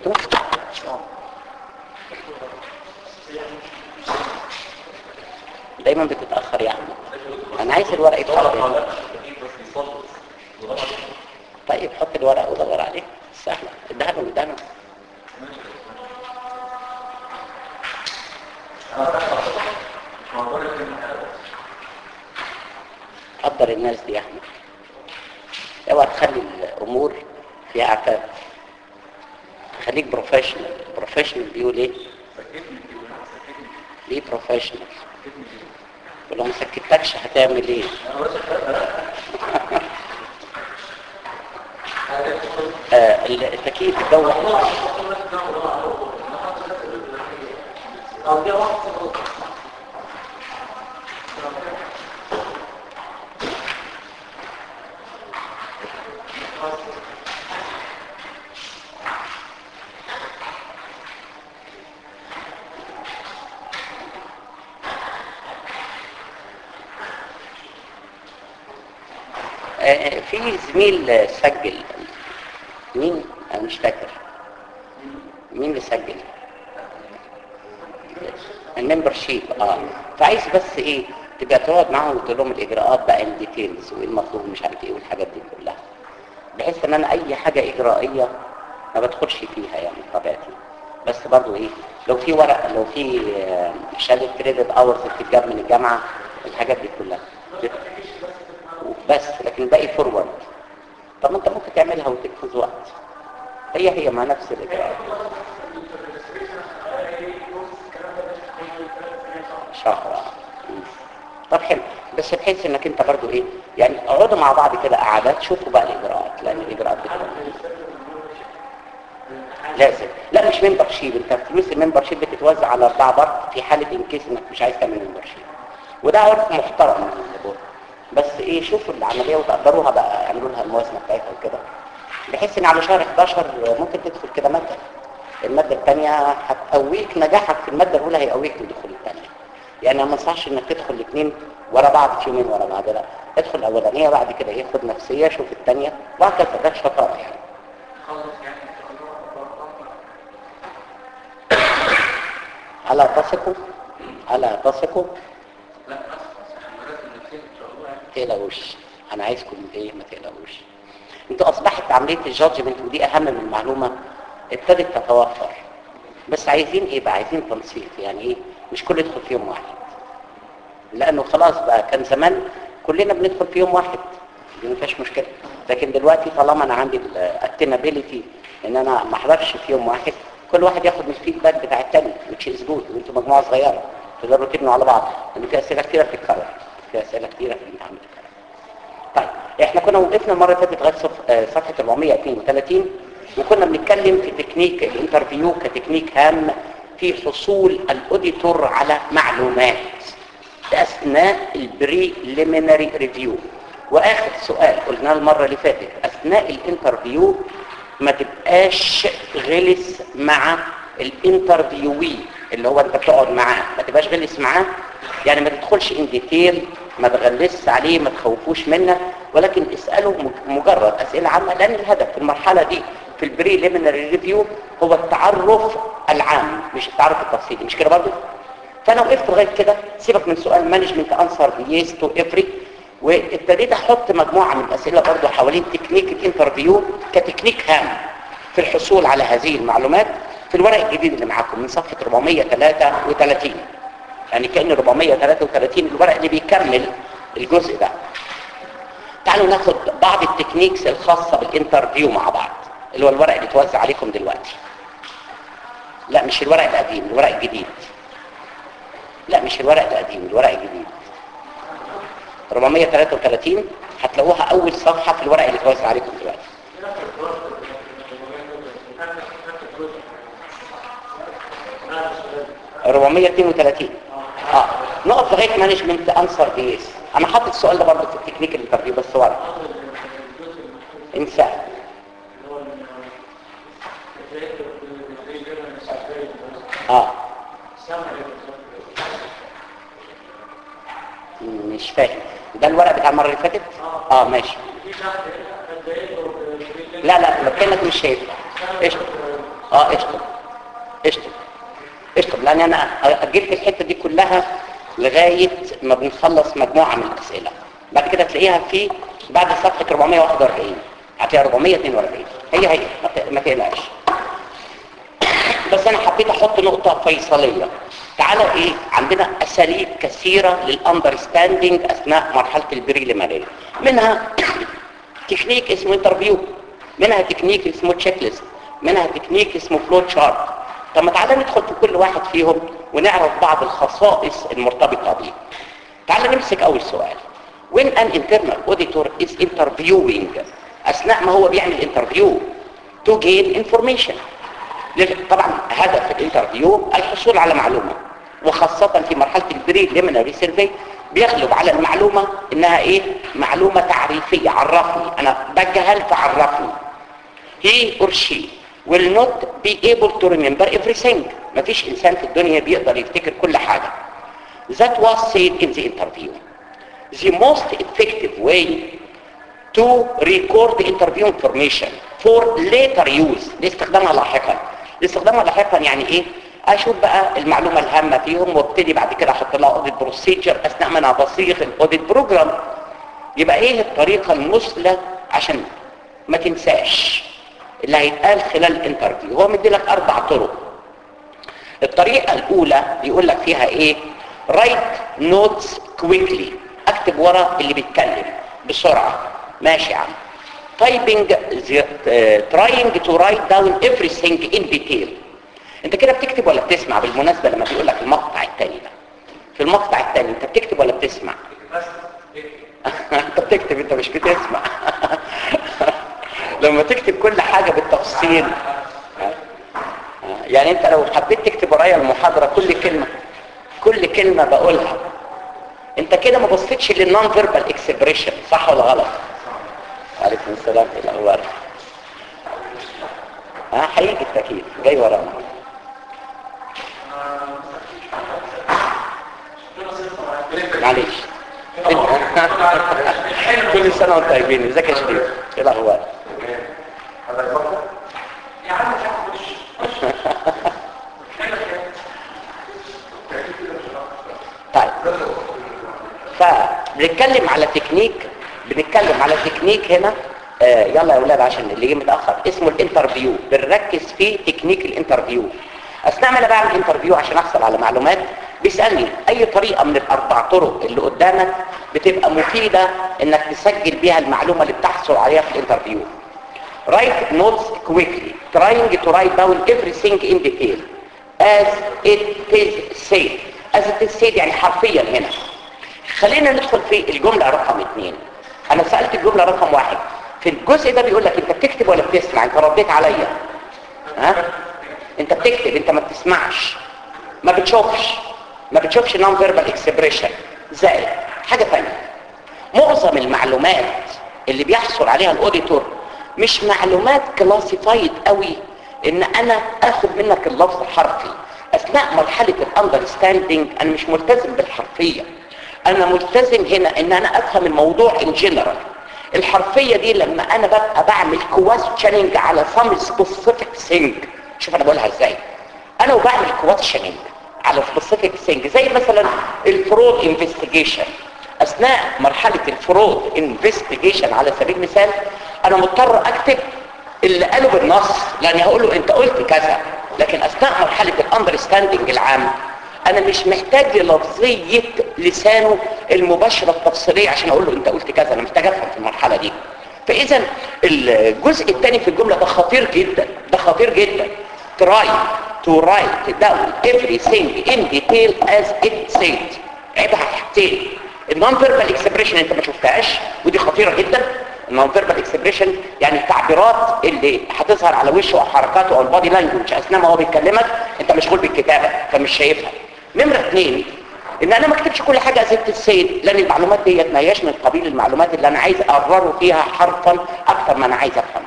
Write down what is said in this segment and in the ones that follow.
لقيته دايما بتتاخر يعني انا عايز الورق يتحط هنا. طيب حط الورق ودور عليه سهله اديها له اديها له قدر الناس دي يا احمد اوعى تخلي الامور فيها عفاف خليك بروفيشنال بروفيشنال بيقول ايه ليه بروفيشنال ولو ما سكتكش هتعمل ايه آه التكييف الجو وحش آه، في زميل سجل مين انا مش فاكر مين اللي سجل الممبر شيب اه فعايز بس ايه تبقى تقعد معاهم وتقول لهم الاجراءات بقى ان ديتيلز وايه المطلوب مش عارف ايه والحاجات دي كلها بحيث ان انا اي حاجه اجرائيه ما بدخلش فيها يعني بطبيعتي بس برضو ايه لو في ورق لو في آه، شهاده كريدت اورز بتتجاب من الجامعه الحاجات دي كلها بس لكن الباقي فورورد طب ما انت ممكن تعملها وتنفذ وقت هي هي مع نفس الاجراءات شهر مم. طب حلو بس بحيث انك انت برضو ايه يعني اقعدوا مع بعض كده قعدات شوفوا بقى الاجراءات لان الاجراءات بتكون لازم لا مش ممبر شيب انت فلوس الممبر شيب بتتوزع على اربع بارت في حاله انكيس انك مش عايز تعمل ممبر شيب وده عرف محترم من البورد بس ايه شوفوا العمليه وتقدروها بقى اعملوا لها الموازنه بتاعتها وكده بحيث ان على شهر 11 ممكن تدخل كده ماده الماده الثانيه هتقويك نجاحك في الماده الاولى هيقويك للدخول الثانيه يعني ما انصحش انك تدخل الاثنين ورا بعض في يومين ورا بعض لا ادخل الاولانيه بعد كده ايه خد نفسيه شوف الثانيه وهكذا ده شطاره يعني الا تثقوا الا تثقوا تقلقوش انا عايزكم ايه ما تقلقوش انتوا اصبحت عمليه الجادجمنت ودي اهم من المعلومه ابتدت تتوفر بس عايزين ايه بقى عايزين تنسيق يعني ايه مش كل يدخل في يوم واحد لانه خلاص بقى كان زمان كلنا بندخل في يوم واحد دي ما فيهاش مشكله لكن دلوقتي طالما انا عندي الاتنابيلتي ان انا ما احضرش في يوم واحد كل واحد ياخد من الفيدباك بتاع التاني which is good وانتوا مجموعه صغيره تقدروا تبنوا على بعض لان في اسئله كتيره بتتكرر في اسئله كتيره في الامتحان بتتكرر طيب احنا كنا وقفنا المره اللي فاتت لغايه صف- آه، صفحه 432 وكنا بنتكلم في تكنيك الانترفيو كتكنيك هام في حصول الاوديتور على معلومات اثناء البريليمينري ريفيو واخر سؤال قلناه المره اللي فاتت اثناء الانترفيو ما تبقاش غلس مع الانترفيوي اللي هو انت بتقعد معاه ما تبقاش غلس معاه يعني ما تدخلش ان ديتيل ما تغلسش عليه ما تخوفوش منه ولكن اساله مج- مجرد اسئله عامه لان الهدف في المرحله دي في البريليمينري ريفيو هو التعرف العام مش التعرف التفصيلي مش كده برضه فانا وقفت لغايه كده سيبك من سؤال مانجمنت انسر يس تو افري وابتديت احط مجموعه من الاسئله برضه حوالين تكنيك الانترفيو كتكنيك هام في الحصول على هذه المعلومات في الورق الجديد اللي معاكم من صفحه 433 يعني كان 433 الورق اللي بيكمل الجزء ده تعالوا ناخد بعض التكنيكس الخاصه بالانترفيو مع بعض اللي هو الورق اللي اتوزع عليكم دلوقتي لا مش الورق القديم الورق الجديد لا مش الورق القديم الورق الجديد 433 هتلاقوها اول صفحه في الورق اللي اتوزع عليكم دلوقتي ربعمية اتنين وتلاتين اه نقف لغايه مانجمنت انسر بيس انا حاطط السؤال ده برضه في التكنيك الانترفيو بس ورق انساه اه مش فاهم ده الورق بتاع المره اللي فاتت اه ماشي لا لا كانك مش شايف ايش اه اشطب اشطب اشطب لان انا اجلت الحته دي كلها لغايه ما بنخلص مجموعه من الاسئله بعد كده تلاقيها في بعد صفحه 441 هتلاقيها 442 هي هي ما ت- ما تقلقش بس انا حبيت احط نقطه فيصليه تعالى ايه عندنا اساليب كثيره للاندرستاندينج اثناء مرحله البريليمينري منها تكنيك اسمه انترفيو منها تكنيك اسمه تشيك ليست منها تكنيك اسمه فلو تشارت طب ما تعالى ندخل في كل واحد فيهم ونعرف بعض الخصائص المرتبطه بيه تعالى نمسك اول سؤال when an internal auditor is interviewing اثناء ما هو بيعمل انترفيو to gain information لل- طبعا هدف الانترفيو الحصول على معلومة وخاصة في مرحلة البريليمينري سيرفي بيغلب على المعلومة انها ايه معلومة تعريفية عرفني انا بجهل فعرفني he or she will not be able to remember everything مفيش انسان في الدنيا بيقدر يفتكر كل حاجة that was said in the interview the most effective way to record the interview information for later use لاستخدامها لاحقا لاستخدامها لاحقا يعني ايه اشوف بقى المعلومه الهامه فيهم وابتدي بعد كده احط لها اوديت بروسيجر اثناء ما انا بصيغ الاوديت بروجرام يبقى ايه الطريقه المثلى عشان ما تنساش اللي هيتقال خلال الانترفيو هو مدي لك اربع طرق الطريقه الاولى بيقول لك فيها ايه write notes quickly اكتب ورا اللي بيتكلم بسرعه ماشي يا عم typing the, uh, trying to write down everything in detail انت كده بتكتب ولا بتسمع بالمناسبه لما بيقول لك المقطع الثاني ده في المقطع الثاني انت بتكتب ولا بتسمع انت بتكتب انت مش بتسمع لما تكتب كل حاجه بالتفصيل يعني انت لو حبيت تكتب ورايا المحاضره كل كلمه كل كلمه بقولها انت كده ما بصيتش للنون فيربال اكسبريشن صح ولا غلط عليكم السلام ايه الاخبار ها هيجي التكييف جاي ورانا معلش كل سنه وانتم طيبين ازيك يا شريف ايه الاخبار طيب فبنتكلم على تكنيك بنتكلم على تكنيك هنا آه يلا يا اولاد عشان اللي جه متاخر اسمه الانترفيو بنركز في تكنيك الانترفيو اثناء ما انا بعمل انترفيو عشان احصل على معلومات بيسالني اي طريقه من الاربع طرق اللي قدامك بتبقى مفيده انك تسجل بيها المعلومه اللي بتحصل عليها في الانترفيو write notes quickly trying to write down everything in detail as it is said as it is said يعني حرفيا هنا خلينا ندخل في الجملة رقم اثنين انا سألت الجملة رقم واحد في الجزء ده بيقول لك انت بتكتب ولا بتسمع انت رديت عليا ها انت بتكتب انت ما بتسمعش ما بتشوفش ما بتشوفش نون فيربال اكسبريشن زائد حاجة ثانيه معظم المعلومات اللي بيحصل عليها الاوديتور مش معلومات كلاسيفايد قوي ان انا اخد منك اللفظ الحرفي اثناء مرحلة الاندرستاندينج انا مش ملتزم بالحرفية انا ملتزم هنا ان انا افهم الموضوع ان جنرال الحرفية دي لما انا ببقى بعمل كويستشننج على some specific thing شوف انا بقولها ازاي انا وبعمل كويستشننج على specific thing زي مثلا الفرود انفستيجيشن اثناء مرحلة الفرود انفستيجيشن على سبيل المثال انا مضطر اكتب اللي قاله بالنص لاني هقول له انت قلت كذا لكن اثناء مرحلة الاندرستاندنج العام انا مش محتاج للفظية لسانه المباشرة التفصيلية عشان اقول له انت قلت كذا انا محتاج افهم في المرحلة دي فاذا الجزء الثاني في الجملة ده خطير جدا ده خطير جدا try to write down everything in detail as it said عيبها حاجتين النون فيربال اكسبريشن انت ما شفتهاش ودي خطيره جدا النون فيربال اكسبريشن يعني التعبيرات اللي هتظهر على وشه او حركاته او البادي لانجوج اثناء ما هو بيكلمك انت مشغول بالكتابه فمش شايفها نمره اثنين ان انا ما اكتبش كل حاجه زي السيد لان المعلومات ديت ما هياش من قبيل المعلومات اللي انا عايز اقرره فيها حرفا اكتر ما انا عايز افهم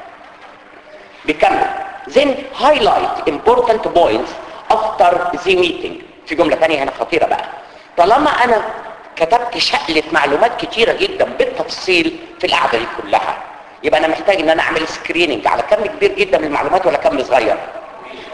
بيكمل then highlight important points after the meeting في جمله ثانيه هنا خطيره بقى طالما انا كتبت شقلة معلومات كتيرة جدا بالتفصيل في القعدة دي كلها يبقى انا محتاج ان انا اعمل سكريننج على كم كبير جدا من المعلومات ولا كم صغير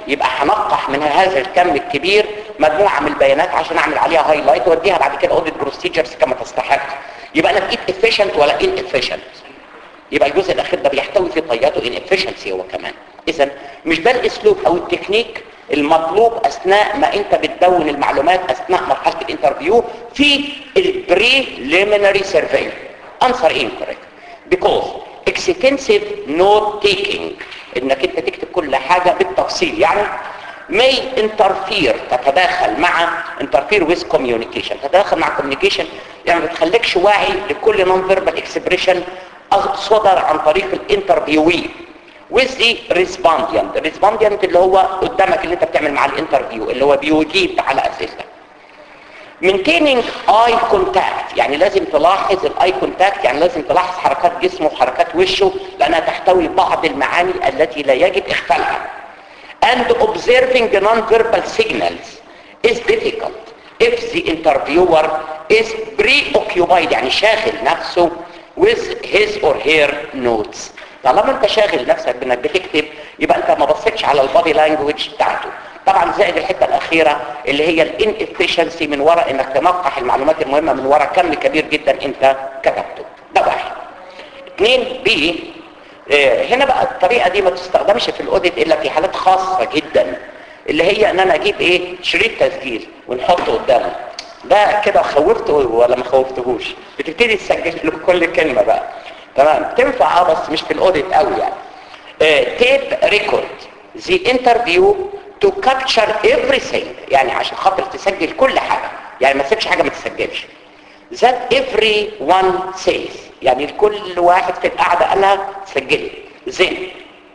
يبقى هنقح من هذا الكم الكبير مجموعه من البيانات عشان اعمل عليها هايلايت واديها بعد كده اوديت بروسيجرز كما تستحق يبقى انا بقيت efficient ولا inefficient يبقى الجزء الاخير ده بيحتوي في طياته inefficiency هو كمان اذا مش ده الاسلوب او التكنيك المطلوب اثناء ما انت بتدون المعلومات اثناء مرحله الانترفيو في البريليمينري سيرفي answer incorrect because extensive note taking انك انت تكتب كل حاجه بالتفصيل يعني may interfere تتداخل مع interfere with communication تتداخل مع communication يعني ما بتخليكش واعي لكل non verbal expression صدر عن طريق الانترفيوي with the respondent respondent اللي هو قدامك اللي انت بتعمل مع الانترفيو اللي هو بيجيب على اسئلتك maintaining eye contact يعني لازم تلاحظ الاي كونتاكت يعني لازم تلاحظ حركات جسمه وحركات وشه لانها تحتوي بعض المعاني التي لا يجب اغفالها and observing non-verbal signals is difficult if the interviewer is preoccupied يعني شاغل نفسه with his or her notes طالما انت شاغل نفسك بانك بتكتب يبقى انت ما بصيتش على البادي لانجوج بتاعته طبعا زائد الحته الاخيره اللي هي الانفشنسي من وراء انك تنقح المعلومات المهمه من وراء كم كبير جدا انت كتبته ده واحد اثنين بي اه هنا بقى الطريقه دي ما تستخدمش في الاوديت الا في حالات خاصه جدا اللي هي ان انا اجيب ايه شريط تسجيل ونحطه قدامه ده كده خوفته ولا ما خوفتهوش بتبتدي تسجل له كل كلمه بقى تمام تنفع اه بس مش في الاوديت قوي يعني تيب ريكورد the interview to capture everything يعني عشان خاطر تسجل كل حاجة يعني ما تسيبش حاجة ما تسجلش that everyone says يعني كل واحد في القعدة قالها سجلت زين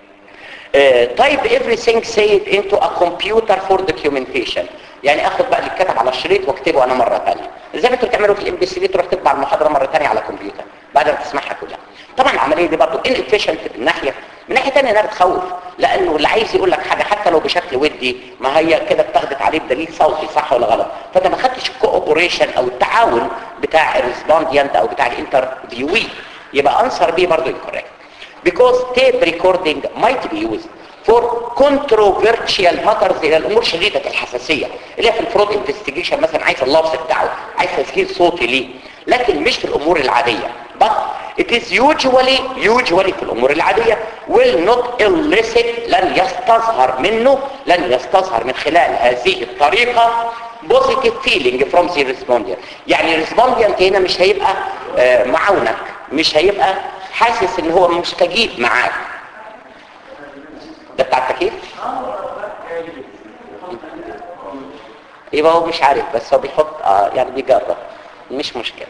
type everything said into a computer for documentation يعني اخد بقى اللي اتكتب على الشريط واكتبه انا مرة ثانيه زي ما انتوا بتعملوا في الام بي سي تروح تطبع المحاضرة مرة ثانيه على كمبيوتر بعد ما تسمعها كلها طبعا العملية دي برضه inefficient من ناحية من ناحية ثانيه انها بتخوف لانه اللي عايز يقول لك حاجة حتى لو بشكل ودي ما هي كده اتخذت عليه بدليل صوتي صح ولا غلط فانت ما خدتش الكوبريشن او التعاون بتاع الريسبونديانت او بتاع الانترفيوي يبقى انسر بي برضه incorrect because tape recording might be used for controversial matters الى الامور شديده الحساسيه اللي هي في الفرود انفستيجيشن مثلا عايز اللفظ بتاعه عايز تسجيل صوتي ليه لكن مش في الامور العاديه but it is usually usually في الامور العاديه will not elicit لن يستظهر منه لن يستظهر من خلال هذه الطريقه positive feeling from the respondent يعني respondent هنا مش هيبقى آه معاونك مش هيبقى حاسس ان هو مستجيب معاك ده بتاع التكييف يبقى هو مش عارف بس هو بيحط آه يعني بيجرب مش مشكلة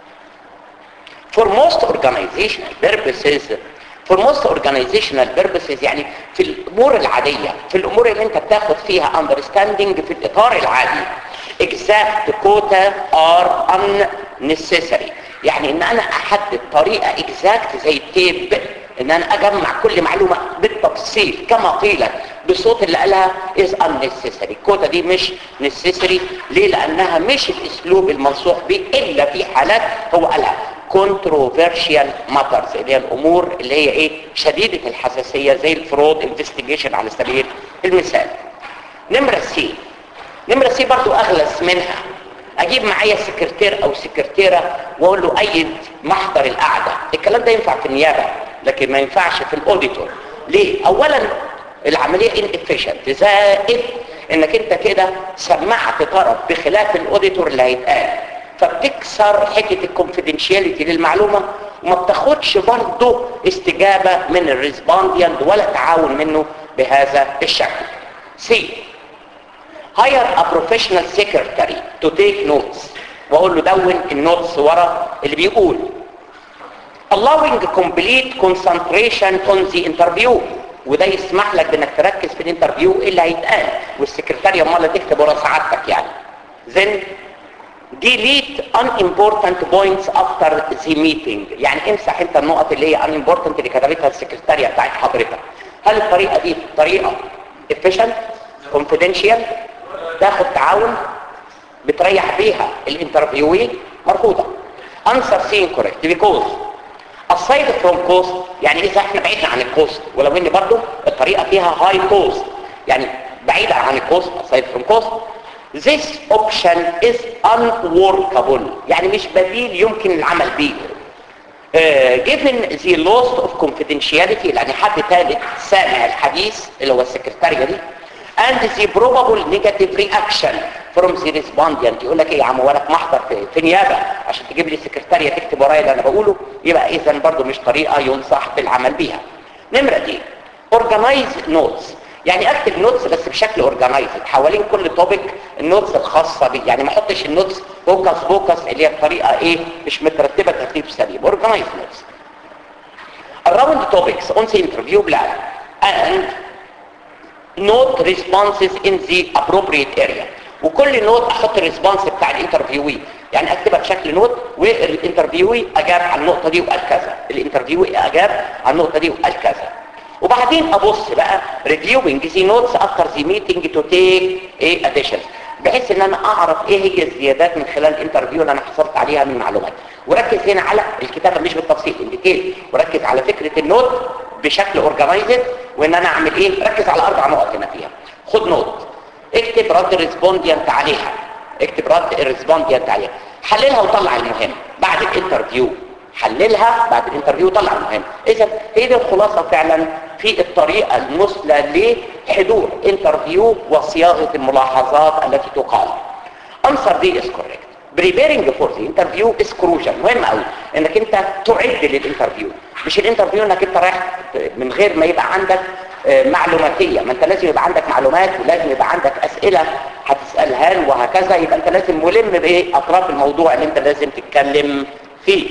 for most organizational purposes for most organizational purposes يعني في الامور العادية في الامور اللي انت بتاخد فيها understanding في الاطار العادي exact quota are unnecessary يعني ان انا احدد طريقة exact زي التيب ان انا اجمع كل معلومة بالتفصيل كما قيل بصوت اللي قالها is unnecessary الكوتا دي مش necessary ليه لانها مش الاسلوب المنصوح به الا في حالات هو قالها controversial matters اللي هي الامور اللي هي ايه شديدة الحساسية زي الفرود انفستيجيشن على سبيل المثال نمرة سي نمرة سي برضو اغلس منها اجيب معايا سكرتير او سكرتيرة واقول له ايد محضر القعدة الكلام ده ينفع في النيابة لكن ما ينفعش في الاوديتور ليه اولا العملية inefficient زائد انك انت كده سمعت طرف بخلاف الاوديتور اللي هيتقال فبتكسر حتة الكونفيدنشياليتي للمعلومة وما بتاخدش برضه استجابة من الريسبونديانت ولا تعاون منه بهذا الشكل سي hire a professional secretary to take notes واقول له دون النوتس ورا اللي بيقول allowing complete concentration on the interview وده يسمح لك بانك تركز في الانترفيو ايه اللي هيتقال والسكرتارية امال تكتب ورا سعادتك يعني then delete unimportant points after the meeting يعني امسح انت النقط اللي هي unimportant اللي كتبتها السكرتارية بتاعت حضرتك هل الطريقة دي طريقة efficient confidential تاخد تعاون بتريح بيها الانترفيوي مرفوضة answer C incorrect because aside from cost يعني اذا احنا بعيدنا عن الكوست ولو ان برضو الطريقة فيها high cost يعني بعيدا عن الكوست aside from cost this option is unworkable يعني مش بديل يمكن العمل به uh, given the loss of confidentiality يعني حد ثالث سامع الحديث اللي هو السكرتارية دي and the probable negative reaction from the respondent يقول لك ايه يا عم ولك محضر في, في نيابه عشان تجيب لي السكرتاريه تكتب ورايا اللي انا بقوله يبقى اذا برضو مش طريقه ينصح بالعمل بيها نمره دي organize notes يعني اكتب نوتس بس بشكل اورجانايزد حوالين كل توبيك النوتس الخاصه بيه يعني ما احطش النوتس فوكس فوكس اللي هي بطريقه ايه مش مترتبه ترتيب سليم اورجانايز نوتس around topics on the interview plan and note responses in the appropriate area وكل نوت احط الريسبونس بتاع الانترفيوي يعني اكتبها بشكل نوت والانترفيوي اجاب على النقطه دي وقال كذا الانترفيوي اجاب على النقطه دي وقال كذا وبعدين ابص بقى reviewing the notes after the meeting to take a addition بحيث ان انا اعرف ايه هي الزيادات من خلال الانترفيو اللي انا حصلت عليها من معلومات وركز هنا على الكتابه مش بالتفصيل الديتيل وركز على فكره النوت بشكل اورجانايزد وان انا اعمل ايه ركز على اربع نقط هنا فيها خد نوت اكتب رد الريسبونديانت عليها اكتب رد الريسبونديانت عليها حللها وطلع المهم بعد الانترفيو حللها بعد الانترفيو وطلع المهم اذا هي دي الخلاصه فعلا في الطريقه المثلى لحضور انترفيو وصياغه الملاحظات التي تقال answer دي is correct preparing for the interview is crucial مهم قوي انك انت تعد للانترفيو مش الانترفيو انك انت رايح من غير ما يبقى عندك معلوماتيه ما انت لازم يبقى عندك معلومات ولازم يبقى عندك اسئله هتسالها له وهكذا يبقى انت لازم ملم بايه اطراف الموضوع اللي انت لازم تتكلم فيه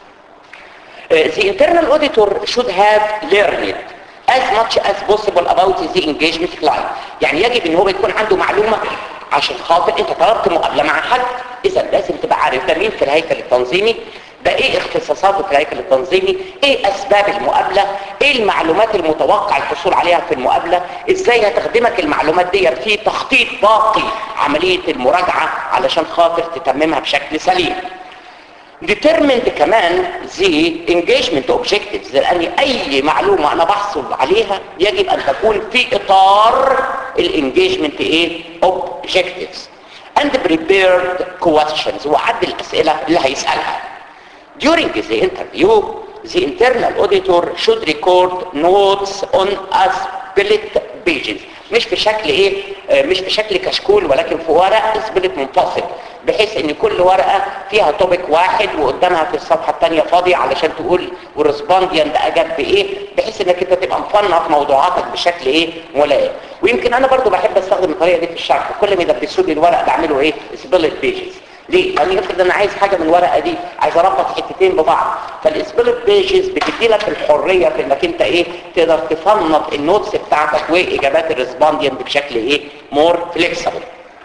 the internal auditor should have learned as much as possible about the engagement client يعني يجب ان هو يكون عنده معلومة عشان خاطر انت طلبت مقابلة مع حد اذا لازم تبقى عارف ده مين في الهيكل التنظيمي ده ايه اختصاصاته في الهيكل التنظيمي ايه اسباب المقابلة ايه المعلومات المتوقع الحصول عليها في المقابلة ازاي هتخدمك المعلومات دي في تخطيط باقي عملية المراجعة علشان خاطر تتممها بشكل سليم determined كمان the engagement objectives لأن أي معلومة أنا بحصل عليها يجب أن تكون في إطار الانجيجمنت إيه objectives and prepared questions وعد الأسئلة اللي هيسألها during the interview the internal auditor should record notes on a split pages مش بشكل ايه آه مش بشكل كشكول ولكن في ورق سبلت منفصل بحيث ان كل ورقة فيها توبيك واحد وقدامها في الصفحة الثانية فاضية علشان تقول والرسبونديان ده اجاب بايه بحيث انك انت تبقى مفنط موضوعاتك بشكل ايه ملائم ويمكن انا برضو بحب استخدم الطريقة دي في الشرح كل ما يدبسوا لي الورق ده اعمله ايه سبلت بيجز ليه؟ لان افرض انا عايز حاجه من الورقه دي عايز اربط حتتين ببعض فالسبلت بيجز بتدي لك الحريه في انك انت ايه تقدر تفنط النوتس بتاعتك واجابات الريسبوندينت بشكل ايه مور فليكسبل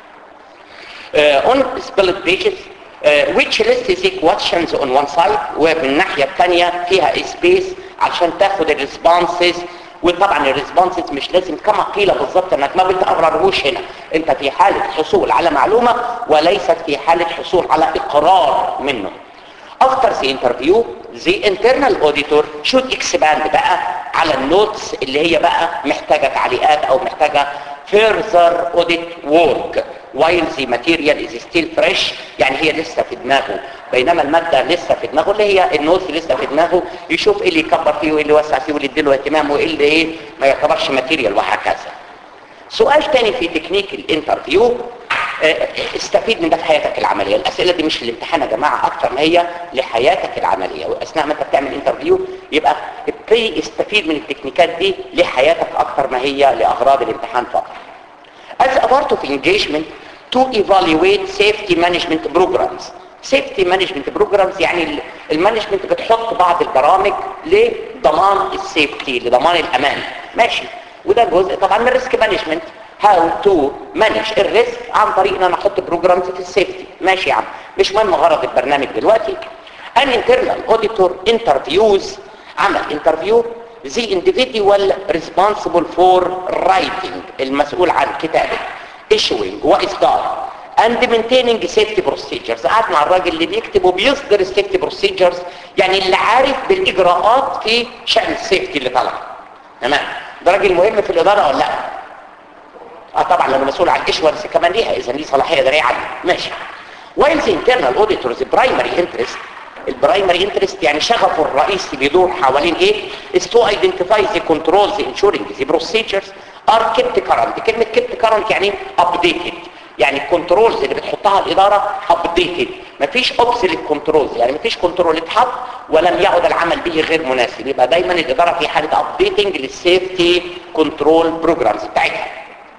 اون سبلت بيجز which list the questions on one side ومن الناحيه الثانيه فيها سبيس عشان تاخد الريسبونسز وطبعا الريسبونسز مش لازم كما قيل بالظبط انك ما بتقررهوش هنا انت في حالة حصول على معلومة وليست في حالة حصول على اقرار منه after the interview the internal auditor should expand بقى على النوتس اللي هي بقى محتاجة تعليقات او محتاجة further audit work while the material is still fresh يعني هي لسه في دماغه بينما المادة لسه في دماغه اللي هي النوتس لسه في دماغه يشوف ايه اللي يكبر فيه وايه اللي يوسع فيه واللي يديله اهتمام وايه اللي ايه ما يعتبرش ماتيريال وهكذا سؤال تاني في تكنيك الانترفيو استفيد من ده في حياتك العملية الأسئلة دي مش الامتحان يا جماعة أكتر ما هي لحياتك العملية وأثناء ما أنت بتعمل انترفيو يبقى ابتدي استفيد من التكنيكات دي لحياتك أكتر ما هي لأغراض الامتحان فقط As a part of engagement to evaluate safety management programs safety management programs يعني المانجمنت بتحط بعض البرامج لضمان السيفتي لضمان الأمان ماشي وده جزء طبعا من الريسك مانجمنت هاو تو مانج الريسك عن طريق ان انا احط بروجرامز في السيفتي ماشي يا عم مش مهم غرض البرنامج دلوقتي ان internal auditor interviews عمل انترفيو the individual responsible for writing المسؤول عن كتابة issuing واصدار and maintaining safety procedures قعد مع الراجل اللي بيكتب وبيصدر السيفتي procedures يعني اللي عارف بالاجراءات في شأن السيفتي اللي طلع تمام ده راجل مهم في الاداره ولا لا اه طبعا لانه مسؤول عن ايشورنس كمان ليها اذا ليه صلاحيه اداريه عاليه ماشي while the internal auditors primary interest البرايمري انترست يعني شغفه الرئيسي بيدور حوالين ايه is to identify the controls ensuring the procedures are kept current كلمة kept current يعني updated يعني الكنترولز اللي بتحطها الإدارة updated مفيش obsolete controls يعني مفيش كنترول اتحط ولم يعد العمل به غير مناسب يبقى دايما الإدارة في حالة updating للسيفتي كنترول بروجرامز بتاعتها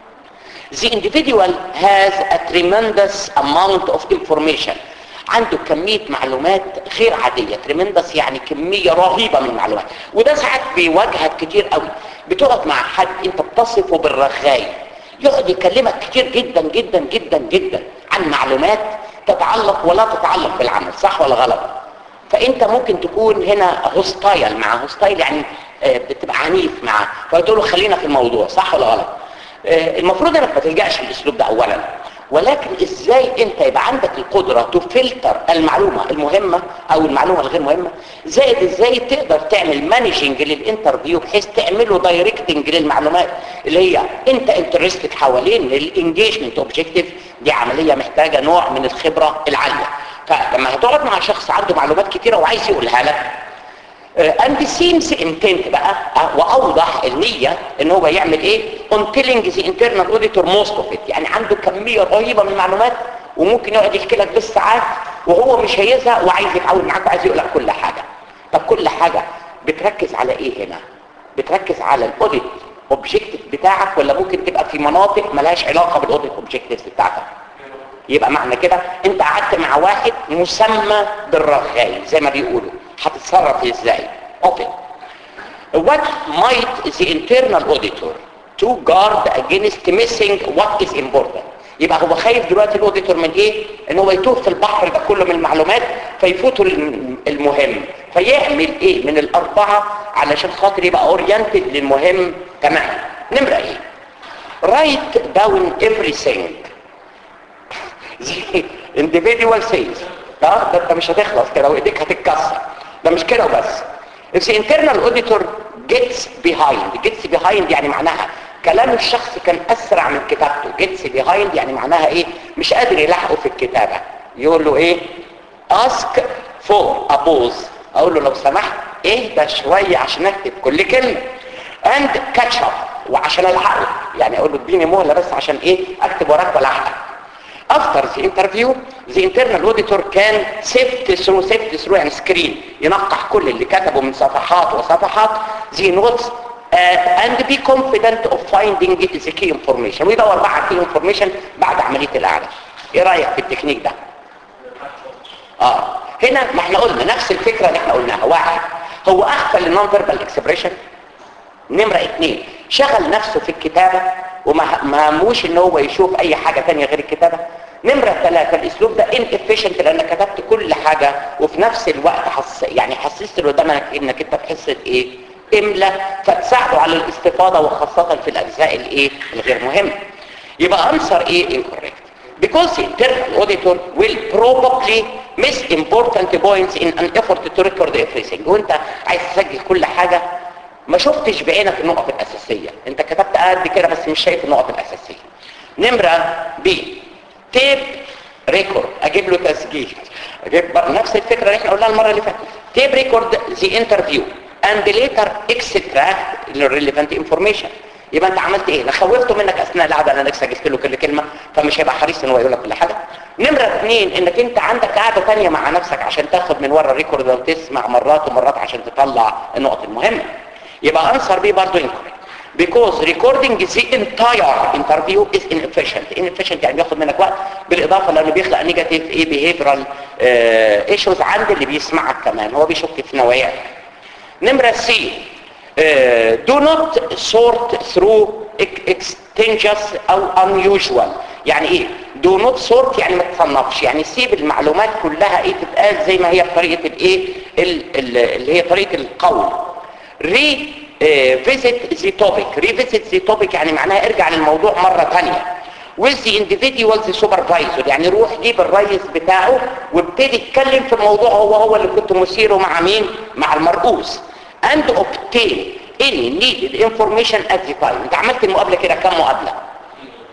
The individual has a tremendous amount of information عنده كمية معلومات غير عادية تريمندس يعني كمية رهيبة من المعلومات وده ساعات بيواجهك كتير قوي بتقعد مع حد انت بتصفه بالرغاي يقعد يكلمك كتير جدا جدا جدا جدا عن معلومات تتعلق ولا تتعلق بالعمل صح ولا غلط فانت ممكن تكون هنا هوستايل معاه هوستايل يعني آه، بتبقى عنيف معاه فتقول له خلينا في الموضوع صح ولا غلط آه، المفروض انك ما تلجاش للاسلوب ده اولا ولكن ازاي انت يبقى عندك القدرة تفلتر المعلومة المهمة او المعلومة الغير مهمة زائد ازاي تقدر تعمل مانجنج للانترفيو بحيث تعمله دايركتنج للمعلومات اللي هي انت انترستد حوالين الانجيجمنت اوبجيكتيف دي عملية محتاجة نوع من الخبرة العالية فلما هتقعد مع شخص عنده معلومات كتيرة وعايز يقولها لك اند سيمز انتنت بقى آه، واوضح النية ان هو يعمل ايه on telling the internal auditor most of it يعني عنده كمية رهيبة من المعلومات وممكن يقعد يحكي لك بالساعات وهو مش هيزهق وعايز يتعاون معاك وعايز يقول لك كل حاجة طب كل حاجة بتركز على ايه هنا بتركز على الاوديت اوبجيكتيف بتاعك ولا ممكن تبقى في مناطق ملهاش علاقة بالاوديت اوبجيكتيف بتاعتك يبقى معنى كده انت قعدت مع واحد مسمى بالرغاي زي ما بيقولوا هتتصرف ازاي اوكي what might the internal auditor to guard against missing what is important يبقى هو خايف دلوقتي الاوديتور من ايه ان هو يتوه في البحر ده كله من المعلومات فيفوته المهم فيعمل ايه من الاربعه علشان خاطر يبقى اورينتد للمهم تماما نمره ايه write down everything زي individual says ده ده انت مش هتخلص كده وايديك هتتكسر ده مش كده وبس if the internal auditor gets behind gets behind يعني معناها كلام الشخص كان اسرع من كتابته gets behind يعني معناها ايه مش قادر يلحقه في الكتابة يقول له ايه ask for a pause اقول له لو سمحت اهدى شوية عشان اكتب كل كلمة and catch up وعشان الحقه يعني اقول له اديني مهلة بس عشان ايه اكتب وراك ولا احقق after the interview the internal auditor can sift through sift through يعني سكرين ينقح كل اللي كتبه من صفحات وصفحات the notes uh, and be confident of finding the key information ويدور بقى على key information بعد عملية الأعلى ايه رأيك في التكنيك ده اه هنا ما احنا قلنا نفس الفكرة اللي احنا قلناها واحد هو اخفى للنون فيربال اكسبريشن نمرة اتنين شغل نفسه في الكتابة وما هموش ان هو يشوف اي حاجة تانية غير الكتابة نمرة ثلاثة الاسلوب ده inefficient لانك كتبت كل حاجة وفي نفس الوقت حس يعني حسست اللي قدامك انك انت في حصة ايه املة فتساعده على الاستفاضة وخاصة في الاجزاء الايه الغير مهمة يبقى answer ايه incorrect because the internal auditor will probably miss important points in an effort to record everything وانت عايز تسجل كل حاجة ما شفتش بعينك النقط الأساسية انت كتبت قد كده بس مش شايف النقط الأساسية نمرة بي تيب ريكورد اجيب له تسجيل اجيب بقى نفس الفكرة اللي احنا قلناها المرة اللي فاتت تيب ريكورد ذا انترفيو اند ليتر اكستراكت الريليفانت انفورميشن يبقى انت عملت ايه انا خوفته منك اثناء القعده انك سجلت له كل كلمه فمش هيبقى حريص ان هو يقول لك كل حاجه نمره اثنين انك انت عندك قعده ثانيه مع نفسك عشان تاخد من ورا الريكورد ده وتسمع مرات ومرات عشان تطلع النقط المهمه يبقى انسر بي برضه incorrect because recording the entire interview is inefficient inefficient يعني بياخد منك وقت بالاضافه لانه بيخلق نيجاتيف ايه behavioral ايشوز عند اللي بيسمعك كمان هو بيشك في نواياك نمره سي do not sort through exchanges او unusual يعني ايه do not sort يعني ما تصنفش يعني سيب المعلومات كلها ايه تتقال زي ما هي بطريقه الايه اللي هي طريقه القول ري فيزيت ذا توبيك ريفيزيت ذا توبيك يعني معناها ارجع للموضوع مرة ثانيه with the individual the supervisor يعني روح جيب الرئيس بتاعه وابتدي اتكلم في الموضوع هو هو اللي كنت مثيره مع مين مع المرؤوس and obtain any needed information at the time انت عملت المقابلة كده كم مقابلة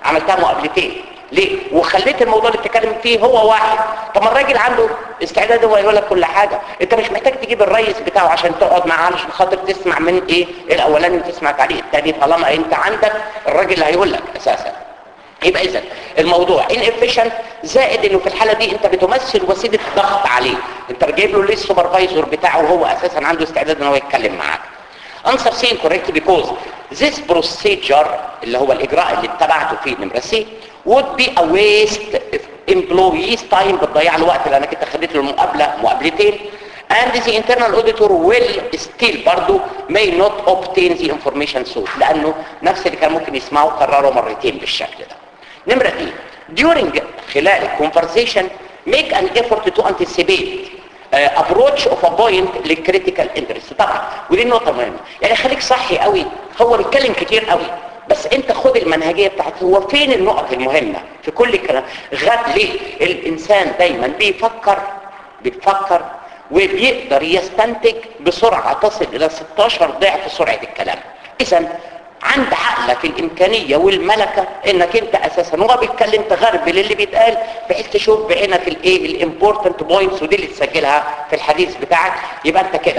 عملتها مقابلتين ليه وخليت الموضوع اللي بتتكلم فيه هو واحد طب ما الراجل عنده استعداد هو يقول لك كل حاجه انت مش محتاج تجيب الرئيس بتاعه عشان تقعد معاه علشان خاطر تسمع من ايه الاولاني وتسمع تعليق الثاني طالما انت عندك الراجل اللي هيقول لك اساسا يبقى اذا الموضوع inefficient زائد انه في الحاله دي انت بتمثل وسيله ضغط عليه انت جايب له ليه السوبرفايزر بتاعه وهو اساسا عنده استعداد ان هو يتكلم معاك answer C incorrect because this procedure اللي هو الاجراء اللي اتبعته في نمره سي would be a waste if employees time بتضيع له وقت لانك انت خليت له المقابله مقابلتين and the internal auditor will still برضو may not obtain the information source لانه نفس اللي كان ممكن يسمعه قرره مرتين بالشكل ده نمرة دي during خلال conversation make an effort to anticipate uh, approach of a point للكريتيكال انترست طبعا ودي النقطة مهمة يعني خليك صحي قوي هو بيتكلم كتير قوي بس انت خد المنهجية بتاعته هو فين النقط المهمة في كل الكلام غد ليه الانسان دايما بيفكر بيفكر وبيقدر يستنتج بسرعة تصل الى 16 ضعف سرعة الكلام اذا عند عقلك الامكانية والملكة انك انت اساسا وهو بيتكلم تغربل اللي بيتقال بحيث تشوف بعينك الايه الامبورتنت بوينتس ودي اللي تسجلها في الحديث بتاعك يبقى انت كده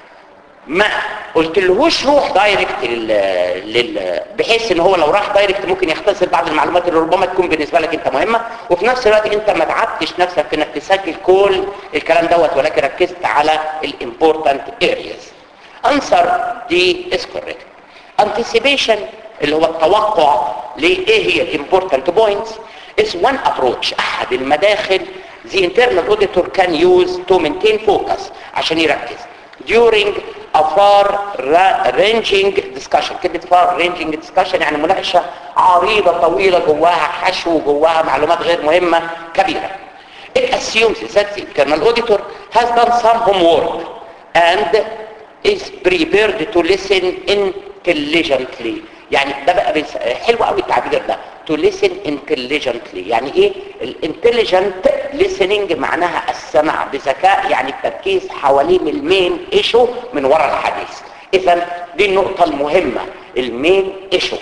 ما قلت لهوش روح دايركت لل... لل... بحيث ان هو لو راح دايركت ممكن يختصر بعض المعلومات اللي ربما تكون بالنسبه لك انت مهمه وفي نفس الوقت انت ما تعبتش نفسك في انك تسجل كل الكلام دوت ولكن ركزت على الامبورتنت ارياز انسر دي از كوريكت anticipation اللي هو التوقع لايه هي الامبورتنت بوينتس is one approach احد المداخل the internal auditor can use to maintain focus عشان يركز during a far ranging discussion كلمة far ranging discussion يعني مناقشة عريضة طويلة جواها حشو جواها معلومات غير مهمة كبيرة it assumes that the internal auditor has done some homework and is prepared to listen intelligently يعني ده بقى بيس... حلو قوي التعبير ده to listen intelligently يعني ايه الانتليجنت listening معناها السمع بذكاء يعني التركيز حوالين المين ايشو من وراء الحديث اذا دي النقطة المهمة المين ايشو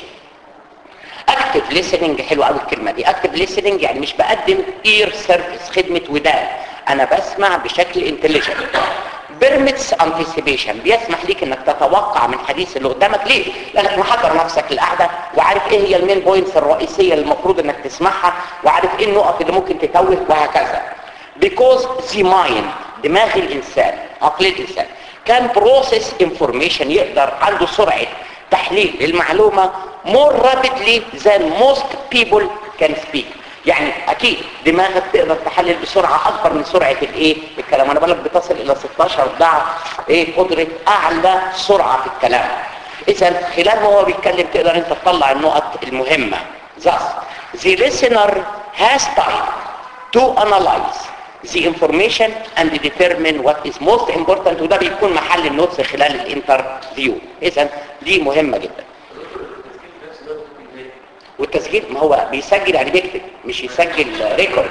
اكتف listening حلو قوي الكلمة دي اكتف listening يعني مش بقدم ear service خدمة ودان انا بسمع بشكل انتليجنت بيرميتس انتسيبيشن بيسمح ليك انك تتوقع من حديث اللي قدامك ليه لانك محضر نفسك للقعده وعارف ايه هي المين بوينتس الرئيسيه اللي المفروض انك تسمعها وعارف ايه النقط اللي ممكن تتوه وهكذا because the mind دماغ الانسان عقل الانسان كان بروسيس انفورميشن يقدر عنده سرعه تحليل المعلومه more rapidly than most people can speak يعني اكيد دماغك تقدر تحلل بسرعة اكبر من سرعة الايه الكلام انا بالك بتصل الى 16 ضعف ايه قدرة اعلى سرعة في الكلام اذا خلال ما هو بيتكلم تقدر انت تطلع النقط المهمة thus the listener has time to analyze the information and determine what is most important وده بيكون محل النوتس خلال الانترفيو اذا دي مهمة جدا والتسجيل ما هو بيسجل يعني بيكتب مش يسجل ريكورد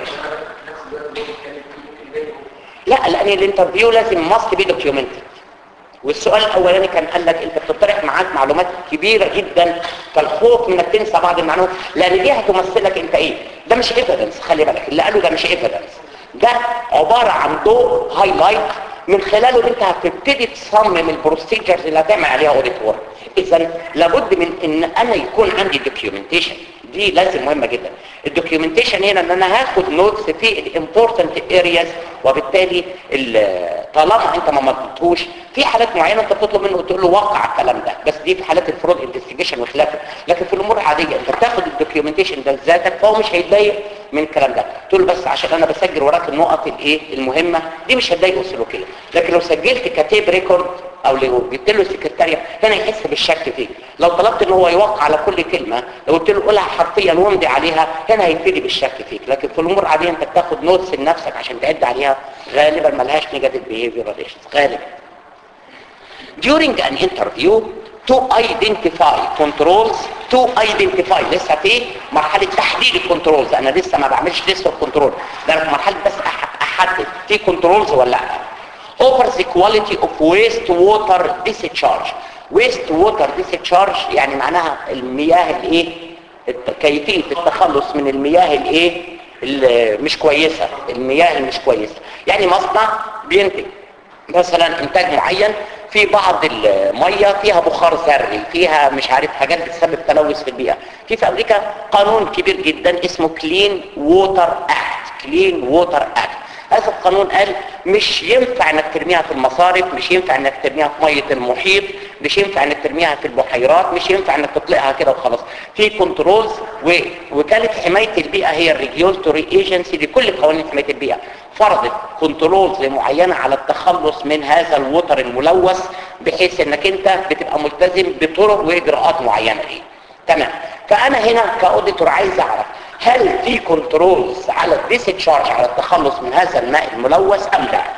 لا لان الانترفيو لازم ماست بي دوكيومنتد والسؤال الاولاني كان قال لك انت بتقترح معاك معلومات كبيره جدا فالخوف من انك تنسى بعض المعلومات لان دي هتمثلك انت ايه ده مش ايفيدنس خلي بالك اللي قاله ده مش ايفيدنس ده عباره عن ضوء هايلايت من خلاله انت هتبتدي تصمم البروسيجرز اللي هتعمل عليها اوديت ورك اذا لابد من ان انا يكون عندي دوكيومنتيشن دي لازم مهمه جدا الدوكيومنتيشن هنا ان انا هاخد نوتس في الامبورتنت ارياز وبالتالي طالما انت ما مضبطوش في حالات معينه انت بتطلب منه وتقول له وقع الكلام ده بس دي في حالات الفرود انفستيجيشن وخلافه لكن في الامور العاديه انت بتاخد الدوكيومنتيشن ده لذاتك فهو مش هيتضايق من الكلام ده تقول له بس عشان انا بسجل وراك النقط الايه المهمه دي مش هتضايقه سلوكيا لكن لو سجلت كتيب ريكورد او لو جبت له سكرتاريه هنا يحس بالشك فيك لو طلبت ان هو يوقع على كل كلمه لو قلت له قولها حرفيا وامضي عليها هنا هيبتدي بالشك فيك لكن في الامور العاديه انت بتاخد نوتس لنفسك عشان تعد عليها غالبا ملهاش نيجاتيف بيهيفير غالبا during an interview to identify controls to identify لسه في مرحلة تحديد الكنترولز انا لسه ما بعملش لسه الكنترول ده انا في مرحلة بس احدد في كنترولز ولا لا over the quality of waste water discharge waste water discharge يعني معناها المياه الايه الت- كيفيه التخلص من المياه الايه اللي مش كويسه المياه اللي مش كويسه يعني مصنع بينتج مثلا انتاج معين في بعض الميه فيها بخار ذري فيها مش عارف حاجات بتسبب تلوث في البيئه في في امريكا قانون كبير جدا اسمه كلين ووتر اكت كلين ووتر اكت هذا القانون قال مش ينفع انك ترميها في المصارف مش ينفع انك ترميها في ميه المحيط مش ينفع انك ترميها في البحيرات مش ينفع انك تطلقها كده وخلاص في كنترولز ووكاله حمايه البيئه هي الريجولتوري ايجنسي لكل قوانين حمايه البيئه فرضت كنترولز معينه على التخلص من هذا الوتر الملوث بحيث انك انت بتبقى ملتزم بطرق واجراءات معينه ليه تمام فانا هنا كاوديتور عايز اعرف هل في كنترولز على الديسشارج على التخلص من هذا الماء الملوث ام لا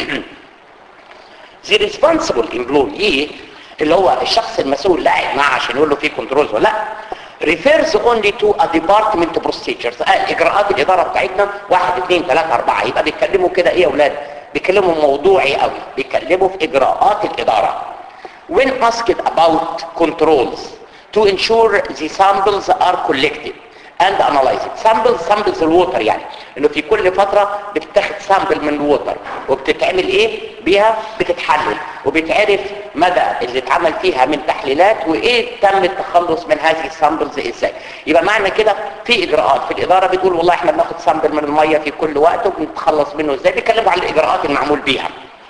the responsible employee اللي هو الشخص المسؤول اللي قاعد معاه عشان يقول له في كنترولز ولا لا refers only to a department procedures قال اجراءات الاداره بتاعتنا واحد اثنين ثلاثة اربعة يبقى بيتكلموا كده ايه يا اولاد بيتكلموا موضوعي قوي بيتكلموا في اجراءات الاداره when asked about controls to ensure the samples are collected and analyzed samples samples الووتر يعني انه في كل فترة بتتاخد سامبل من الووتر وبتتعمل ايه بيها بتتحلل وبتعرف مدى اللي اتعمل فيها من تحليلات وايه تم التخلص من هذه السامبلز ازاي يبقى معنى كده في اجراءات في الادارة بتقول والله احنا بناخد سامبل من المية في كل وقت وبنتخلص منه ازاي بيتكلموا عن الاجراءات المعمول بيها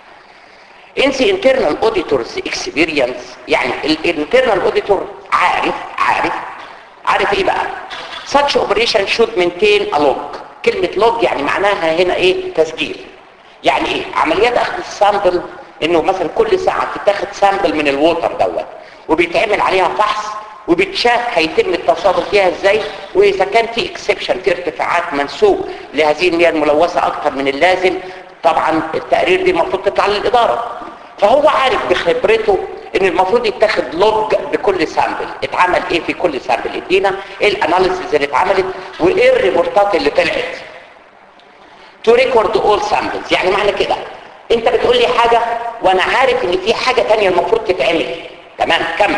in the internal auditor's experience يعني الانترنال auditor عارف عارف عارف ايه بقى such operation should maintain a log كلمة log يعني معناها هنا ايه تسجيل يعني ايه عمليات اخذ السامبل انه مثلا كل ساعة تتاخد سامبل من الووتر دوت وبيتعمل عليها فحص وبتشاف هيتم التصرف فيها ازاي واذا كان في اكسبشن في ارتفاعات منسوب لهذه المياه الملوثة اكتر من اللازم طبعا التقرير دي المفروض تطلع للادارة فهو عارف بخبرته ان المفروض يتاخد لوج بكل سامبل اتعمل ايه في كل سامبل ادينا ايه الاناليسيز اللي اتعملت وايه الريبورتات اللي طلعت تو ريكورد اول سامبلز يعني معنى كده انت بتقول لي حاجه وانا عارف ان في حاجه تانية المفروض تتعمل تمام كمل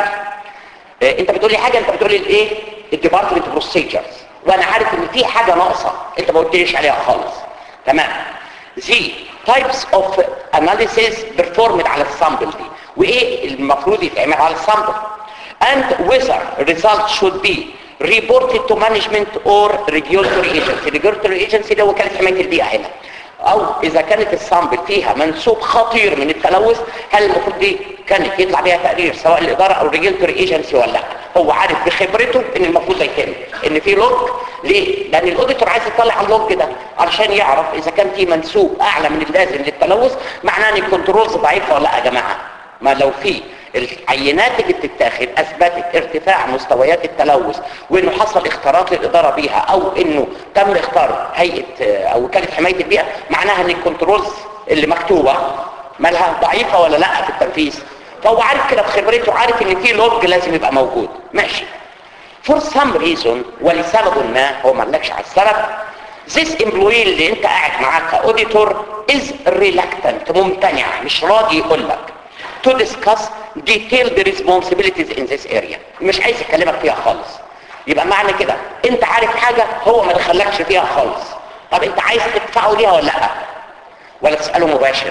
اه انت بتقول لي حاجه انت بتقول لي الايه الديبارتمنت بروسيجرز وانا عارف ان في حاجه ناقصه انت ما قلتليش عليها خالص تمام زي types of analysis performed على السامبل دي وايه المفروض يتعمل على السامبل and whether results should be reported to management or regulatory agency regulatory agency ده وكالة حماية البيئة هنا او اذا كانت السامبل فيها منسوب خطير من التلوث هل المفروض دي كانت يطلع بيها تقرير سواء الاداره او الريجولتوري ايجنسي ولا لا هو عارف بخبرته ان المفروض ده يتم ان في لوج ليه لان الاوديتور عايز يطلع اللوج ده علشان يعرف اذا كان في منسوب اعلى من اللازم للتلوث معناه ان الكنترولز ضعيفه ولا لا يا جماعه ما لو في العينات اللي بتتاخد اثبتت ارتفاع مستويات التلوث وانه حصل اختراق للاداره بيها او انه تم اختار هيئه او وكاله حمايه البيئه معناها ان الكنترولز اللي مكتوبه مالها ضعيفه ولا لا في التنفيذ فهو عارف كده بخبرته عارف ان في لوج لازم يبقى موجود ماشي for some reason ولسبب ما هو ما قالكش على السبب this employee اللي انت قاعد معاه كاوديتور is reluctant ممتنع مش راضي يقول لك to discuss detailed responsibilities in this area مش عايز يكلمك فيها خالص يبقى معنى كده انت عارف حاجة هو ما دخلكش فيها خالص طب انت عايز تدفعه ليها ولا لا ولا تسأله مباشر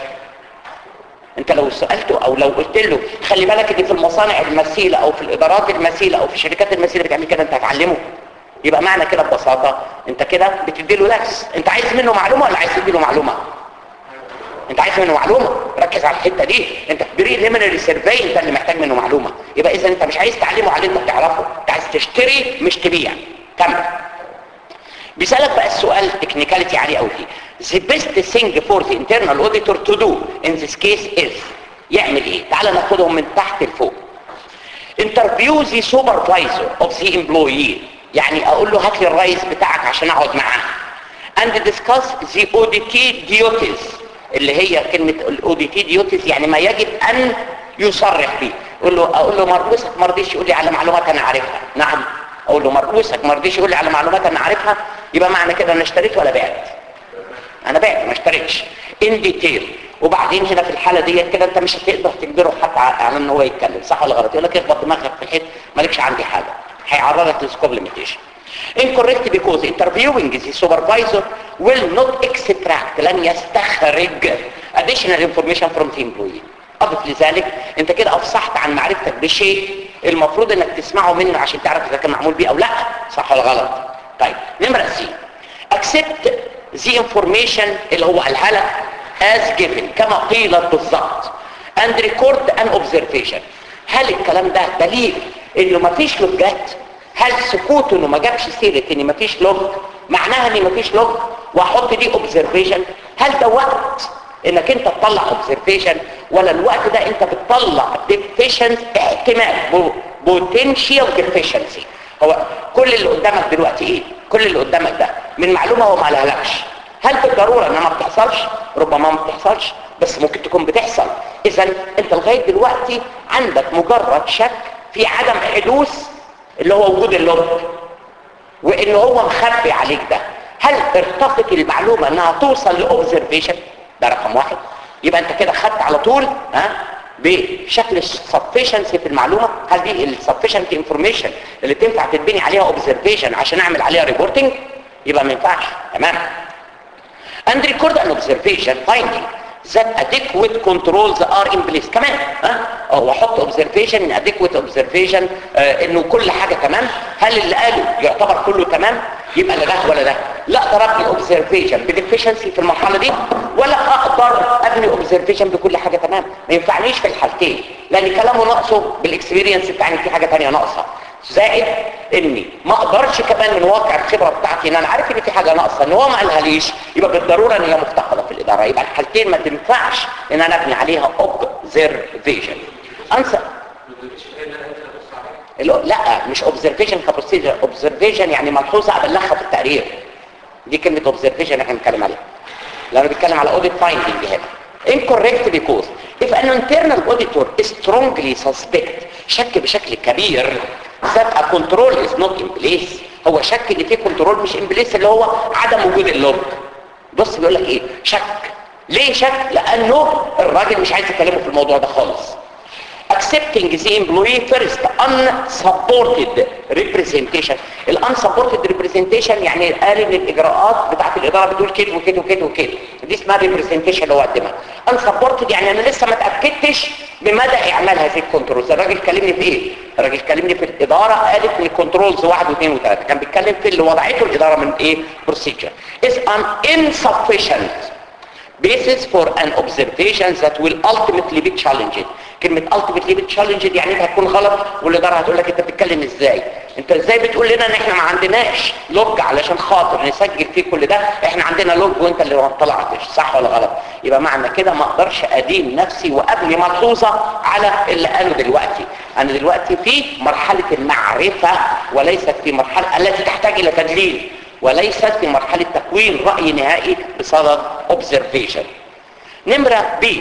انت لو سألته او لو قلت له خلي بالك ان في المصانع المثيلة او في الادارات المثيلة او في الشركات المثيلة بتعمل كده انت هتعلمه يبقى معنى كده ببساطة انت كده بتدي له درس انت عايز منه معلومة ولا عايز تدي له معلومة انت عايز منه معلومة ركز على الحتة دي انت بريليمينري سيرفي انت اللي محتاج منه معلومة يبقى اذا انت مش عايز تعلمه على اللي انت بتعرفه انت عايز تشتري مش تبيع كمل بيسألك بقى السؤال تكنيكاليتي عالي قوي فيه the best thing for the internal auditor to do in this case is يعمل ايه تعال ناخدهم من تحت لفوق interview the supervisor of the employee يعني اقول له هات لي الرئيس بتاعك عشان اقعد معاه and discuss the audit duties اللي هي كلمة الاوديتي ديوتيز يعني ما يجب ان يصرح به اقول له اقول له مرؤوسك ما رضيش يقول لي على معلومات انا عارفها نعم اقول له مرؤوسك ما رضيش يقول لي على معلومات انا عارفها يبقى معنى كده انا اشتريت ولا بعت انا بعت ما اشتريتش ان ديتيل وبعدين هنا في الحاله ديت كده انت مش هتقدر تجبره حتى على ان هو يتكلم صح ولا غلط يقول لك اخبط دماغك في الحيط مالكش عندي حاجه هيعرضك لسكوب ليميتيشن incorrect because interviewing the supervisor will not extract لن يستخرج additional information from the employee اضف لذلك انت كده افصحت عن معرفتك بشيء المفروض انك تسمعه منه عشان تعرف اذا كان معمول بيه او لا صح ولا غلط طيب نمرة سي accept the information اللي هو قالها لك as given كما قيلت بالظبط and record an observation هل الكلام ده دليل انه مفيش لوجات هل سكوته انه ما جابش سيره ان مفيش لوج معناها ان مفيش لوج واحط دي اوبزرفيشن هل ده وقت انك انت تطلع اوبزرفيشن ولا الوقت ده انت بتطلع ديفيشنس احتمال بوتنشال ديفيشنسي هو كل اللي قدامك دلوقتي ايه كل اللي قدامك ده من معلومه هو ما قالهالكش هل بالضروره انها ما بتحصلش ربما ما بتحصلش بس ممكن تكون بتحصل اذا انت لغايه دلوقتي عندك مجرد شك في عدم حدوث اللي هو وجود اللوج وان هو مخبي عليك ده هل ارتقت المعلومه انها توصل لاوبزرفيشن ده رقم واحد يبقى انت كده خدت على طول ها بشكل sufficiency في المعلومه هل دي السفشنت انفورميشن اللي تنفع تتبني عليها اوبزرفيشن عشان اعمل عليها ريبورتنج يبقى ما ينفعش تمام and record an observation finding that adequate controls are in place كمان ها اه واحط observation in adequate observation آه انه كل حاجة تمام هل اللي قاله يعتبر كله تمام يبقى لا ده ولا ده لا اقدر ابني observation بديفيشنسي في المرحلة دي ولا اقدر ابني observation بكل حاجة تمام ما ينفعنيش في الحالتين لان كلامه ناقصه بالاكسبيرينس بتاعي في حاجة تانية ناقصة زائد اني ما اقدرش كمان من واقع الخبره بتاعتي ان انا عارف ان في حاجه ناقصه ان هو ما قالها ليش يبقى بالضروره ان هي مفتقده في الاداره يبقى الحالتين ما تنفعش ان انا ابني عليها اوبزرفيشن انسى لا مش اوبزرفيشن كبروسيجر اوبزرفيشن يعني ملحوظه ابلغها في التقرير دي كلمه اوبزرفيشن احنا بنتكلم عليها لانه بيتكلم على اوديت فايندنج هنا incorrect because if an internal auditor strongly suspect شك بشكل كبير that a control is not in place هو شك ان في كنترول مش in place اللي هو عدم وجود اللوج بص بيقول لك ايه شك ليه شك لانه الراجل مش عايز يكلمه في الموضوع ده خالص accepting the employee first unsupported representation ال unsupported representation يعني قال ان الاجراءات بتاعت الاداره بتقول كده وكده وكده وكده دي اسمها representation اللي هو قدمها unsupported يعني انا لسه ما اتاكدتش بمدى اعمال هذه الكنترولز الراجل كلمني في ايه الراجل كلمني في الاداره قالت ان الكنترولز واحد واثنين وثلاثه كان بيتكلم في اللي وضعته الاداره من ايه procedure is an insufficient basis for an observation that will ultimately be challenged كلمة ultimately be challenged يعني انت هتكون غلط والإدارة هتقول لك انت بتتكلم ازاي انت ازاي بتقول لنا ان احنا ما عندناش لوج علشان خاطر نسجل فيه كل ده احنا عندنا لوج وانت اللي ما طلعتش صح ولا غلط يبقى معنى كده ما اقدرش ادين نفسي وابني ملحوظة على اللي قاله دلوقتي انا دلوقتي في مرحلة المعرفة وليست في مرحلة التي تحتاج الى تدليل وليست في مرحلة تكوين رأي نهائي بصدد observation نمرة B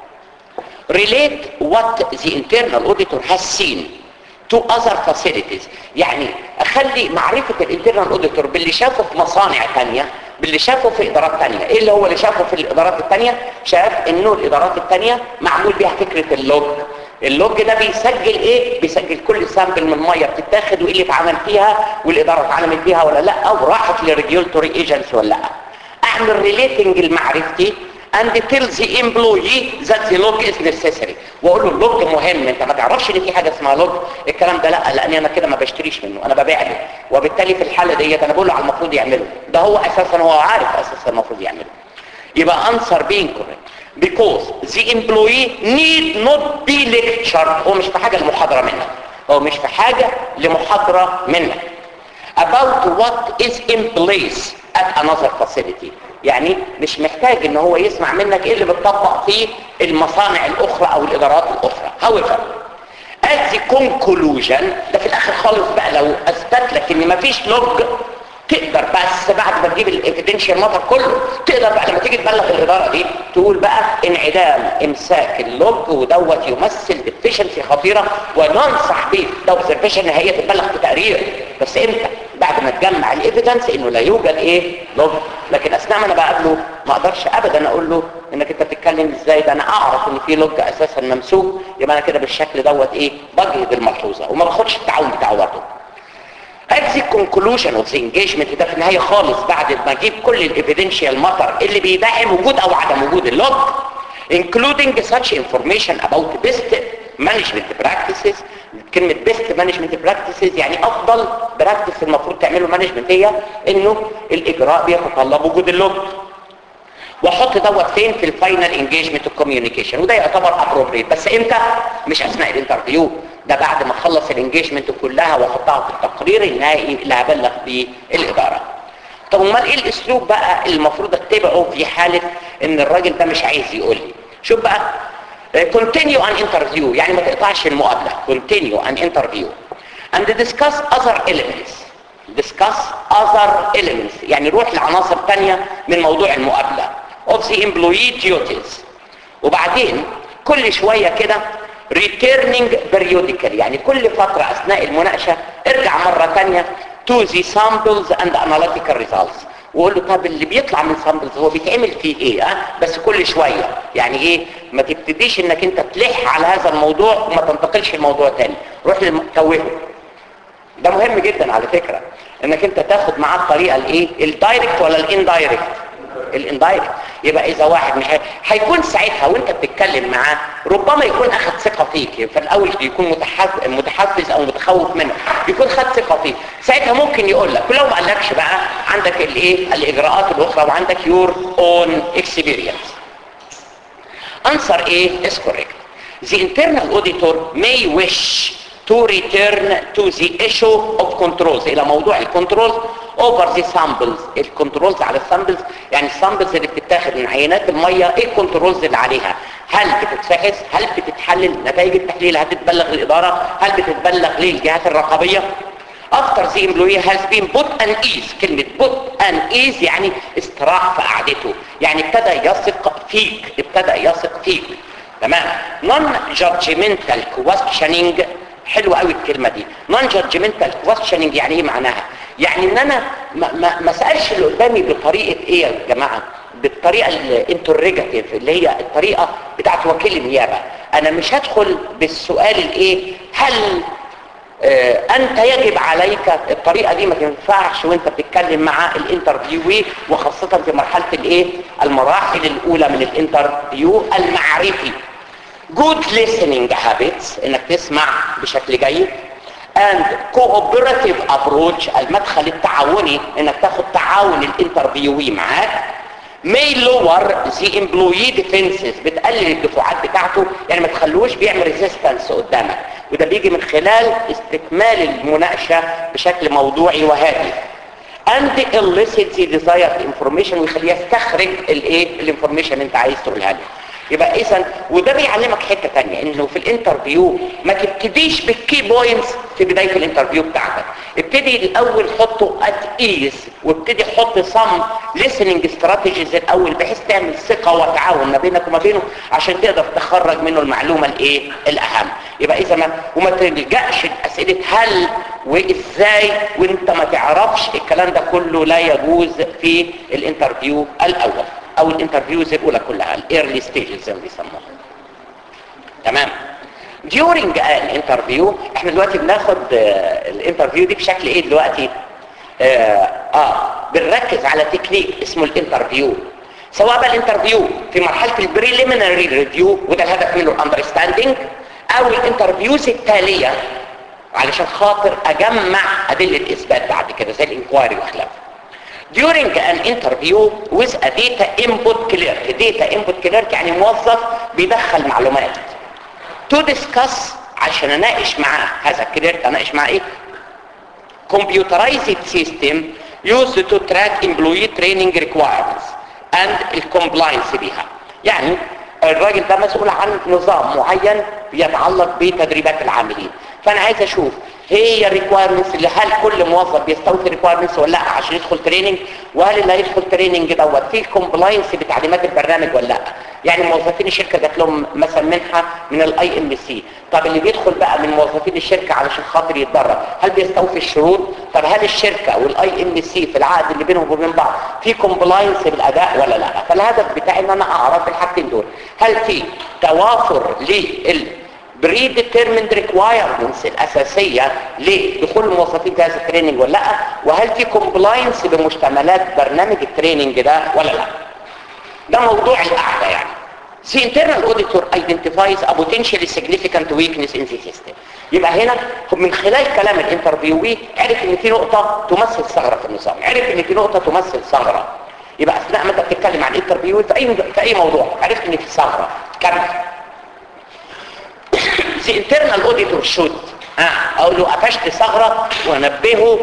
relate what the internal auditor has seen to other facilities يعني اخلي معرفة الانترنال auditor باللي شافه في مصانع تانية باللي شافه في ادارات تانية ايه اللي هو اللي شافه في الادارات التانية شاف انه الادارات التانية معمول بيها فكرة اللوج اللوج ده بيسجل ايه بيسجل كل سامبل من ميه بتتاخد وايه اللي اتعمل فيها والاداره اتعلمت بيها ولا لا او راحت لريجولتوري ايجنسي ولا لا اعمل ريليتنج لمعرفتي and tell the employee that the log is necessary واقول له اللوج مهم انت ما تعرفش ان في حاجه اسمها لوج الكلام ده لا لان انا كده ما بشتريش منه انا ببيع له وبالتالي في الحاله ديت انا بقول له على المفروض يعمله ده هو اساسا هو عارف اساسا المفروض يعمله يبقى answer being correct because the employee need not be lectured هو مش في حاجة لمحاضرة منك هو مش في حاجة لمحاضرة منك about what is in place at another facility يعني مش محتاج ان هو يسمع منك ايه اللي بتطبق فيه المصانع الاخرى او الادارات الاخرى however at the conclusion ده في الاخر خالص بقى لو اثبت لك ان مفيش لوج تقدر بس بعد ما تجيب الايفيدنشال ماتر كله تقدر بقى لما تيجي تبلغ الاداره دي تقول بقى انعدام امساك اللوج ودوت يمثل ديفيشنسي خطيره وننصح بيه ده اوبزرفيشن هي تبلغ بتقرير بس امتى بعد ما تجمع الايفيدنس انه لا يوجد ايه لوج لكن اثناء ما انا بقابله ما اقدرش ابدا اقول له انك انت بتتكلم ازاي ده انا اعرف ان في لوج اساسا ممسوك يبقى انا كده بالشكل دوت ايه بجهد الملحوظه وما باخدش التعاون بتاعه برضه at the conclusion of the engagement ده في النهاية خالص بعد ما اجيب كل الايفيدنشال ماتر اللي بيدعم وجود او عدم وجود اللوج including such information about best management practices كلمة best management practices يعني افضل براكتس المفروض تعمله مانجمنت هي انه الاجراء بيتطلب وجود اللوج واحط دوت فين في الفاينل انجيجمنت كوميونيكيشن وده يعتبر ابروبريت بس امتى مش اثناء الانترفيو ده بعد ما اخلص الانجيجمنت كلها واحطها في التقرير النهائي اللي هبلغ بيه الاداره طب امال ايه الاسلوب بقى اللي المفروض اتبعه في حاله ان الراجل ده مش عايز يقول لي شوف بقى continue an interview يعني ما تقطعش المقابله continue an interview and discuss other elements discuss other elements يعني روح لعناصر تانية من موضوع المقابله of the employee duties وبعدين كل شوية كده returning periodically يعني كل فترة أثناء المناقشة ارجع مرة تانية to the samples and analytical results وقول له طب اللي بيطلع من samples هو بيتعمل فيه ايه اه بس كل شوية يعني ايه ما تبتديش انك انت تلح على هذا الموضوع وما تنتقلش الموضوع تاني روح للمتوهه ده مهم جدا على فكرة انك انت تاخد معاه الطريقة الايه الدايركت ولا الاندايركت الاندايركت يبقى اذا واحد مش هي... هيكون ساعتها وانت بتتكلم معاه ربما يكون اخذ ثقه فيك فالاول يكون متحفز متحفز او متخوف منه يكون خد ثقه فيك ساعتها ممكن يقول لك ولو ما قالكش بقى عندك الايه الاجراءات الاخرى وعندك يور اون اكسبيرينس answer A is correct the internal auditor may wish to return to the issue of controls الى موضوع الكنترولز over the samples الكنترولز على السامبلز يعني السامبلز اللي بتتاخد من عينات الميه ايه الكنترولز اللي عليها هل بتتفحص هل بتتحلل نتائج التحليل هتتبلغ للاداره هل بتتبلغ للجهات الرقابيه after the employee has been put an ease كلمة put an ease يعني استراح في قعدته يعني ابتدى يثق فيك ابتدى يثق فيك تمام non judgmental questioning حلوة قوي الكلمة دي non judgmental questioning يعني ايه معناها يعني ان انا ما, ما, ما سألش اللي قدامي بطريقة ايه يا جماعة بالطريقة الانترجاتيف اللي هي الطريقة بتاعت وكيل النيابة انا مش هدخل بالسؤال الايه هل آه انت يجب عليك الطريقة دي ما تنفعش وانت بتتكلم مع الانترفيوي وخاصة في مرحلة الايه المراحل الاولى من الانترفيو المعرفي good listening habits انك تسمع بشكل جيد and cooperative approach المدخل التعاوني انك تاخد تعاون الانترفيوي معاك may lower the employee defenses بتقلل الدفاعات بتاعته يعني ما تخلوش بيعمل resistance قدامك وده بيجي من خلال استكمال المناقشة بشكل موضوعي وهادي and elicit the desired information ويخليه يستخرج الايه الانفورميشن انت عايز تقولها له يبقى اذا وده بيعلمك حته ثانيه انه في الانترفيو ما تبتديش بالكي بوينتس في بدايه الانترفيو بتاعتك ابتدي الاول حطه ات ايز وابتدي حط صم listening استراتيجيز الاول بحيث تعمل ثقه وتعاون ما بينك وما بينه عشان تقدر تخرج منه المعلومه الايه الاهم يبقى اذا ما وما تلجاش لاسئله هل وازاي وانت ما تعرفش الكلام ده كله لا يجوز في الانترفيو الاول او الانترفيوز الاولى كلها الايرلي ستيجز زي ما بيسموها تمام during الانترفيو احنا دلوقتي بناخد الانترفيو دي بشكل ايه دلوقتي اه, آه بنركز على تكنيك اسمه الانترفيو سواء بقى الانترفيو في مرحله البريليمينري ريفيو وده الهدف منه الاندرستاندينج او الانترفيوز التاليه علشان خاطر اجمع ادله اثبات بعد كده زي الانكوايري وخلافه during an interview with a data input clerk data input clerk يعني موظف بيدخل معلومات to discuss عشان اناقش معاه هذا الكليرك اناقش معاه ايه computerized system used to track employee training requirements and الكومبلاينس بيها يعني الراجل ده مسؤول عن نظام معين بيتعلق بتدريبات العاملين فانا عايز اشوف هي الريكوايرمنتس اللي هل كل موظف بيستوفي الريكوايرمنتس ولا لا عشان يدخل تريننج وهل اللي هيدخل تريننج دوت فيه كومبلاينس بتعليمات البرنامج ولا لا يعني موظفين الشركه جات لهم مثلا منحه من الاي ام سي طب اللي بيدخل بقى من موظفين الشركه علشان خاطر يتدرب هل بيستوفي الشروط طب هل الشركه والاي ام سي في العقد اللي بينهم وبين بعض في كومبلاينس بالاداء ولا لا فالهدف بتاعي ان انا اعرف الحاجتين دول هل في توافر لل بري ديترميند ريكوايرمنتس الاساسيه لدخول الموظفين في هذا التريننج ولا لا وهل في كومبلاينس بمشتملات برنامج التريننج ده ولا لا ده موضوع القعده يعني The internal auditor identifies a potentially significant weakness in the system. يبقى هنا من خلال كلام الانترفيوي عرف ان في نقطة تمثل ثغرة في النظام، عرف ان في نقطة تمثل ثغرة. يبقى اثناء ما انت بتتكلم عن الانترفيوي في اي في اي موضوع عرفت ان في ثغرة. كمل. The internal auditor should ها اقول له قفشت ثغرة وانبهه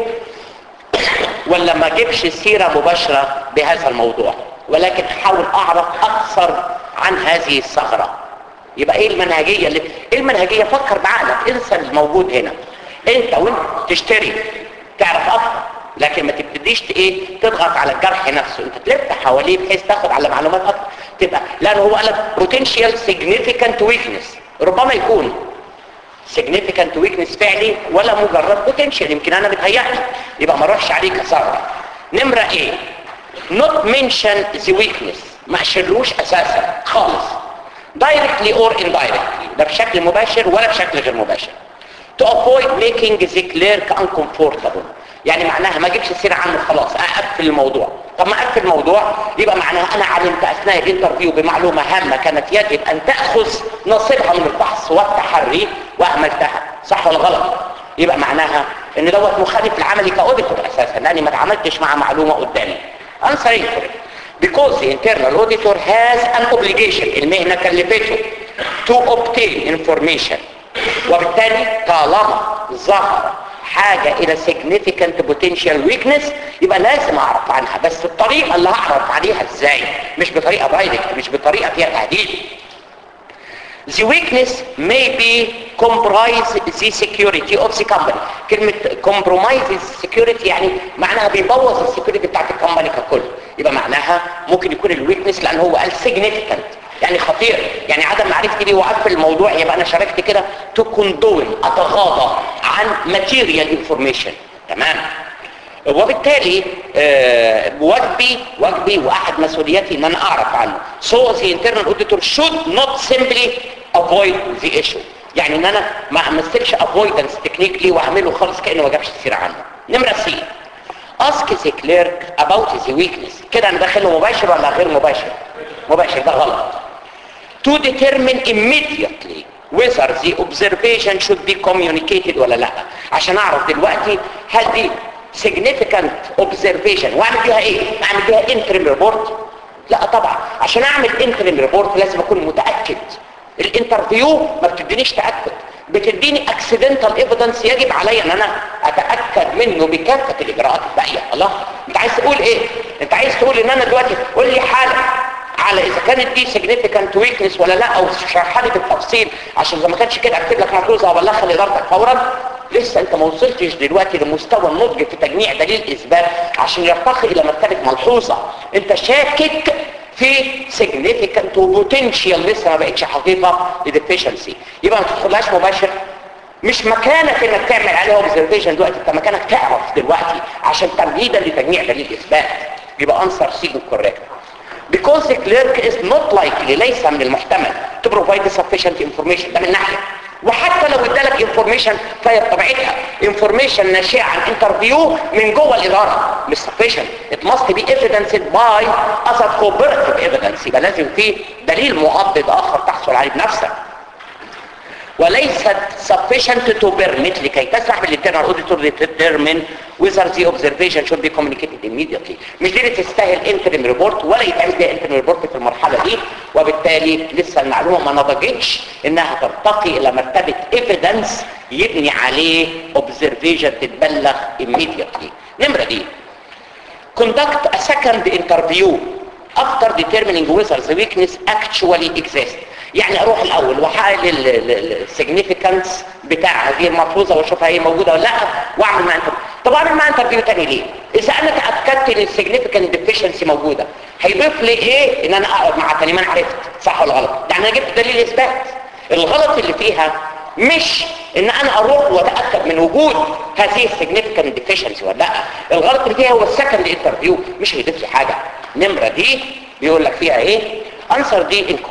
ولا ما اجيبش سيرة مباشرة بهذا الموضوع ولكن احاول اعرف اكثر عن هذه الثغرة يبقى ايه المنهجية اللي ايه المنهجية فكر بعقلك انسى الموجود هنا انت وانت تشتري تعرف اكتر لكن ما تبتديش ايه تضغط على الجرح نفسه انت تلف حواليه بحيث تاخد على معلومات اكتر تبقى لان هو قال potential significant weakness ربما يكون significant weakness فعلي ولا مجرد potential يمكن انا متهيألي يبقى ما اروحش عليه كثغرة نمرة ايه not mention the weakness ما اشيلوش اساسا خالص directly or indirectly لا بشكل مباشر ولا بشكل غير مباشر to avoid making the clerk uncomfortable يعني معناها ما اجيبش سيرة عنه خلاص اقفل الموضوع طب ما اقفل الموضوع يبقى معناها انا علمت اثناء الانترفيو بمعلومة هامة كانت يجب ان تأخذ نصيبها من البحث والتحري واهملتها صح ولا غلط يبقى معناها ان دوت مخالف العملي كاوديتور اساسا لاني ما اتعاملتش مع معلومة قدامي answer incorrect because the internal auditor has an obligation المهنة كلفته to obtain information وبالتالي طالما ظهر حاجة الى significant potential weakness يبقى لازم اعرف عنها بس الطريقة اللي هعرف عليها ازاي مش بطريقة دايركت مش بطريقة فيها تهديد The weakness may be comprise the security of the company كلمة compromise the security يعني معناها بيبوظ السكيورتي بتاعت الكمباني ككل يبقى معناها ممكن يكون الويكنس لان هو قال significant يعني خطير يعني عدم معرفتي بيه وقفل الموضوع يبقى انا شاركت كده to condone اتغاضى عن material information تمام وبالتالي آه واجبي واجبي واحد مسؤولياتي ان انا اعرف عنه so the internal auditor should not simply avoid the issue يعني ان انا ما امثلش avoidance technically واعمله خالص كانه ما جابش سيره عنه نمره سي ask the clerk about the weakness كده انا داخله مباشر ولا غير مباشر مباشر ده غلط to determine immediately whether the observation should be communicated ولا لا عشان اعرف دلوقتي هل دي significant observation واعمل بيها ايه اعمل بيها interim report لا طبعا عشان اعمل interim report لازم اكون متاكد الانترفيو ما بتدينيش تاكد بتديني accidental evidence يجب علي ان انا اتاكد منه بكافه الاجراءات الباقيه الله انت عايز تقول ايه انت عايز تقول ان انا دلوقتي قول لي حاله على اذا كانت دي significant weakness ولا لا او شرحها لي بالتفصيل عشان اذا ما كانش كده اكتب لك ملحوظه وابلغها لادارتك فورا لسه انت ما وصلتش دلوقتي لمستوى النضج في تجميع دليل اثبات عشان يرتقي الى مرتبه ملحوظه انت شاكك في significant وبوتنشال لسه ما بقتش حقيقه لديفيشنسي يبقى ما تدخلهاش مباشر مش مكانك انك تعمل عليها اوبزرفيشن دلوقتي انت مكانك تعرف دلوقتي عشان تمهيدا لتجميع دليل اثبات يبقى انسر سي كوريكت because the clerk is not likely ليس من المحتمل to provide sufficient information ده من ناحيه وحتى لو ادالك انفورميشن فهي بطبيعتها انفورميشن ناشئه عن انترفيو من جوه الاداره مش sufficient it must be evidenced by other cooperative evidence يبقى لازم في دليل مؤضد اخر تحصل عليه بنفسك وليست sufficient to permit لكي تسمح بالinternal auditor to determine whether the observation should be communicated immediately مش دي اللي تستاهل interim report ولا يتعمل بيها interim report في المرحلة دي وبالتالي لسه المعلومة ما نضجتش انها ترتقي الى مرتبة evidence يبني عليه observation تتبلغ immediately نمرة دي conduct a second interview after determining whether the weakness actually exists يعني اروح الاول واحلل السيجنيفيكانس بتاع هذه الملحوظه واشوفها هي موجوده ولا لا واعمل معاها انترفيو طب اعمل معاها انترفيو تاني ليه اذا انا تاكدت ان السيجنيفيكانت ديفيشنسي موجوده هيضيف لي ايه ان انا اقعد معاها تاني ما انا عرفت صح ولا غلط يعني انا جبت دليل اثبات الغلط اللي فيها مش ان انا اروح واتاكد من وجود هذه السيجنيفيكانت ديفيشنسي ولا لا الغلط اللي فيها هو السكند انترفيو مش هيضيف لي حاجه نمره دي بيقول لك فيها ايه انسر دي incorrect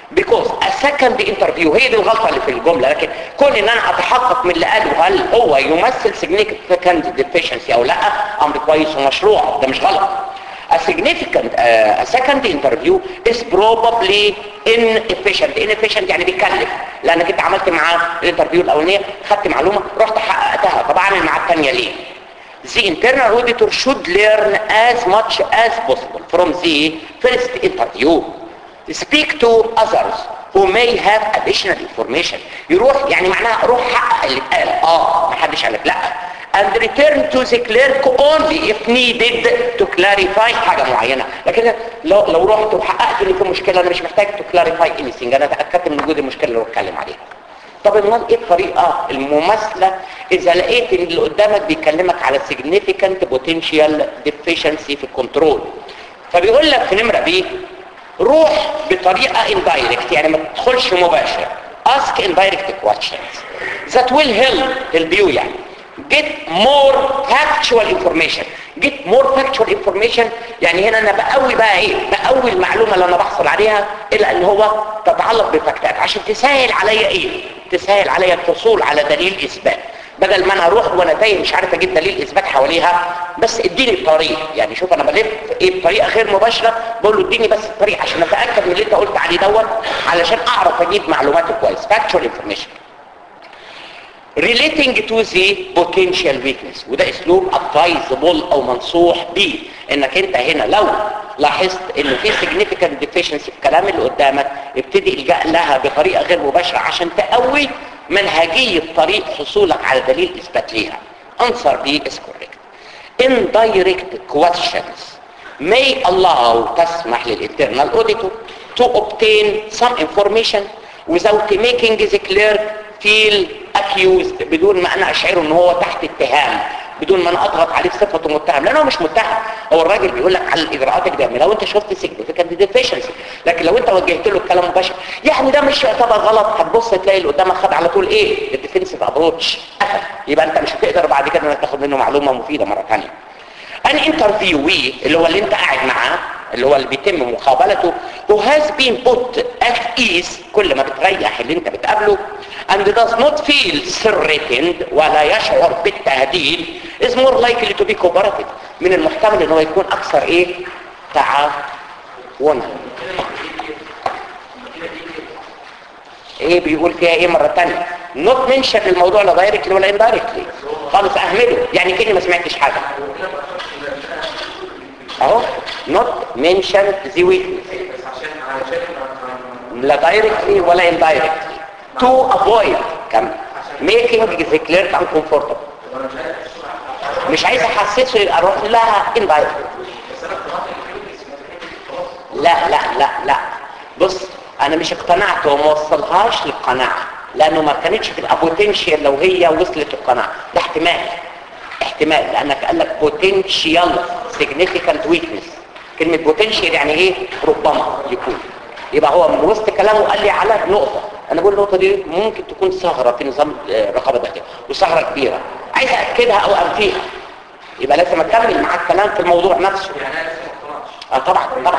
because a second interview هي دي الغلطة اللي في الجملة لكن كون ان انا اتحقق من اللي قاله هل هو يمثل significant deficiency او لا امر كويس ومشروع ده مش غلط a significant uh, a second interview is probably inefficient inefficient يعني بيكلف لانك انت عملت معاه الانترفيو الاولانيه خدت معلومه رحت حققتها طب اعمل معاه الثانيه ليه the internal auditor should learn as much as possible from the first interview speak to others who may have additional information يروح يعني معناها روح حقق اللي اتقال اه ما حدش قالك لا and return to the clerk only if needed to clarify حاجة معينة لكن لو, لو رحت وحققت ان في مشكلة انا مش محتاج to clarify anything انا تأكدت من وجود المشكلة اللي بتكلم عليها طب امال ايه الطريقة المماثلة اذا لقيت ان اللي قدامك بيكلمك على significant potential deficiency في الكنترول فبيقول لك في نمرة بي روح بطريقة indirect يعني ما تدخلش مباشر ask indirect questions that will help help you يعني get more factual information get more factual information يعني هنا انا بقوي بقى ايه بقوي المعلومة اللي انا بحصل عليها الى ان هو تتعلق بفاكتات عشان تسهل عليا ايه تسهل عليا الحصول على دليل اثبات بدل ما انا اروح وانا تايه مش عارف اجيب دليل اثبات حواليها بس اديني الطريق يعني شوف انا بلف ايه بطريقه غير مباشره بقول له اديني بس الطريق عشان اتاكد من اللي انت قلت عليه دوت علشان اعرف اجيب معلوماته كويس factual information relating to the potential weakness وده اسلوب advisable او منصوح بيه انك انت هنا لو لاحظت ان في significant deficiency في الكلام اللي قدامك ابتدي الجا لها بطريقه غير مباشره عشان تقوي منهجيه طريق حصولك على دليل اثبات ليها answer B is correct indirect questions may allow تسمح للinternal auditor to obtain some information without making the clerk feel accused بدون ما انا اشعره ان هو تحت اتهام بدون ما انا اضغط عليه بصفته متهم لانه مش متهم هو الراجل بيقول لك على الاجراءات الجامعه لو انت شفت significant deficiency لكن لو انت وجهت له الكلام مباشر يعني ده مش يعتبر غلط هتبص تلاقي اللي قدامك خد على طول ايه الديفنسيف ابروتش قفل يبقى انت مش هتقدر بعد كده انك تاخد منه معلومه مفيده مره ثانيه ان انترفيوي اللي هو اللي انت قاعد معاه اللي هو اللي بيتم مقابلته who has been put at ease كل ما بتريح اللي انت بتقابله and does not feel threatened ولا يشعر بالتهديد is more likely to be cooperative من المحتمل ان هو يكون اكثر ايه تعاونا ايه بيقول فيها ايه مرة تانية not mention الموضوع لا دايركتلي ولا indirectly خالص اهمله يعني كده ما سمعتش حاجة اهو not mention the weakness لا directly ولا indirectly to avoid كم making the clerk uncomfortable مش عايز احسسه يبقى اروح لها indirectly لا لا لا لا بص انا مش اقتنعت وما وصلهاش للقناعة لانه ما كانتش تبقى بوتنشال لو هي وصلت القناعة ده احتمال احتمال لانك قال لك potential significant weakness كلمة potential يعني ايه ربما يكون يبقى هو من وسط كلامه قال لي على نقطة انا بقول النقطة دي ممكن تكون ثغرة في نظام الرقابة ده وثغرة كبيرة عايز اكدها او انفيها يبقى لازم اكمل معاك كلام في الموضوع نفسه اه طبعا طبعا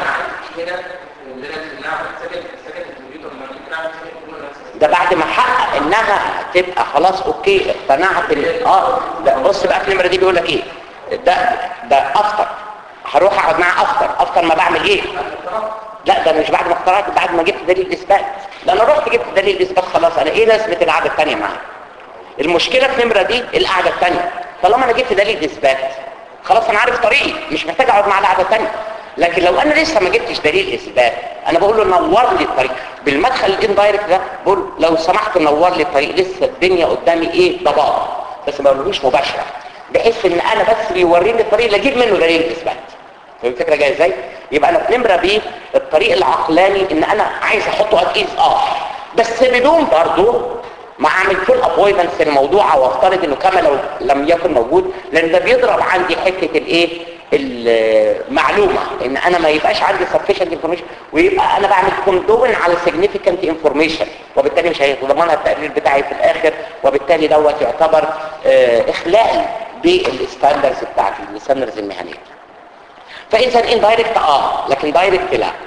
ده بعد ما حقق انها تبقى خلاص اوكي اقتنعت ال- اه ده بص بقى في النمره دي بيقول لك ايه ده ده افطر هروح اقعد معاه افطر افطر ما بعمل ايه لا ده مش بعد ما اخترعت بعد ما جبت دليل اثبات ده انا رحت جبت دليل اثبات خلاص انا ايه لازمه القعده الثانيه معاه المشكله في النمره دي القعده الثانيه طالما انا جبت دليل اثبات خلاص انا عارف طريقي مش محتاج اقعد مع القعده الثانيه لكن لو انا لسه ما جبتش دليل اثبات انا بقول له نور لي الطريق بالمدخل الاندايركت ده بقول لو سمحت نور لي الطريق لسه الدنيا قدامي ايه ضباب بس ما بقولوش مباشره بحيث ان انا بس بيوريني الطريق اللي اجيب منه دليل اثبات فاهم الفكره جايه ازاي يبقى انا في نمره بي الطريق العقلاني ان انا عايز احطه اتقيس اه بس بدون برضه ما اعمل فول افويدنس الموضوع او افترض انه كما لو لم يكن موجود لان ده بيضرب عندي حته الايه المعلومه ان انا ما يبقاش عندي sufficient information ويبقى انا بعمل كوندوين على significant information وبالتالي مش هيتضمنها التقرير بتاعي في الاخر وبالتالي دوت يعتبر آه اخلال بالستاندرز بتاعتي الستاندرز المهنيه فاذا indirect اه لكن direct لا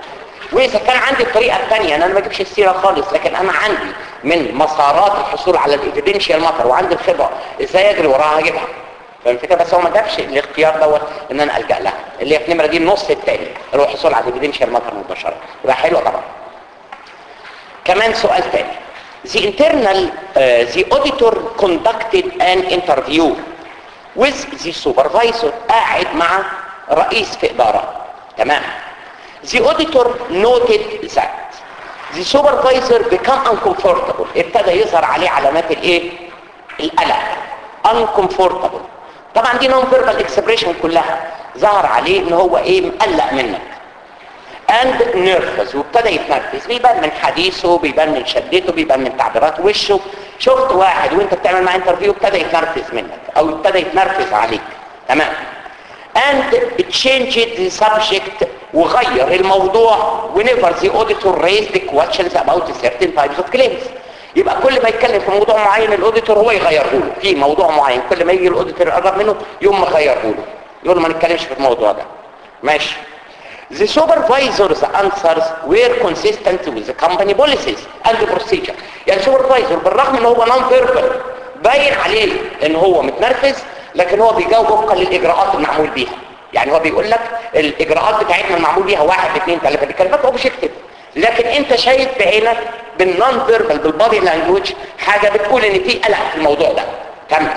واذا كان عندي الطريقه الثانيه انا ما اجيبش السيره خالص لكن انا عندي من مسارات الحصول على الايفيدنشال ماتر وعندي الخبره ازاي اجري وراها هجيبها فاهم الفكره بس هو ما جابش الاختيار دوت ان انا الجا لها اللي هي في النمره دي النص الثاني اللي هو الحصول على الايفيدنشال ماتر مباشره يبقى حلوه طبعا كمان سؤال ثاني the internal uh, the auditor conducted an interview with the supervisor قاعد مع رئيس في إدارة تمام the auditor noted that the supervisor become uncomfortable ابتدى يظهر عليه علامات الايه القلق uncomfortable طبعا دي non verbal expression كلها ظهر عليه ان هو ايه مقلق منك and nervous وابتدى يتنرفز بيبان من حديثه بيبان من شدته بيبان من تعبيرات وشه شفت واحد وانت بتعمل معاه انترفيو ابتدى يتنرفز منك او ابتدى يتنرفز عليك تمام and changed the subject وغير الموضوع whenever the auditor raised the questions about certain types of claims يبقى كل ما يتكلم في موضوع معين الاوديتور هو يغيره له في موضوع معين كل ما يجي الاوديتور يقرب منه يقوم مغيره له يقول له ما نتكلمش في الموضوع ده ماشي The supervisor's answers were consistent with the company policies and the procedure. يعني supervisor بالرغم ان هو non verbal باين عليه ان هو متنرفز لكن هو بيجاوب وفقا للاجراءات المعمول بيها. يعني هو بيقول لك الاجراءات بتاعتنا المعمول بيها واحد اثنين ثلاثه دي كلمات اوبجكتيف لكن انت شايف بعينك بالنون فيربال بالبادي لانجوج حاجه بتقول ان في قلق في الموضوع ده. كمل.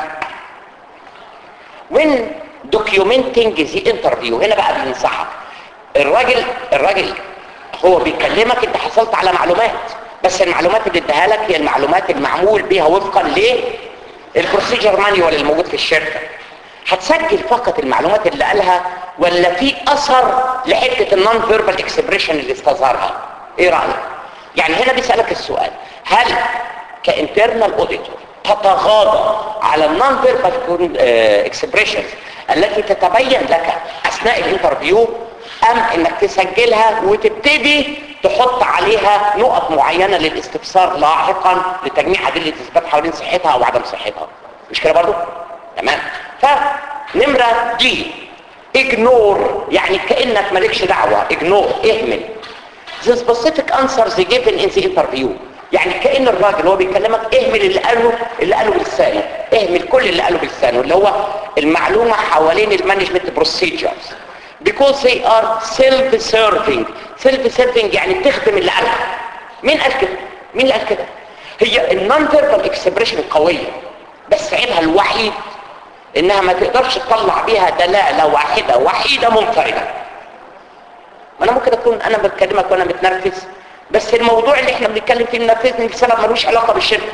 when documenting the interview هنا بقى بننصحك الراجل الراجل هو بيكلمك انت حصلت على معلومات بس المعلومات اللي اداها لك هي المعلومات المعمول بيها وفقا للبروسيجر مانيوال الموجود في الشركه هتسجل فقط المعلومات اللي قالها ولا في اثر لحته النون فيربال اكسبريشن اللي استظهرها ايه رايك يعني هنا بيسالك السؤال هل كانترنال اوديتور تتغاضى على النون فيربال اكسبريشنز التي تتبين لك اثناء الانترفيو ام انك تسجلها وتبتدي تحط عليها نقط معينة للاستفسار لاحقا لتجميع ادلة اثبات حوالين صحتها او عدم صحتها مش كده برضو تمام فنمرة دي اجنور يعني كأنك مالكش دعوة اجنور اهمل the specific answers given in the interview يعني كأن الراجل هو بيكلمك اهمل اللي قاله اللي قاله بلسانه اهمل كل اللي قاله بلسانه اللي هو المعلومة حوالين المانجمنت بروسيجرز because they are self-serving self-serving يعني بتخدم اللي قالها مين قال كده مين اللي قال كده هي النون فيربال اكسبريشن قويه بس عيبها الوحيد انها ما تقدرش تطلع بيها دلاله واحده وحيده منفرده ما انا ممكن اكون انا بكلمك وانا متنرفز بس الموضوع اللي احنا بنتكلم فيه منرفزني لسبب ملوش علاقه بالشركه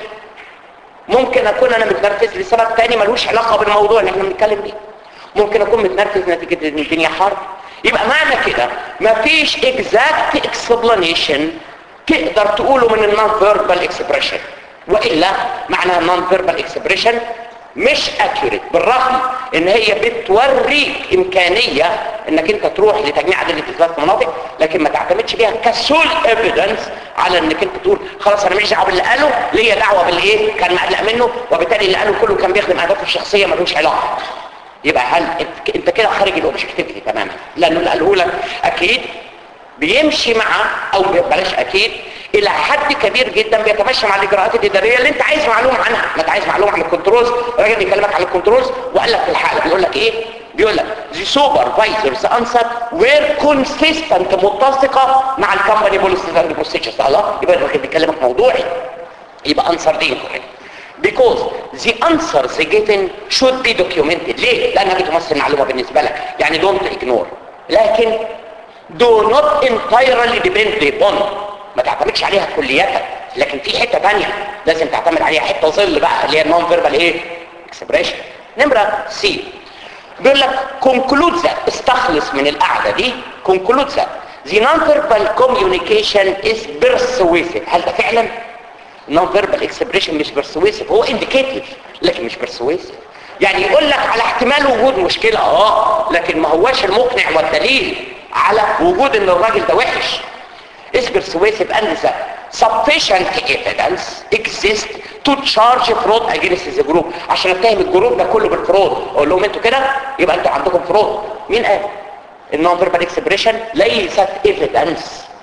ممكن اكون انا متنرفز لسبب تاني ملوش علاقه بالموضوع اللي احنا بنتكلم فيه ممكن اكون متنرفز نتيجة ان الدنيا حر يبقى معنى كده مفيش exact explanation تقدر تقوله من النون فيربال اكسبريشن والا معناها النون فيربال اكسبريشن مش اكيوريت بالرغم ان هي بتوريك امكانيه انك انت تروح لتجميع ادله اثبات مناطق لكن ما تعتمدش بيها كسول ايفيدنس على انك انت تقول خلاص انا ماليش دعوه باللي قاله ليا دعوه بالايه كان مقلق منه وبالتالي اللي قاله كله كان بيخدم اهدافه الشخصيه ملوش علاقه يبقى هل انت كده خارج الاوبجكتيفيتي تماما لانه اللي قاله لك اكيد بيمشي مع او بلاش اكيد الى حد كبير جدا بيتمشى مع الاجراءات الاداريه اللي انت عايز معلومه عنها ما انت عايز معلومه عن الكنترولز الراجل بيكلمك عن الكنترولز وقال لك في الحاله بيقول لك ايه بيقول لك the supervisor's answer were consistent متسقه مع الكومباني بوليسيز اند بروسيجرز الله يبقى الراجل بيكلمك موضوعي يبقى انسر دي incorrect because the answers given should be documented ليه؟ لأنها بتمثل معلومة بالنسبة لك يعني don't ignore لكن do not entirely depend upon ما تعتمدش عليها كلياتك لكن في حتة تانية لازم تعتمد عليها حتة ظل بقى اللي هي النون فيربال ايه؟ expression نمرة سي بيقول لك conclude that استخلص من القعدة دي conclude that the non-verbal communication is persuasive هل ده فعلا؟ non verbal expression مش persuasive هو indicative لكن مش persuasive يعني يقول لك على احتمال وجود مشكلة اه لكن ما هواش المقنع والدليل على وجود ان الراجل ده وحش is persuasive and the sufficient evidence exists to charge fraud against the group عشان اتهم الجروب ده كله بالفرود اقول لهم انتوا كده يبقى انتوا عندكم فرود مين قال النون فيربال اكسبريشن ليست ايفيدنس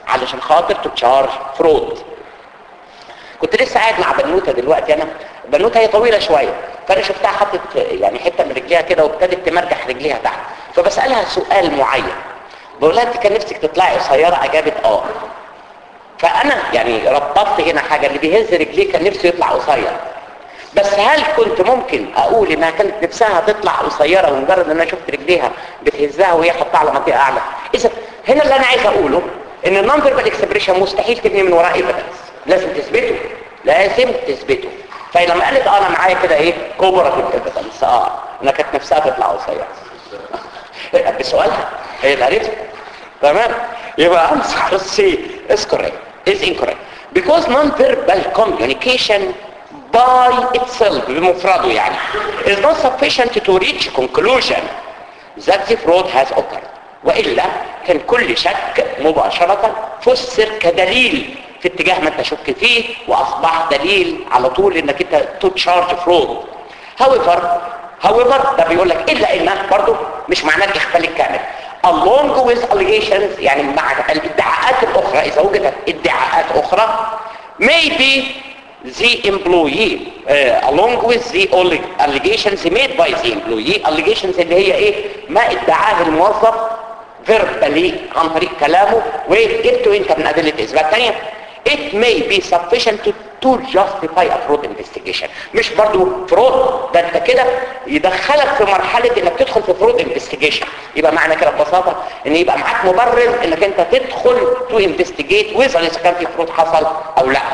علشان خاطر تتشارج فرود كنت لسه قاعد مع بنوته دلوقتي انا بنوته هي طويله شويه فانا شفتها حطت يعني حته من رجليها كده وابتدت تمرجح رجليها تحت فبسالها سؤال معين بقول لها انت كان نفسك تطلعي قصيره اجابت اه فانا يعني ربطت هنا حاجه اللي بيهز رجليه كان نفسه يطلع قصير بس هل كنت ممكن اقول انها كانت نفسها تطلع قصيره ومجرد ان انا شفت رجليها بتهزها وهي حطها على منطقه اعلى اذا هنا اللي انا عايز اقوله ان النون فيربال اكسبريشن مستحيل تبني من وراء ايفيدنس لازم تثبته لازم تثبته فلما قالت اه انا معايا كده ايه كوبراتيف ايفيدنس اه انها كانت نفسها تطلع قصيره بسؤالها هي اللي عرفت تمام يبقى answer C is correct is incorrect because non-verbal communication by itself بمفرده يعني is not sufficient to reach conclusion that the fraud has occurred وإلا كان كل شك مباشرة فسر كدليل في اتجاه ما انت شك فيه واصبح دليل على طول انك انت تتشارج فرود however however ده بيقول لك الا انه برضه مش معناه الاخفال الكامل along with allegations يعني مع الادعاءات الاخرى اذا وجدت ادعاءات اخرى maybe the employee uh, along with the allegations made by the employee allegations اللي هي ايه ما ادعاه الموظف verbally عن طريق كلامه وجبته انت من ادله اثبات ثانيه it may be sufficient to, to justify a fraud investigation مش برضو fraud ده انت كده يدخلك في مرحلة انك تدخل في fraud investigation يبقى معنى كده ببساطة ان يبقى معاك مبرر انك انت تدخل to investigate whether اذا كان في fraud حصل او لا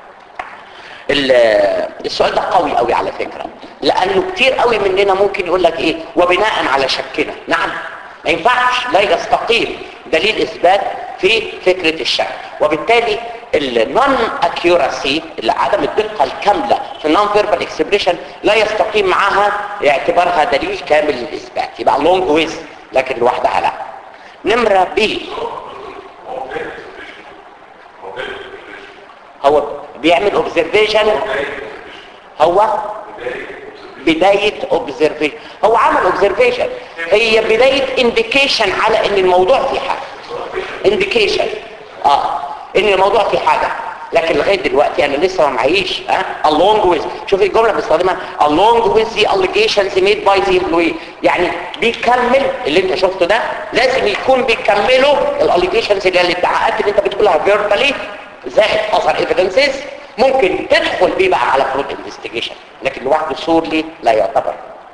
السؤال ده قوي قوي على فكرة لانه كتير قوي مننا ممكن يقول لك ايه وبناء على شكنا نعم ما ينفعش لا يستقيم دليل اثبات في فكرة الشك وبالتالي النون اكيوراسي عدم الدقة الكاملة في النون فيربال اكسبريشن لا يستقيم معها اعتبارها دليل كامل للاثبات يبقى لونج ويز لكن لوحدها لا نمرة بي هو بيعمل اوبزرفيشن هو بداية اوبزرفيشن هو عمل اوبزرفيشن هي بداية انديكيشن على ان الموضوع في حاجة انديكيشن اه ان الموضوع في حاجة لكن لغاية دلوقتي انا لسه ما معيش ها along with شوف الجملة بستخدمها along with the allegations made by the employee يعني بيكمل اللي انت شفته ده لازم يكون بيكملوا الاليجيشنز اللي هي الادعاءات اللي انت بتقولها verbally زائد اثر evidences ممكن تدخل بيه بقى على فرود انفستيجيشن لكن لوحده سورلي لا يعتبر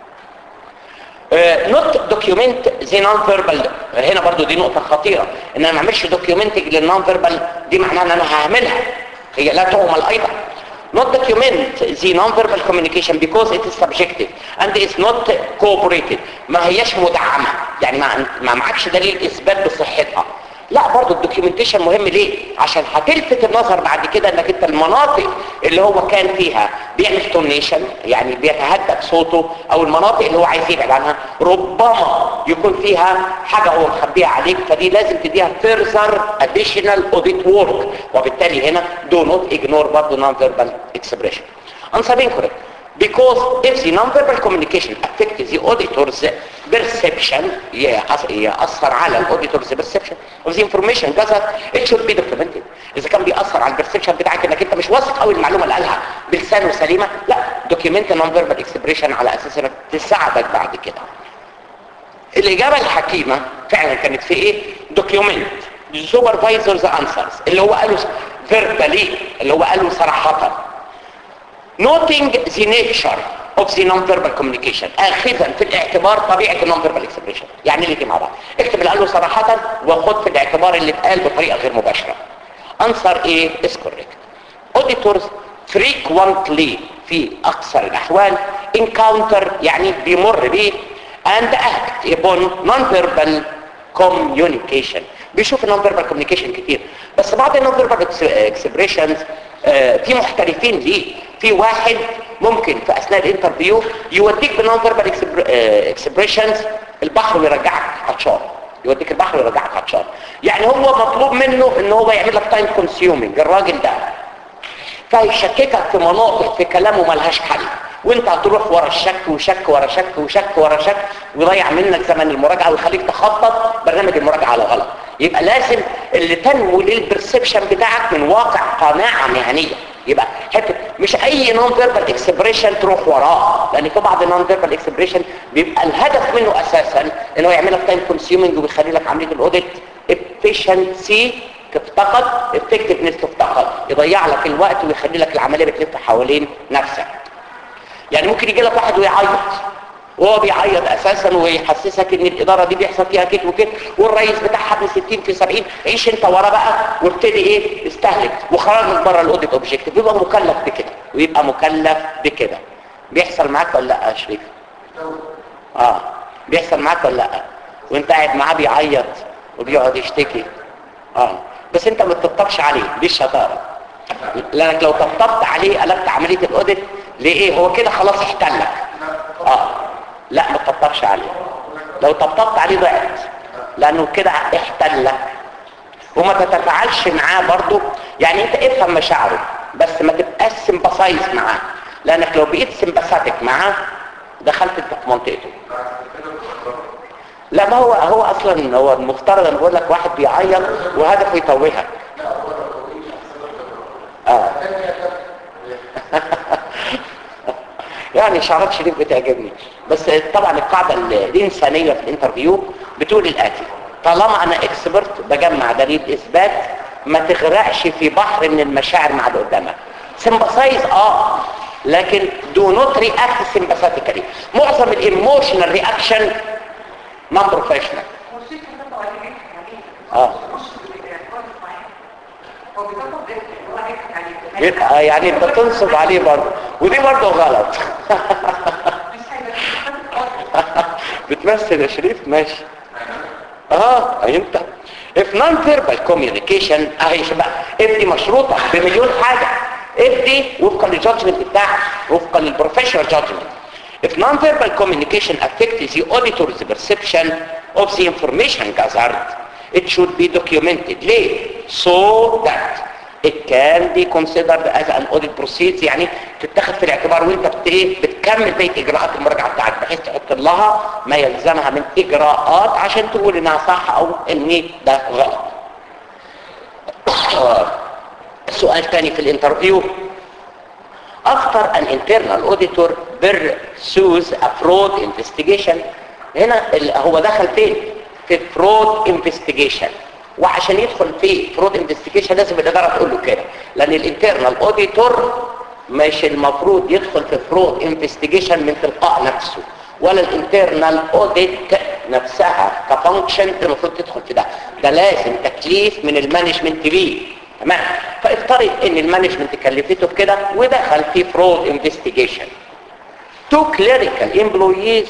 نوت دوكيومنت زي نون فيربال هنا برضو دي نقطة خطيرة ان انا ما اعملش دوكيومنتنج للنون فيربال دي معناها ان انا هعملها هي لا تهمل ايضا not document the non-verbal communication because it is subjective and is not cooperated ما هياش مدعمة يعني ما, ما معكش دليل اثبات بصحتها لا برضو الدوكيومنتيشن مهم ليه عشان هتلفت النظر بعد كده انك انت المناطق اللي هو كان فيها بيعمل تونيشن يعني بيتهدد صوته او المناطق اللي هو عايز يبعد عنها ربما يكون فيها حاجة هو مخبيها عليك فدي لازم تديها further additional audit work وبالتالي هنا do not ignore برضو non-verbal expression answer incorrect because if the non-verbal communication affects the auditor's perception يأثر على auditor's perception of the information gathered it should be documented إذا كان بيأثر على البرسبشن بتاعك انك انت مش واثق قوي المعلومة اللي قالها بلسانه سليمة لا document non-verbal expression على أساس انك تساعدك بعد كده الإجابة الحكيمة فعلا كانت في ايه document supervisor's answers اللي هو قاله verbally اللي هو قاله صراحة noting the nature of the non-verbal communication اخذا في الاعتبار طبيعة non-verbal expression يعني اللي دي مع بعض اكتب اللي قاله صراحة وخد في الاعتبار اللي اتقال بطريقة غير مباشرة answer A is correct auditors frequently في اكثر الاحوال encounter يعني بيمر بيه and act upon non-verbal communication بيشوف النون-verbal communication كتير بس بعض النون-verbal expressions في محترفين ليه في واحد ممكن في اثناء الانترفيو يوديك بالنون فيربال اكسبريشنز البحر ويرجعك عطشان يوديك البحر ويرجعك عطشان يعني هو مطلوب منه ان هو يعمل لك تايم كونسيومينج الراجل ده فيشككك في مناطق في كلامه ملهاش حل وانت هتروح ورا الشك وشك ورا شك وشك ورا شك ويضيع منك زمن المراجعه ويخليك تخطط برنامج المراجعه على غلط يبقى لازم اللي تنمو للبرسبشن بتاعك من واقع قناعه مهنيه يبقى حته مش اي نون فيربال اكسبريشن تروح وراه لان في بعض النون فيربال اكسبريشن بيبقى الهدف منه اساسا ان هو يعمل لك تايم كونسيومنج وبيخلي لك عمليه الاوديت افيشنسي تفتقد افكتفنس تفتقد يضيع لك الوقت ويخلي لك العمليه بتلف حوالين نفسك يعني ممكن يجي لك واحد ويعيط وهو بيعيط اساسا ويحسسك ان الاداره دي بيحصل فيها كده وكده والرئيس بتاعها من 60 في 70 عيش انت ورا بقى وابتدي ايه استهلك وخرجك بره الاوديت اوبجيكتيف يبقى مكلف بكده ويبقى مكلف بكده بيحصل معاك ولا لا يا شريف اه بيحصل معاك ولا لا وانت قاعد معاه بيعيط وبيقعد يشتكي اه بس انت ما تطبطبش عليه دي الشطاره لانك لو طبطبت عليه قلبت عمليه الاوديت ليه هو كده خلاص احتلك اه لا ما تطبطبش عليه لو طبطبت عليه ضعت لانه كده احتلك وما تتفاعلش معاه برضه يعني انت افهم مشاعره بس ما تبقاش سمباسايز معاه لانك لو بقيت سمباساتيك معاه دخلت انت في منطقته لا ما هو هو اصلا هو المفترض انا بقول لك واحد بيعيط وهدفه يتوهك اه يعني شعارات شريف بتعجبني بس طبعا القاعدة الإنسانية في الانترفيو بتقول الآتي طالما أنا اكسبرت بجمع دليل إثبات ما تغرقش في بحر من المشاعر مع اللي قدامك سمباسايز اه لكن دو نوت رياكت سمباثيكالي معظم الايموشنال رياكشن نون بروفيشنال اه يبقى يعني انت تنصب عليه برضه ودي برضه غلط بتمثل يا شريف ماشي اه انت if non-verbal communication اهي شباب if دي مشروطة بمليون حاجة if دي وفقا للجادجمنت بتاعك وفقا للبروفيشنال جادجمنت if non-verbal communication affects the auditor's perception of the information gathered it should be documented ليه so that it can be considered as an audit procedure يعني تتخذ في الاعتبار وانت بت ايه بتكمل بقيه اجراءات المراجعه بتاعتك بحيث تحط لها ما يلزمها من اجراءات عشان تقول انها صح او ان ده غلط سؤال تاني في الانترفيو after an internal auditor pursues a fraud investigation هنا هو دخل فين في fraud investigation وعشان يدخل في فرود انفستيجيشن لازم الاداره تقول له كده لان الانترنال اوديتور مش المفروض يدخل في فرود انفستيجيشن من تلقاء نفسه ولا الانترنال اوديت نفسها كفانكشن المفروض تدخل في ده ده لازم تكليف من المانجمنت ليه تمام فافترض ان المانجمنت كلفته بكده ودخل في فرود انفستيجيشن تو كليريكال امبلويز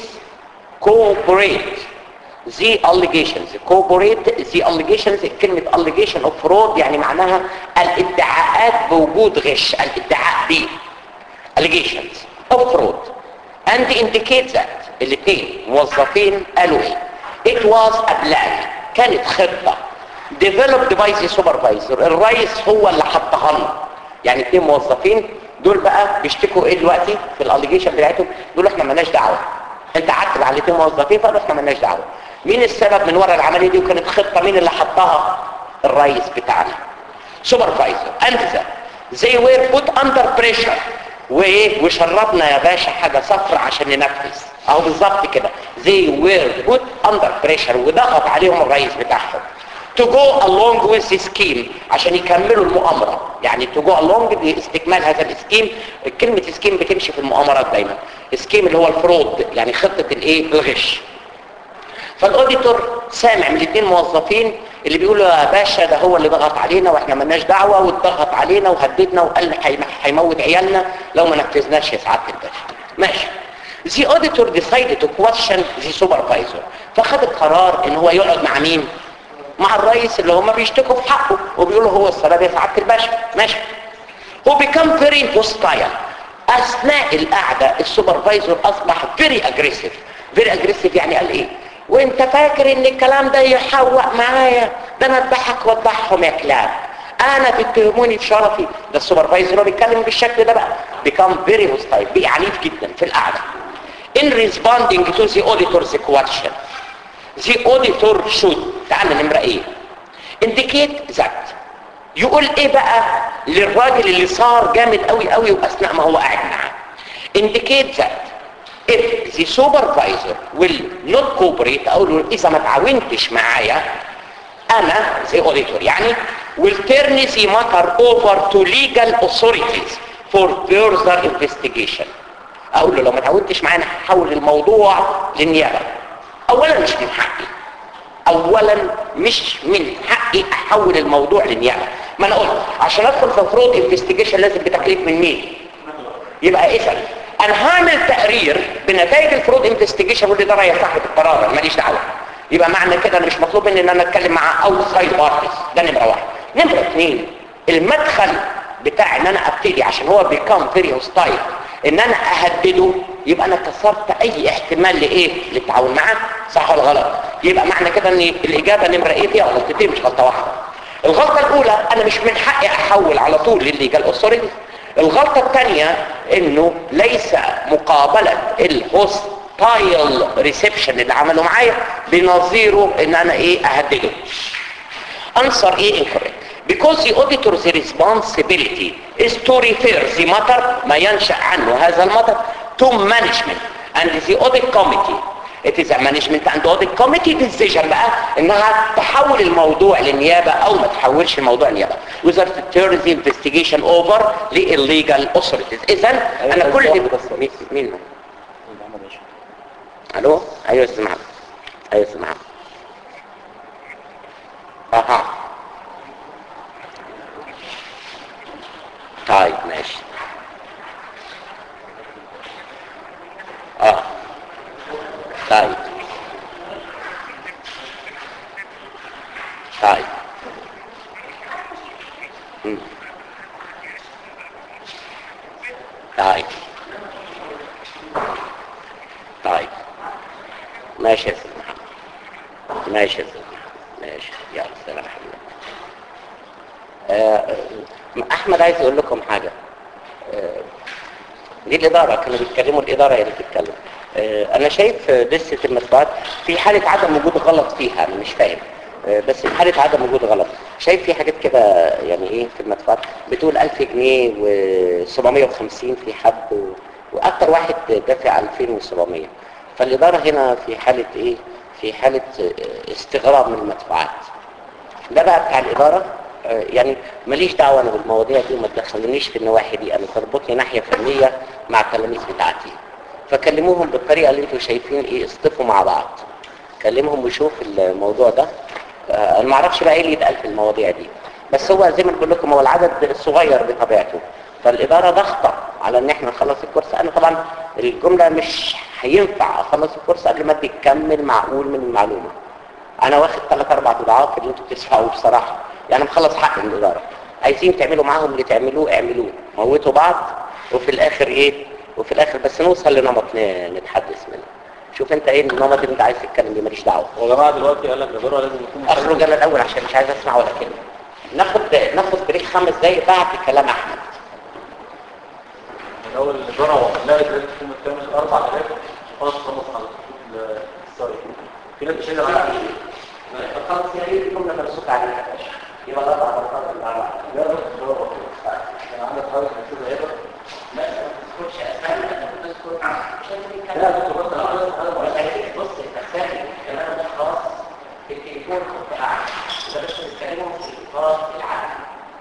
cooperate the allegations corporate the allegations كلمة allegation of fraud يعني معناها الادعاءات بوجود غش الادعاء دي allegations of fraud and indicate that الاثنين موظفين قالوا ايه it was a plan كانت خطة developed by the supervisor الرئيس هو اللي حطها لنا يعني اثنين موظفين دول بقى بيشتكوا ايه دلوقتي في الاليجيشن بتاعتهم دول احنا مالناش دعوه انت قعدت على اثنين موظفين فقالوا احنا مالناش دعوه مين السبب من وراء العمليه دي وكانت خطه مين اللي حطها الرئيس بتاعنا سوبرفايزر انفذ زي وير بوت اندر بريشر وايه وشربنا يا باشا حاجه صفرة عشان ننفذ اهو بالظبط كده زي وير بوت اندر بريشر وضغط عليهم الرئيس بتاعهم to go along with the scheme عشان يكملوا المؤامرة يعني to go along باستكمال هذا السكيم كلمة سكيم بتمشي في المؤامرات دايما السكيم اللي هو الفرود يعني خطة الايه الغش فالاوديتور سامع من الاثنين موظفين اللي بيقولوا يا باشا ده هو اللي ضغط علينا واحنا مالناش دعوه واتضغط علينا وهددنا وقال هيموت عيالنا لو ما نفذناش يا سعاده الباشا ماشي The auditor decided to question the supervisor فخد القرار ان هو يقعد مع مين مع الرئيس اللي هم بيشتكوا في حقه وبيقولوا هو السبب يا سعاده الباشا ماشي هو become very hostile اثناء القعده السوبرفايزر اصبح very aggressive very aggressive يعني قال ايه وانت فاكر ان الكلام ده يحوق معايا ده انا اذبحك واذبحهم يا كلاب انا تتهموني في شرفي ده السوبرفايزر هو بيتكلم بالشكل ده بقى become very hostile بقى عنيف جدا في القعده in responding to the auditor's question the auditor should تعال نمرة ايه indicate that يقول ايه بقى للراجل اللي صار جامد قوي قوي واثناء ما هو قاعد معاه indicate that if the supervisor will not cooperate اقول له اذا ما تعاونتش معايا انا زي auditor يعني will turn the matter over to legal authorities for further investigation اقول له لو ما تعاونتش معايا انا هحول الموضوع للنيابه اولا مش من حقي اولا مش من حقي احول الموضوع للنيابه ما انا قلت عشان ادخل في فرود انفستيجيشن لازم بتكليف من مين يبقى اذا انا هعمل تقرير بنتائج الفرود انفستيجيشن واللي ده رايح صاحب القرار أنا ماليش دعوه يبقى معنى كده انا مش مطلوب مني ان انا اتكلم مع اوتسايد بارتيز ده نمره واحد نمره اثنين المدخل بتاع ان انا ابتدي عشان هو بيكام فيري هوستايل ان انا اهدده يبقى انا كسرت اي احتمال لايه للتعاون معاه صح ولا غلط يبقى معنى كده ان الاجابه نمره ايه فيها غلطتين مش غلطه واحده الغلطه الاولى انا مش من حقي احول على طول للليجال اوثوريتي الغلطه الثانيه انه ليس مقابله الهوستايل ريسبشن اللي عمله معايا بنظيره ان انا ايه اهدده answer ايه incorrect because the auditor's responsibility is to refer the matter ما ينشأ عنه هذا المطر to management and the audit committee it is a management and audit committee decision بقى انها تحول الموضوع للنيابة او ما تحولش الموضوع للنيابة whether to turn the investigation over للlegal authorities اذا انا كل مين- مين هو؟ الو ايوه يا استاذ محمد ايوه يا استاذ محمد اها طيب ماشي اه طيب طيب مم. طيب طيب ماشي يا استاذ محمد ماشي يا استاذ محمد ماشي يلا سلام حبيبي آه، احمد عايز اقول لكم حاجه آه، دي الاداره كانوا بيتكلموا الاداره هي اللي بتتكلم آه، انا شايف آه، لسه المدفوعات في حاله عدم وجود غلط فيها انا مش فاهم آه، بس في حاله عدم وجود غلط شايف في حاجات كده يعني ايه في المدفوعات بتقول 1000 جنيه و750 في حد و... واكتر واحد دافع 2700 فالاداره هنا في حاله ايه في حاله آه، استغراب من المدفوعات ده بقى بتاع الإدارة آه، يعني ماليش دعوة أنا بالمواضيع دي وما تدخلونيش في النواحي دي أنا تربطني ناحية فنية مع التلاميذ بتاعتي فكلموهم بالطريقة اللي انتوا شايفين ايه اصطفوا مع بعض كلمهم وشوف الموضوع ده آه، انا ما اعرفش بقى ايه اللي يتقال في المواضيع دي بس هو زي ما بقول لكم هو العدد صغير بطبيعته فالإدارة ضغطة على ان احنا نخلص الكورس انا طبعا الجملة مش هينفع اخلص الكورس قبل ما تكمل معقول من المعلومة انا واخد ثلاث اربع اضعاف اللي انتوا بتدفعوه بصراحه يعني مخلص حق من الاداره عايزين تعملوا معاهم اللي تعملوه اعملوه موتوا بعض وفي الاخر ايه وفي الاخر بس نوصل لنمط ن- نتحدث منه شوف انت ايه النمط اللي انت عايز تتكلم بيه ماليش دعوه هو يا جماعه دلوقتي قال لك الاداره لازم يكون اخرج انا الاول عشان مش عايز اسمع ولا كلمه ناخد ناخد بريك خمس دقايق بعد كلام احمد الاول الاداره وقتها لازم تكون بتعمل اربع حاجات خلاص خلص على طول السوري في ناس بتشيل على خلاص يا ريت الجمله مرسوك عليها يبقى الاربع مرات الاربع انا عندك حاجه كده هيبقى لا ما تذكرش اسامي لا تذكر عشان نتكلم لا دكتور بس انا عايز انا بقول لك بص الاسامي الكلام ده خلاص في التليفون خط اعلى ده بس نتكلموا في الاطار العام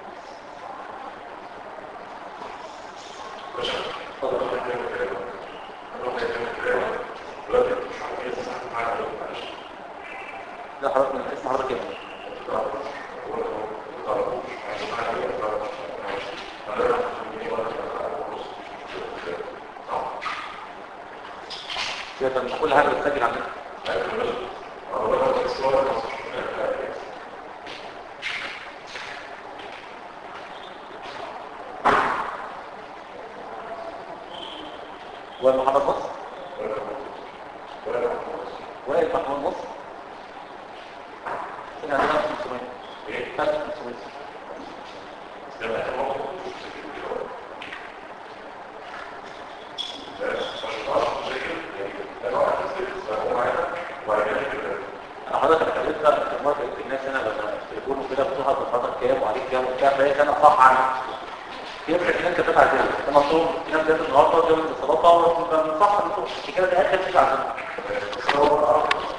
لا حضرتك من اسم حضرتك ايه كده مش كل حاجه بتسجل عندك وين محمد مصر؟ وين محمد مصر؟ هنا عندنا 500 1500 انا حضرتك اتكلمت في المره الناس هنا لما تليفون وكده بتظهر بفترة كام وعليك كام وبتاع فهي كانت صح عنك يمكن ان انت تفعل كده ده مطلوب في ناس جت النهارده جابت الصداقه وكان صح المطلوب كده ده اخر شيء عندنا بس هو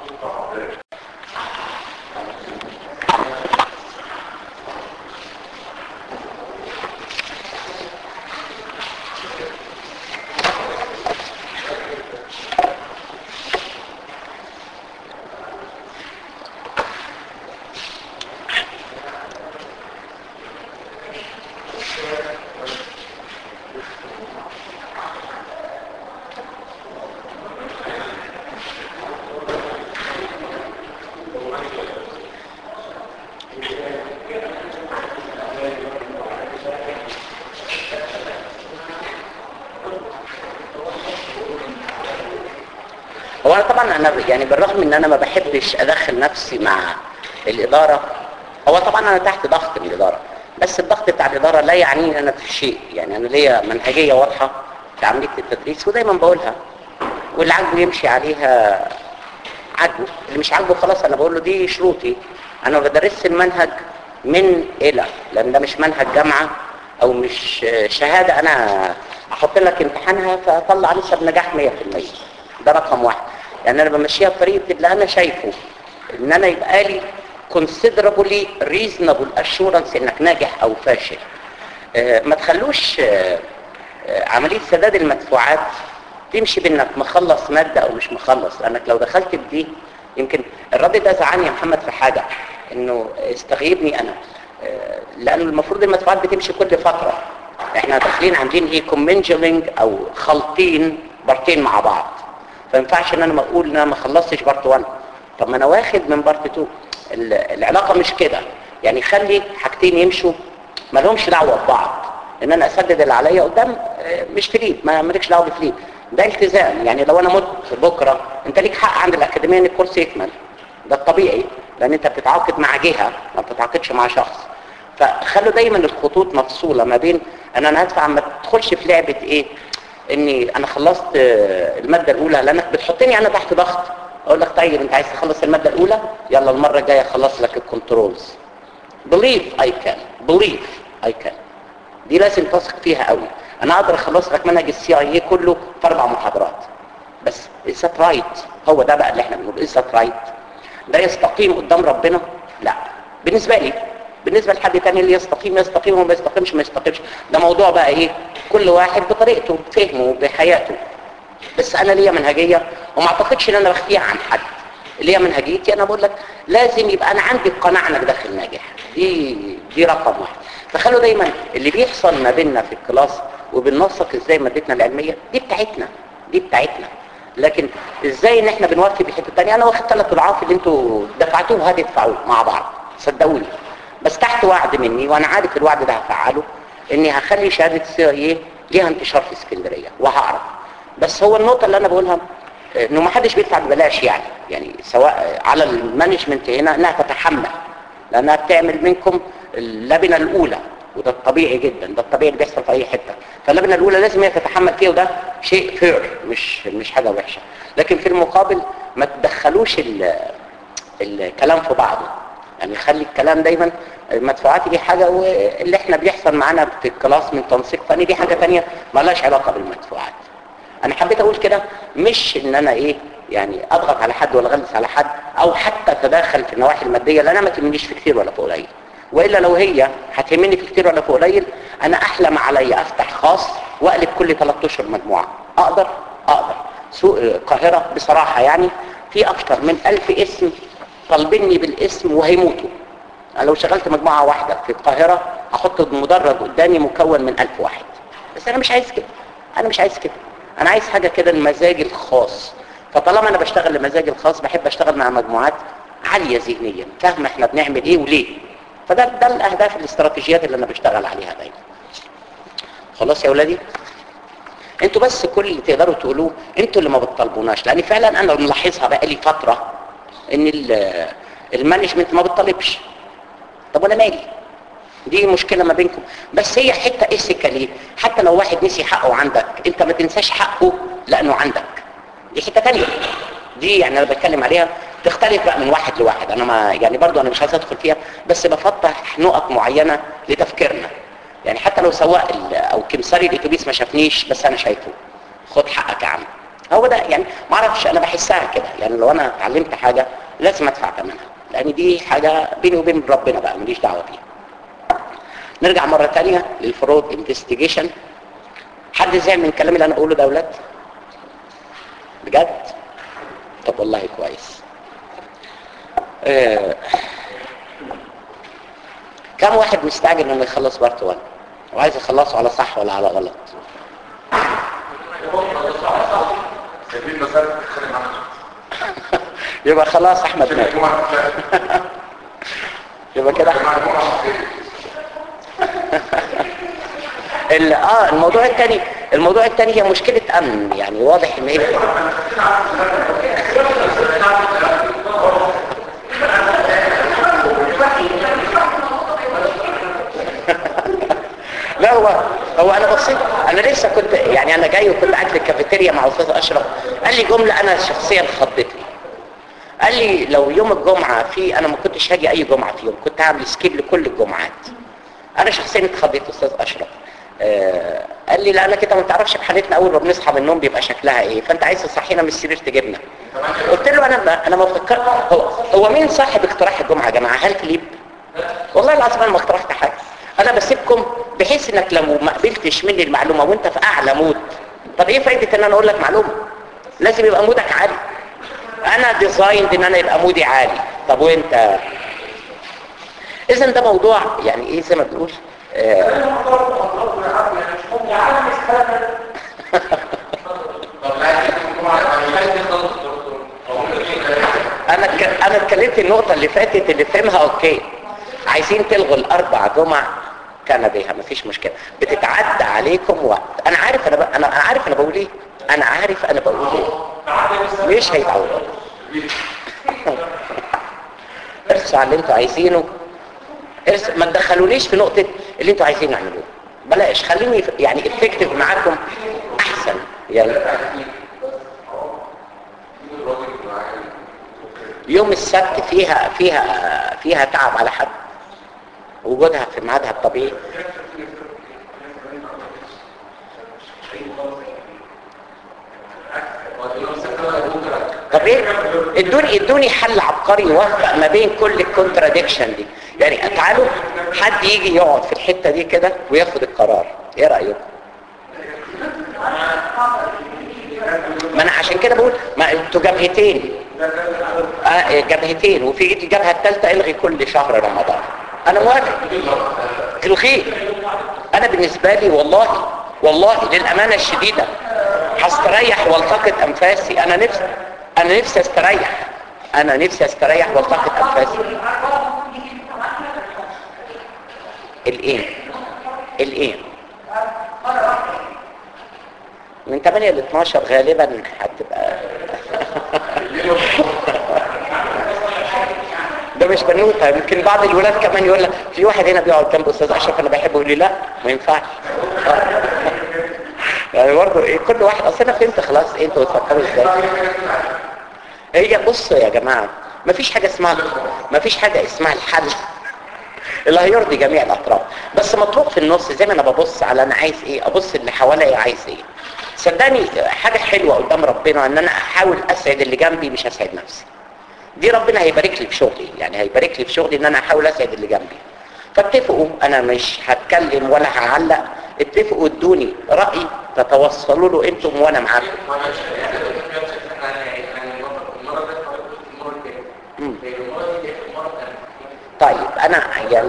هو انا طبعا انا يعني بالرغم ان انا ما بحبش ادخل نفسي مع الاداره هو طبعا انا تحت ضغط من الاداره بس الضغط بتاع الاداره لا يعنيني انا في شيء يعني انا ليا منهجيه واضحه في عمليه التدريس ودايما بقولها واللي عاجبه يمشي عليها عاجبه اللي مش عاجبه خلاص انا بقول له دي شروطي انا ما بدرسش المنهج من الى لان ده مش منهج جامعه او مش شهاده انا احط لك امتحانها فاطلع نسب نجاح 100% ده رقم واحد يعني انا بمشيها بطريقه اللي انا شايفه ان انا يبقى لي considerably reasonable assurance انك ناجح او فاشل آه، ما تخلوش آه، آه، عمليه سداد المدفوعات تمشي بانك مخلص ماده او مش مخلص لانك لو دخلت بدي يمكن الراجل ده زعلني يا محمد في حاجه انه استغيبني انا آه، لانه المفروض المدفوعات بتمشي كل فتره احنا داخلين عاملين ايه كومنجلينج او خلطين بارتين مع بعض فما ينفعش ان انا ما اقول ان انا ما خلصتش بارت 1 طب ما انا واخد من بارت 2 ال- العلاقه مش كده يعني خلي حاجتين يمشوا ما لهمش دعوه ببعض ان انا اسدد اللي عليا قدام آه، مش فليب ما مالكش دعوه بفليب ده التزام يعني لو انا مت بكره انت ليك حق عند الاكاديميه ان الكورس يكمل ده الطبيعي لان انت بتتعاقد مع جهه ما بتتعاقدش مع شخص فخلوا دايما الخطوط مفصوله ما بين ان انا هدفع ما تدخلش في لعبه ايه اني انا خلصت آه، الماده الاولى لانك بتحطني انا تحت ضغط اقول لك طيب انت عايز تخلص الماده الاولى يلا المره الجايه اخلص لك الكنترولز believe I can believe I can دي لازم تثق فيها قوي انا اقدر اخلص لك منهج السي اي اي كله في اربع محاضرات بس is that right هو ده بقى اللي احنا بنقول is that right ده يستقيم قدام ربنا لا بالنسبه لي بالنسبه لحد تاني اللي يستقيم يستقيم وما يستقيمش ما يستقيمش ده موضوع بقى ايه كل واحد بطريقته بفهمه بحياته بس انا ليا منهجيه وما اعتقدش ان انا بخفيها عن حد اللي هي منهجيتي انا بقول لك لازم يبقى انا عندي القناعه انك داخل ناجح دي دي رقم واحد فخلوا دايما اللي بيحصل ما بيننا في الكلاس وبننسق ازاي مادتنا العلميه دي بتاعتنا دي بتاعتنا لكن ازاي ان احنا بنوفي بالحته الثانيه انا واخد ثلاث اضعاف اللي انتوا دفعتوه هتدفعوه مع بعض صدقوني بس تحت وعد مني وانا عارف الوعد ده هفعله اني هخلي شهاده سي اي ليها انتشار في اسكندريه وهعرف بس هو النقطه اللي انا بقولها انه ما حدش بيدفع ببلاش يعني يعني سواء على المانجمنت هنا انها تتحمل لانها بتعمل منكم اللبنه الاولى وده الطبيعي جدا ده الطبيعي اللي بيحصل في اي حته فاللبنه الاولى لازم هي تتحمل فيها وده شيء فير مش مش حاجه وحشه لكن في المقابل ما تدخلوش ال- الكلام في بعضه يعني خلي الكلام دايما المدفوعات دي حاجه واللي احنا بيحصل معانا في الكلاس من تنسيق فني دي حاجه ثانيه ما لهاش علاقه بالمدفوعات انا حبيت اقول كده مش ان انا ايه يعني اضغط على حد ولا اغلس على حد او حتى اتدخل في النواحي الماديه لان انا ما تهمنيش في كتير ولا في قليل والا لو هي هتهمني في كتير ولا في قليل انا احلم عليا افتح خاص واقلب كل 3 اشهر مجموعه اقدر اقدر سوق القاهره بصراحه يعني في اكتر من ألف اسم طالبيني بالاسم وهيموتوا أنا لو شغلت مجموعه واحده في القاهره هحط مدرج قدامي مكون من ألف واحد بس انا مش عايز كده انا مش عايز كده انا عايز حاجه كده المزاج الخاص فطالما انا بشتغل لمزاجي الخاص بحب اشتغل مع مجموعات عاليه ذهنيا فاهمه احنا بنعمل ايه وليه فده ده الاهداف الاستراتيجيات اللي انا بشتغل عليها دايما خلاص يا اولادي انتوا بس كل اللي تقدروا تقولوه انتوا اللي ما بتطالبوناش لان فعلا انا ملاحظها بقى لي فتره ان ال- المانجمنت ما بتطالبش طب وانا مالي دي مشكلة ما بينكم بس هي حتة ايثيكالي حتى لو واحد نسي حقه عندك انت ما تنساش حقه لانه عندك دي حتة تانية دي يعني انا بتكلم عليها تختلف بقى من واحد لواحد انا ما يعني برضو انا مش عايز ادخل فيها بس بفتح نقط معينه لتفكيرنا يعني حتى لو سواق ال- او كمساري الاتوبيس ما شافنيش بس انا شايفه خد حقك يا عم هو ده يعني ما اعرفش انا بحسها كده يعني لو انا اتعلمت حاجه لازم ادفع ثمنها لان دي حاجه بيني وبين ربنا بقى ماليش دعوه بيها نرجع مره ثانيه للفرود انفستيجيشن حد زعل من الكلام اللي انا اقوله ده يا اولاد بجد طب والله كويس آه. كم واحد مستعجل انه يخلص بارت 1 وعايز يخلصه على صح ولا على غلط سايبين مسألة تتخانق معانا يبقى خلاص احمد مات الجمعة يبقى كده الجمعة الجمعة ال- اه الموضوع الثاني الموضوع الثاني هي مشكله امن يعني واضح ان هي لا هو هو انا بصيت انا لسه كنت يعني انا جاي وكنت قاعد في الكافيتيريا مع استاذ اشرف قال لي جمله انا شخصيا خضتني قال لي لو يوم الجمعه في انا ما كنتش هاجي اي جمعه في يوم كنت هعمل سكيب لكل الجمعات انا شخصيا اتخضيت استاذ اشرف آه قال لي لا انا كده ما تعرفش بحالتنا اول ما بنصحى من النوم بيبقى شكلها ايه فانت عايز تصحينا من السرير تجيبنا قلت له انا ما انا ما فكرت هو, هو مين صاحب اقتراح الجمعه يا جماعه هل فيليب والله العظيم انا ما اقترحت حاجه انا بسيبكم بحيث انك لو ما قبلتش مني المعلومه وانت في اعلى مود طب ايه فايده ان انا اقول لك معلومه لازم يبقى مودك عالي انا ديزايند ان انا يبقى مودي عالي طب وانت اذا ده موضوع يعني ايه زي ما بنقول آه طب لا عايز الجمعة أنا عايز يخلص الدكتور أو ممكن إيه؟ انا اتك- انا اتكلمت النقطه اللي فاتت اللي فهمها اوكي عايزين تلغوا الاربع جمع كان بها مفيش مشكله بتتعدى عليكم وقت انا عارف انا ب... انا أنا عارف انا بقول ايه انا عارف انا بقول ايه مش هيتعود ارسوا على اللي انتوا عايزينه ارس... ما تدخلونيش في نقطه اللي انتوا عايزين نعملوه بلاش خليني ف- يعني افكتيف معاكم احسن يعني يوم السبت فيها فيها فيها تعب على حد وجودها في ميعادها الطبيعي طب ايه ادوني ادوني حل عبقري يوفق ما بين كل الكونتراديكشن دي يعني تعالوا حد يجي يقعد في الحته دي كده وياخد القرار ايه رايكم ما انا عشان كده بقول ما انتوا جبهتين آه جبهتين وفي الجبهه الثالثه الغي كل شهر رمضان انا موافق الغيه انا بالنسبه لي والله والله للامانه الشديده هستريح والتقط انفاسي انا نفسي انا نفسي استريح انا نفسي استريح والتقط انفاسي الايه الايه من 8 ل 12 غالبا هتبقى ده مش بنوته يمكن بعض الولاد كمان يقول لك في واحد هنا بيقعد جنب استاذ اشرف انا بحبه يقول لي لا ما ينفعش يعني برضه ايه كل واحد اصل انا فهمت خلاص إيه انتوا بتفكروا ازاي هي بصوا يا جماعه ما فيش حاجه اسمها ما فيش حاجه اسمها الحل اللي هيرضي جميع الاطراف بس مطروح في النص زي ما انا ببص على انا عايز ايه ابص اللي حواليا عايز ايه صدقني حاجه حلوه قدام ربنا ان انا احاول اسعد اللي جنبي مش اسعد نفسي دي ربنا هيبارك لي في شغلي يعني هيبارك لي في شغلي ان انا احاول اسعد اللي جنبي فاتفقوا انا مش هتكلم ولا هعلق اتفقوا ادوني راي تتوصلوا له انتم وانا معاكم مم. طيب انا يعني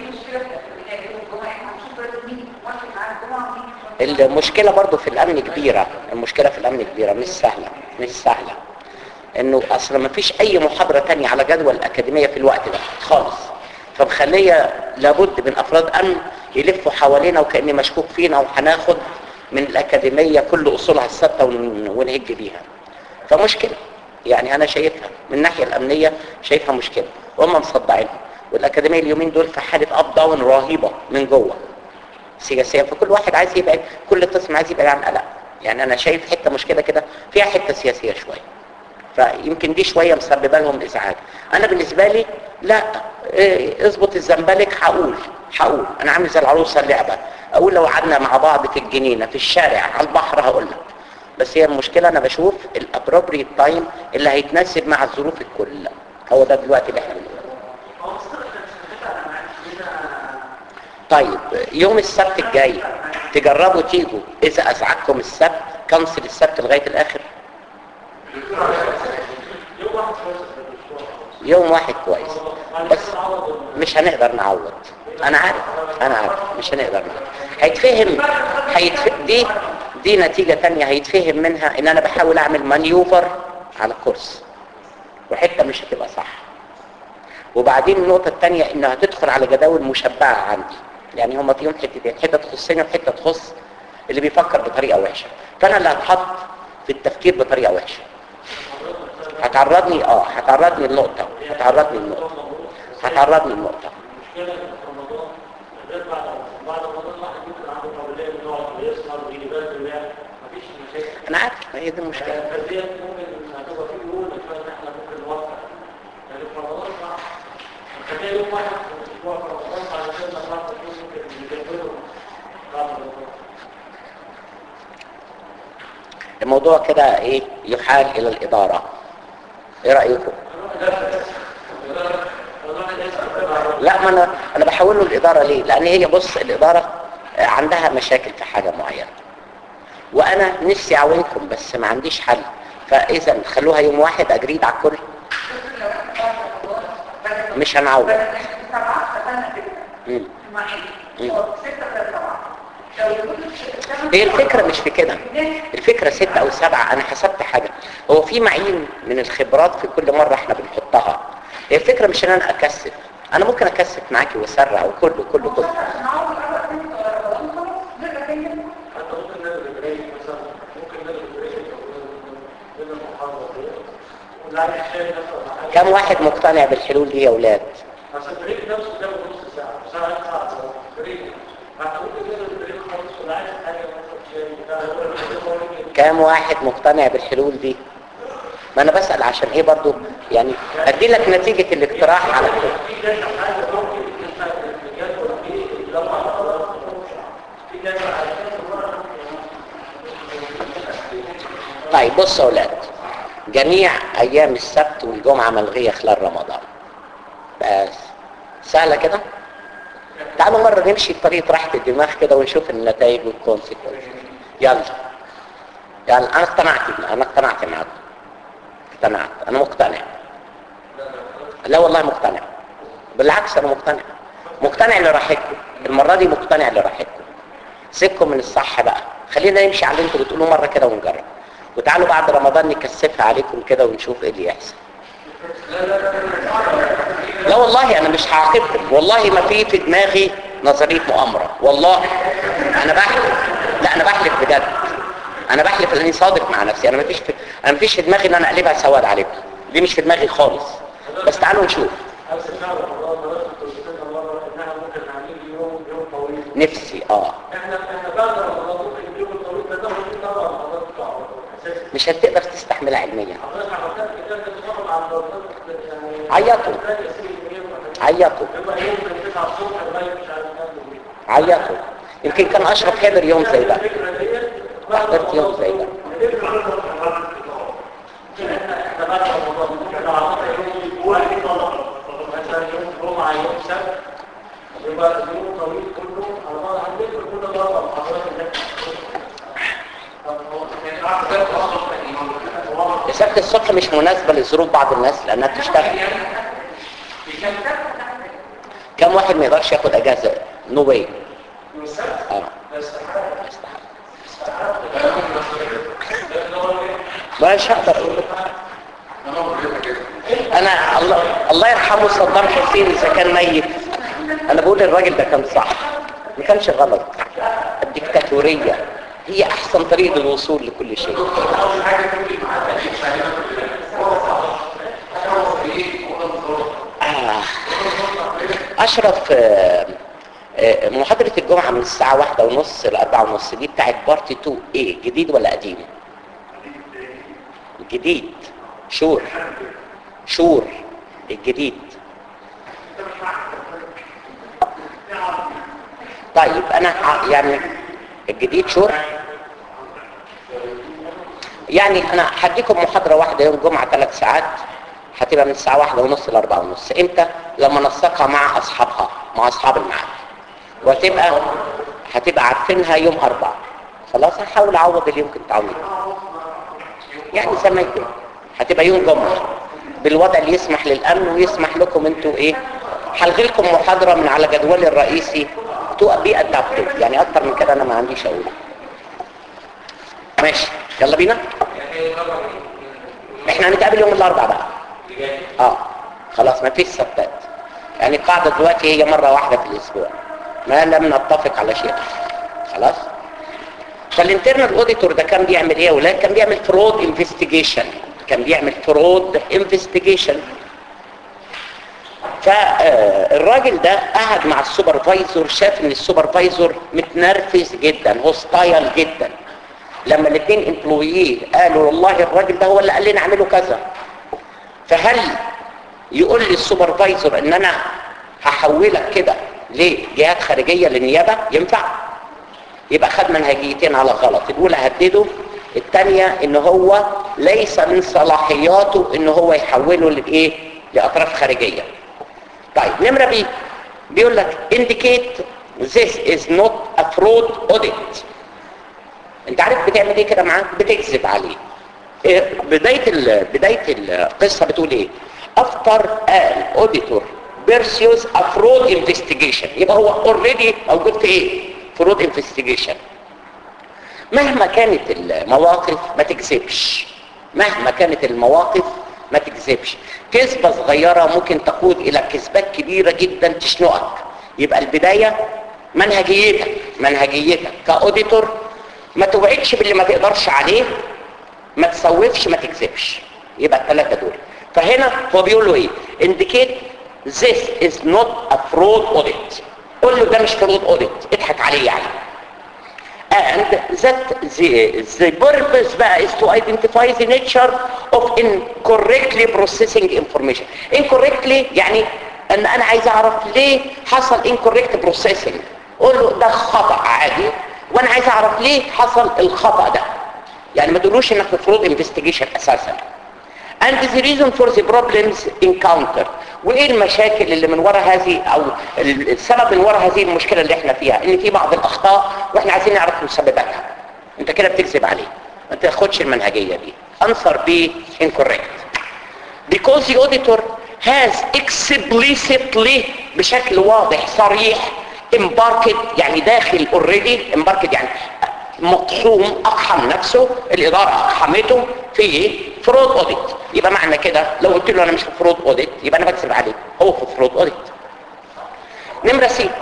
المشكلة برضو في الامن كبيرة المشكلة في الامن كبيرة مش سهلة مش سهلة انه اصلا ما فيش اي محاضرة تانية على جدول الاكاديمية في الوقت ده خالص فمخلية لابد من افراد امن يلفوا حوالينا وكأني مشكوك فينا وهناخد من الاكاديمية كل اصولها الثابتة ون- ونهج بيها فمشكلة يعني انا شايفها من الناحية الامنية شايفها مشكلة وهم مصدعينها والاكاديمية اليومين دول في حالة اب داون رهيبة من جوه سياسيا فكل واحد عايز يبعد كل قسم عايز يبعد عن قلق يعني انا شايف حته مشكله كده فيها حته سياسيه شويه فيمكن دي شويه مسببه لهم ازعاج انا بالنسبه لي لا إيه، اظبط الزنبلك هقول هقول انا عامل زي العروسه اللعبه اقول لو قعدنا مع بعض في الجنينه في الشارع على البحر هقول لك بس هي المشكله انا بشوف الابروبريت تايم اللي هيتناسب مع الظروف الكل هو ده دلوقتي اللي احنا بنقوله طيب يوم السبت الجاي تجربوا تيجوا اذا ازعجكم السبت كنسل السبت لغايه الاخر يوم واحد كويس بس مش هنقدر نعوض انا عارف انا عارف مش هنقدر نعوض هيتفهم هيتفهم دي دي نتيجة تانية هيتفهم منها ان انا بحاول اعمل مانيوفر على الكورس وحتة مش هتبقى صح وبعدين النقطة التانية انها تدخل على جداول مشبعة عندي يعني هما فيهم حتتين حتة تخصني وحتة تخص اللي بيفكر بطريقة وحشة فانا اللي هتحط في التفكير بطريقة وحشة هتعرضني اه هتعرضني النقطة هتعرضني النقطة هتعرضني النقطة المشكلة إن في رمضان غير بعد بعد رمضان الواحد ممكن عنده قابلية إنه يقعد ويسهر ويبذل ويعمل مفيش مشاكل. انا عارف ما هي دي المشكلة فديت ممكن هتبقى في يوم إن احنا ممكن نوفق. يعني في رمضان صعب. فده يوم واحد في الأسبوع في رمضان بعد كده بعد كده ممكن نجبره بعد رمضان. الموضوع كده ايه يحال الى الادارة ايه رأيكم لا ما انا انا بحوله الاداره ليه لان هي بص الاداره عندها مشاكل في حاجه معينه وانا نفسي اعاونكم بس ما عنديش حل فاذا خلوها يوم واحد اجريد على الكل مش هنعوض مم. مم. هي الفكرة مش في كده الفكرة ستة أو سبعة أنا حسبت حاجة هو في معين من الخبرات في كل مرة احنا بنحطها هي الفكرة مش ان أنا أكثف أنا ممكن أكثف معاكي وأسرع وكله كله كله حتى ممكن نلغي بريك مثلا ممكن نلغي بريك بين المحاضرة دي. واللاعب الشاي نفسه ولا حاجة. كم واحد مقتنع بالحلول دي يا أولاد عشان البريك نفسه ده نص ساعة ساعة ساعة بريك فممكن نلغي البريك خالص ولا عايز حاجة مثلا شاي بتاع هو البريك هو اللي- كام واحد مقتنع بالحلول دي ما انا بسأل عشان ايه برضو يعني ادي لك نتيجة الاقتراح على كده في كذا حاجة ممكن انت الجدول دي لما خلاص في كذا حاجة مرة طيب بصوا يا اولاد جميع ايام السبت والجمعة ملغية خلال رمضان بس سهلة كده تعالوا مرة نمشي بطريقة راحة الدماغ كده ونشوف النتائج والكونسيكونس يلا يلا انا اقتنعت انا اقتنعت معاكم اقتنعت انا مقتنع لا والله مقتنع بالعكس انا مقتنع مقتنع لراحتكم المرة دي مقتنع لراحتكم سيبكم من الصح بقى خلينا نمشي على اللي انتوا بتقولوه مرة كده ونجرب وتعالوا بعد رمضان نكثفها عليكم كده ونشوف ايه اللي يحصل لا والله انا مش هعاقبكم والله ما في في دماغي نظريه مؤامره والله انا بحلف لا انا بحلف بجد انا بحلف لاني صادق مع نفسي انا ما فيش في... انا ما فيش في دماغي ان انا اقلبها سواد عليكم دي مش في دماغي خالص بس تعالوا نشوف أمس الشعب رمضان دراسة الدكتور مرة إنها ممكن نعمل يوم يوم طويل نفسي اه احنا احنا بعد رمضان ممكن اليوم الطويل ده ناخد فيه طبعا رمضان بتاع اساسي مش هتقدر تستحملها علميا حضرتك عملتها كده انت بتتفرج على الرمضان يعني عيطوا عيطوا يبقى يوم من 9 الصبح لغايه مش عارف كام بالليل. عيطوا يمكن كان اشرف حضر يوم زي ده الفكره ديت بعد حضرت يوم زي ده احنا بعد رمضان ممكن لو عملنا يوم واحد طلب مثلا يوم جمعه يوم سبت يبقى اليوم طويل كله على بعض هنذكر كل ضربه محاضرات سبت الصبح مش مناسبة لظروف بعض الناس لانها بتشتغل كم واحد ما يقدرش ياخد اجازة نو واي اه مش هقدر اقول لك. انا الله الله يرحمه صدام حسين اذا كان ميت انا بقول الراجل ده كان صح ما كانش غلط الديكتاتورية هي احسن طريق للوصول لكل شيء آه. اشرف آه، آه، محاضرة الجمعة من الساعة واحدة ونص لأربعة ونص دي بتاعت بارتي 2 ايه جديد ولا قديم جديد شور شور الجديد طيب انا ه- يعني الجديد شور يعني انا هديكم محاضرة واحدة يوم الجمعة ثلاث ساعات هتبقى من الساعة واحدة ونص لأربعة ونص امتى لما نسقها مع اصحابها مع اصحاب المعهد وتبقى هتبقى عارفينها يوم اربعة خلاص هحاول اعوض اللي يمكن تعويض يعني زي ما يكون هتبقى يوم جمعة بالوضع اللي يسمح للامن ويسمح لكم انتوا ايه هلغي لكم محاضرة من على جدولي الرئيسي تو بي ادابتد يعني اكتر من كده انا ما عنديش اقول ماشي يلا بينا احنا هنتقابل يوم الاربعاء بقى اه خلاص ما فيش سبتات يعني القاعدة دلوقتي هي مرة واحدة في الاسبوع ما لم نتفق على شيء خلاص فالانترنال اوديتور ده كان بيعمل ايه يا ولاد كان بيعمل فرود انفستيجيشن كان بيعمل فرود انفستيجيشن فالراجل ده قعد مع السوبرفايزر شاف ان السوبرفايزر متنرفز جدا هوستايل جدا لما الاثنين امبلوييه قالوا والله الراجل ده هو اللي قال لنا اعملوا كذا فهل يقول لي السوبرفايزر ان انا هحولك كده لجهات خارجيه للنيابه ينفع يبقى خد منهجيتين على غلط الاولى هدده الثانيه ان هو ليس من صلاحياته ان هو يحوله لايه لاطراف خارجيه طيب نمره بي بيقول لك indicate this is not a fraud audit انت عارف بتعمل ايه كده معاه بتكذب عليه إيه بدايه ال... بدايه القصه بتقول ايه after an auditor pursues a fraud investigation يبقى هو already موجود في ايه fraud investigation مهما كانت المواقف ما تكذبش مهما كانت المواقف ما تكذبش كذبة صغيرة ممكن تقود الى كذبات كبيرة جدا تشنقك يبقى البداية منهجيتك منهجيتك كاوديتور ما توعدش باللي ما تقدرش عليه ما تسوفش ما تكذبش يبقى الثلاثة دول فهنا هو بيقول له ايه indicate this is not a fraud audit قول له ده مش fraud audit اضحك عليه يعني and that the, the purpose بقى is to identify the nature of incorrectly processing information incorrectly يعني ان انا عايز اعرف ليه حصل incorrect processing قول له ده خطأ عادي وانا عايز اعرف ليه حصل الخطأ ده يعني ما تقولوش انك في fraud investigation اساسا and the reason for the problems encountered وايه المشاكل اللي من وراء هذه او السبب من وراء هذه المشكله اللي احنا فيها ان في بعض الاخطاء واحنا عايزين نعرف مسبباتها انت كده بتكذب عليه ما تاخدش المنهجيه دي answer B incorrect because the auditor has explicitly بشكل واضح صريح embarked يعني داخل already embarked يعني مقحوم اقحم نفسه الاداره اقحمته في فرود اوديت يبقى معنى كده لو قلت له انا مش في فرود اوديت يبقى انا بكذب عليه هو في فرود اوديت نمره سي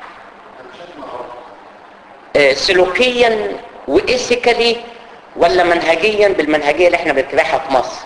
آه سلوكيا وايثيكالي ولا منهجيا بالمنهجيه اللي احنا بنتبعها في مصر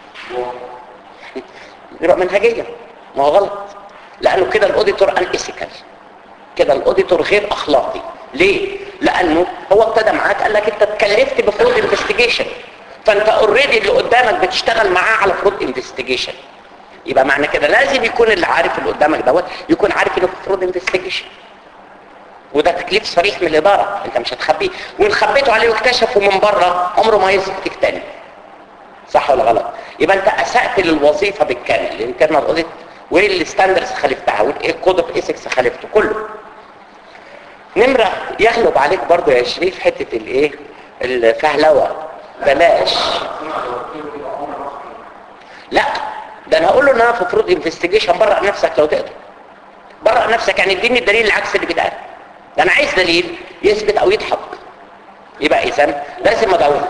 يبقى منهجيا ما هو غلط لانه كده الاوديتور ان ايثيكال كده الاوديتور غير اخلاقي ليه لانه هو ابتدى معاك قال لك انت اتكلفت بفرود انفستيجيشن فانت اوريدي اللي قدامك بتشتغل معاه على فرود انفستيجيشن يبقى معنى كده لازم يكون اللي عارف اللي قدامك دوت يكون عارف انه في فرود انفستيجيشن وده تكليف صريح من الاداره انت مش هتخبيه وان خبيته عليه واكتشفه من بره عمره ما يثبت تاني صح ولا غلط يبقى انت اسأت للوظيفه بالكامل الانترنال اوديت وايه الستاندردز خالفتها وايه الكود اوف ايثكس خالفته كله نمرة يغلب عليك برضو يا شريف حتة الايه الفهلوة بلاش لا ده انا هقول له ان انا في فرود انفستيجيشن برق نفسك لو تقدر برق نفسك يعني اديني الدليل العكس اللي بيتقال ده انا عايز دليل يثبت او يضحك يبقى اذا لازم ادور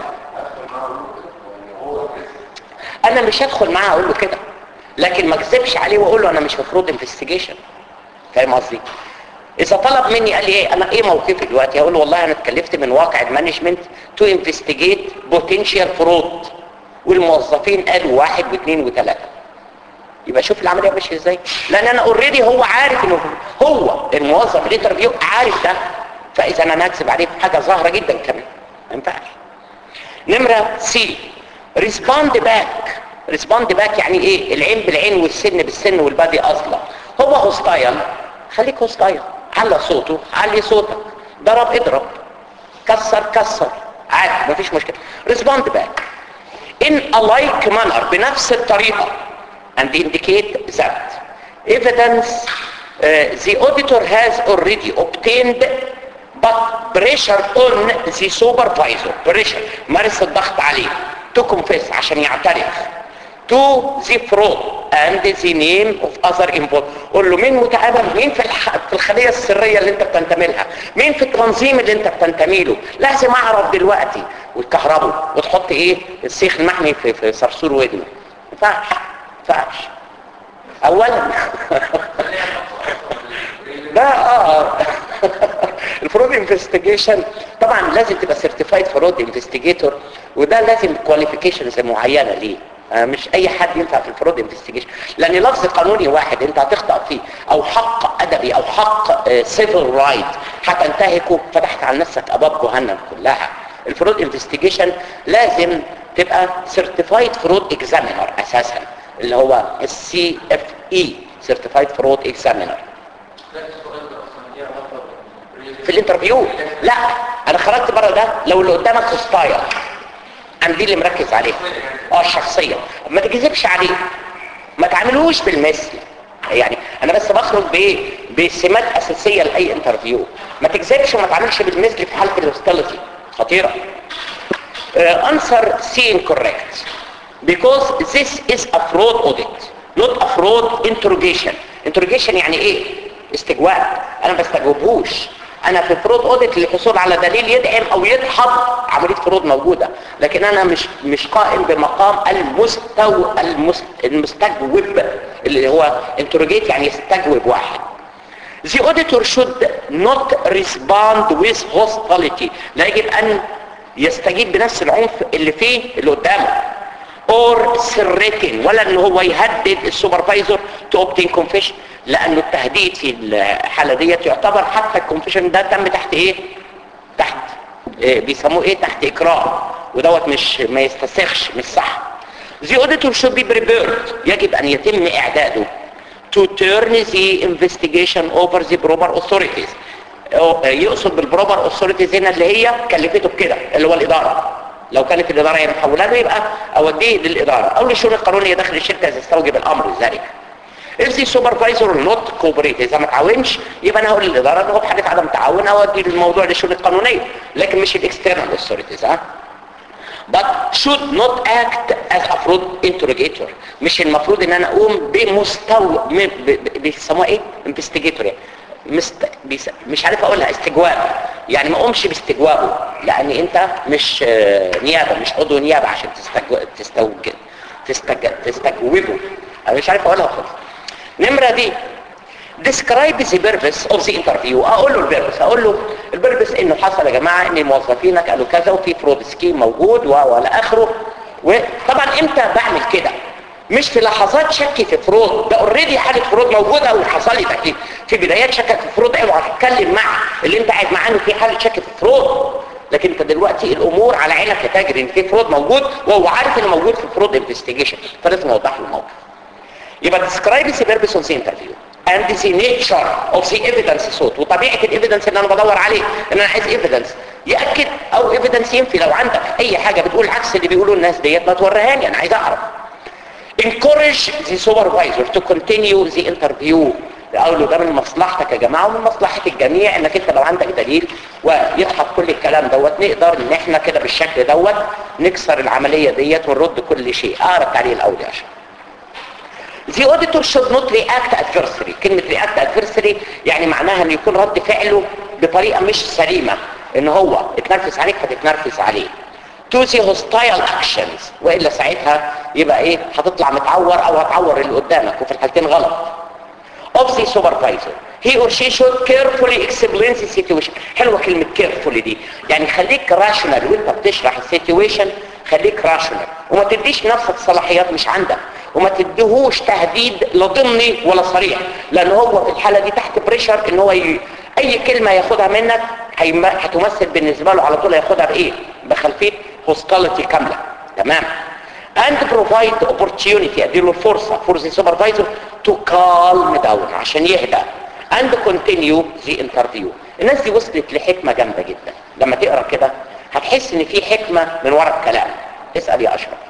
انا مش هدخل معاه اقول له كده لكن ما اكذبش عليه واقول له انا مش في فرود انفستيجيشن فاهم قصدي اذا طلب مني قال لي ايه انا ايه موقفي دلوقتي هقول له والله انا اتكلفت من واقع المانجمنت تو انفستيجيت بوتنشال فرود والموظفين قالوا واحد واثنين وثلاثه يبقى شوف العمليه ماشيه ازاي لان انا اوريدي هو عارف انه هو الموظف الانترفيو عارف ده فاذا انا هكذب عليه في حاجه ظاهره جدا كمان ما ينفعش نمره سي ريسبوند باك ريسبوند باك يعني ايه العين بالعين والسن بالسن والبادي اصلا هو هوستايل خليك هوستايل على صوته علي صوتك ضرب اضرب كسر كسر عادي مفيش مشكله ريسبوند باك in a like manner بنفس الطريقه and indicate that evidence uh, the auditor has already obtained but pressure on the supervisor pressure مارس الضغط عليه to confess عشان يعترف to the fraud and the name of other involved قول له مين متعامل مين في, الح... في الخلية السرية اللي انت بتنتمي لها مين في التنظيم اللي انت بتنتمي له لازم اعرف دلوقتي وتكهربه وتحط ايه السيخ المحمي في, في صرصور ودنه ما ينفعش ما ينفعش اولا لا اه الفرود انفستيجيشن طبعا لازم تبقى سيرتيفايد فرود انفستيجيتور وده لازم كواليفيكيشنز معينه ليه آه مش اي حد ينفع في الفرود انفستيجيشن لان لفظ قانوني واحد انت هتخطأ فيه او حق ادبي او حق سيفل رايت هتنتهكه فتحت على نفسك ابواب جهنم كلها الفرود انفستيجيشن لازم تبقى سيرتيفايد فرود اكزامينر اساسا اللي هو السي اف اي سيرتيفايد فرود اكزامينر في الانترفيو لا انا خرجت بره ده لو اللي قدامك هوستايل انا دي اللي مركز عليها اه الشخصيه ما تجذبش عليه ما تعملوش بالمثل يعني انا بس بخرج بايه بسمات اساسيه لاي انترفيو ما تجذبش وما تعملش بالمثل في حاله الهوستاليتي خطيره answer C incorrect because this is a fraud audit not a fraud interrogation interrogation يعني ايه استجواب انا ما بستجوبهوش انا في فروض اوديت للحصول على دليل يدعم او يدحض عمليه فروض موجوده لكن انا مش مش قائم بمقام المستو المست المستجوب اللي هو انتروجيت يعني يستجوب واحد The auditor should not respond with hostility لا يجب ان يستجيب بنفس العنف اللي فيه اللي قدامه or threaten ولا ان هو يهدد السوبرفايزر to obtain confession لانه التهديد في الحاله ديت يعتبر حتى الكونفيشن ده تم تحت ايه تحت إيه بيسموه ايه تحت اكراه ودوت مش ما يستسخش مش صح the auditor should be prepared يجب ان يتم اعداده to turn the investigation over the proper authorities يقصد بالبروبر authorities هنا اللي هي كلفته بكده اللي هو الاداره لو كانت الاداره هي محوله له يبقى اوديه للاداره او للشؤون القانونيه داخل الشركه اذا استوجب الامر ذلك if the supervisor not cooperate اذا ما تعاونش يبقى انا هقول للاداره ان هو في حاله عدم تعاون اودي الموضوع للشؤون القانونيه لكن مش الاكسترنال authorities ها but should not act as a fraud interrogator مش المفروض ان انا اقوم بمستوى بيسموها ايه investigator يعني مست... بيس... مش عارف اقولها استجواب يعني ما اقومش باستجوابه لان انت مش نيابه مش عضو نيابه عشان تستجو... تستوجب تستج... تستجوبه انا مش عارف اقولها خالص نمره دي describe the purpose of the interview اقول له البيربس اقول له البيربس انه حصل يا جماعه ان موظفينك قالوا كذا وفي فرود سكيم موجود والى اخره وطبعا امتى بعمل كده مش في لحظات شك في فرود ده اوريدي حاله فرود موجوده وحصل لي تكليف في بدايات شكك في فرود اوعى تتكلم مع اللي انت قاعد معاه في حاله شك في فرود لكن انت دلوقتي الامور على عينك يا تاجر ان في فرود موجود وهو عارف انه موجود في فرود انفستيجيشن فلازم اوضح له الموقف يبقى describe the purpose of the interview and the nature of the evidence صوت وطبيعه الايفيدنس اللي انا بدور عليه ان انا عايز ايفيدنس ياكد او ايفيدنس ينفي لو عندك اي حاجه بتقول عكس اللي بيقولوا الناس ديت ما توريهاني انا عايز اعرف encourage the supervisor to continue the interview اقول له ده من مصلحتك يا جماعه ومن مصلحه الجميع انك انت لو عندك دليل ويضحك كل الكلام دوت نقدر ان احنا كده بالشكل دوت نكسر العمليه ديت ونرد كل شيء اقرا التعليق الاول يا عشان The auditor should not react adversely كلمة react adversely يعني معناها ان يكون رد فعله بطريقة مش سليمة ان هو اتنرفز عليك فتتنرفز عليه to the hostile actions وإلا ساعتها يبقى ايه هتطلع متعور او هتعور اللي قدامك وفي الحالتين غلط of the supervisor he or she should carefully explain the situation حلوة كلمة carefully دي يعني خليك rational وانت بتشرح السيتويشن خليك rational وما تديش نفسك صلاحيات مش عندك وما تديهوش تهديد لا ضمني ولا صريح لان هو في الحالة دي تحت بريشر ان هو ي... اي كلمة ياخدها منك هيم... هتمثل بالنسبة له على طول ياخدها بايه بخلفية هوستاليتي كاملة تمام and provide opportunity اديله الفرصه for the supervisor to calm down عشان يهدى and continue the interview الناس دي وصلت لحكمه جامده جدا لما تقرا كده هتحس ان في حكمه من ورا الكلام اسال يا اشرف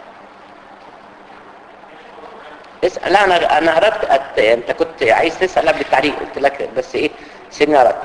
اسال لا انا انا عرفت أت... انت كنت عايز تسال قبل التعليق قلت لك بس ايه سيبني ارد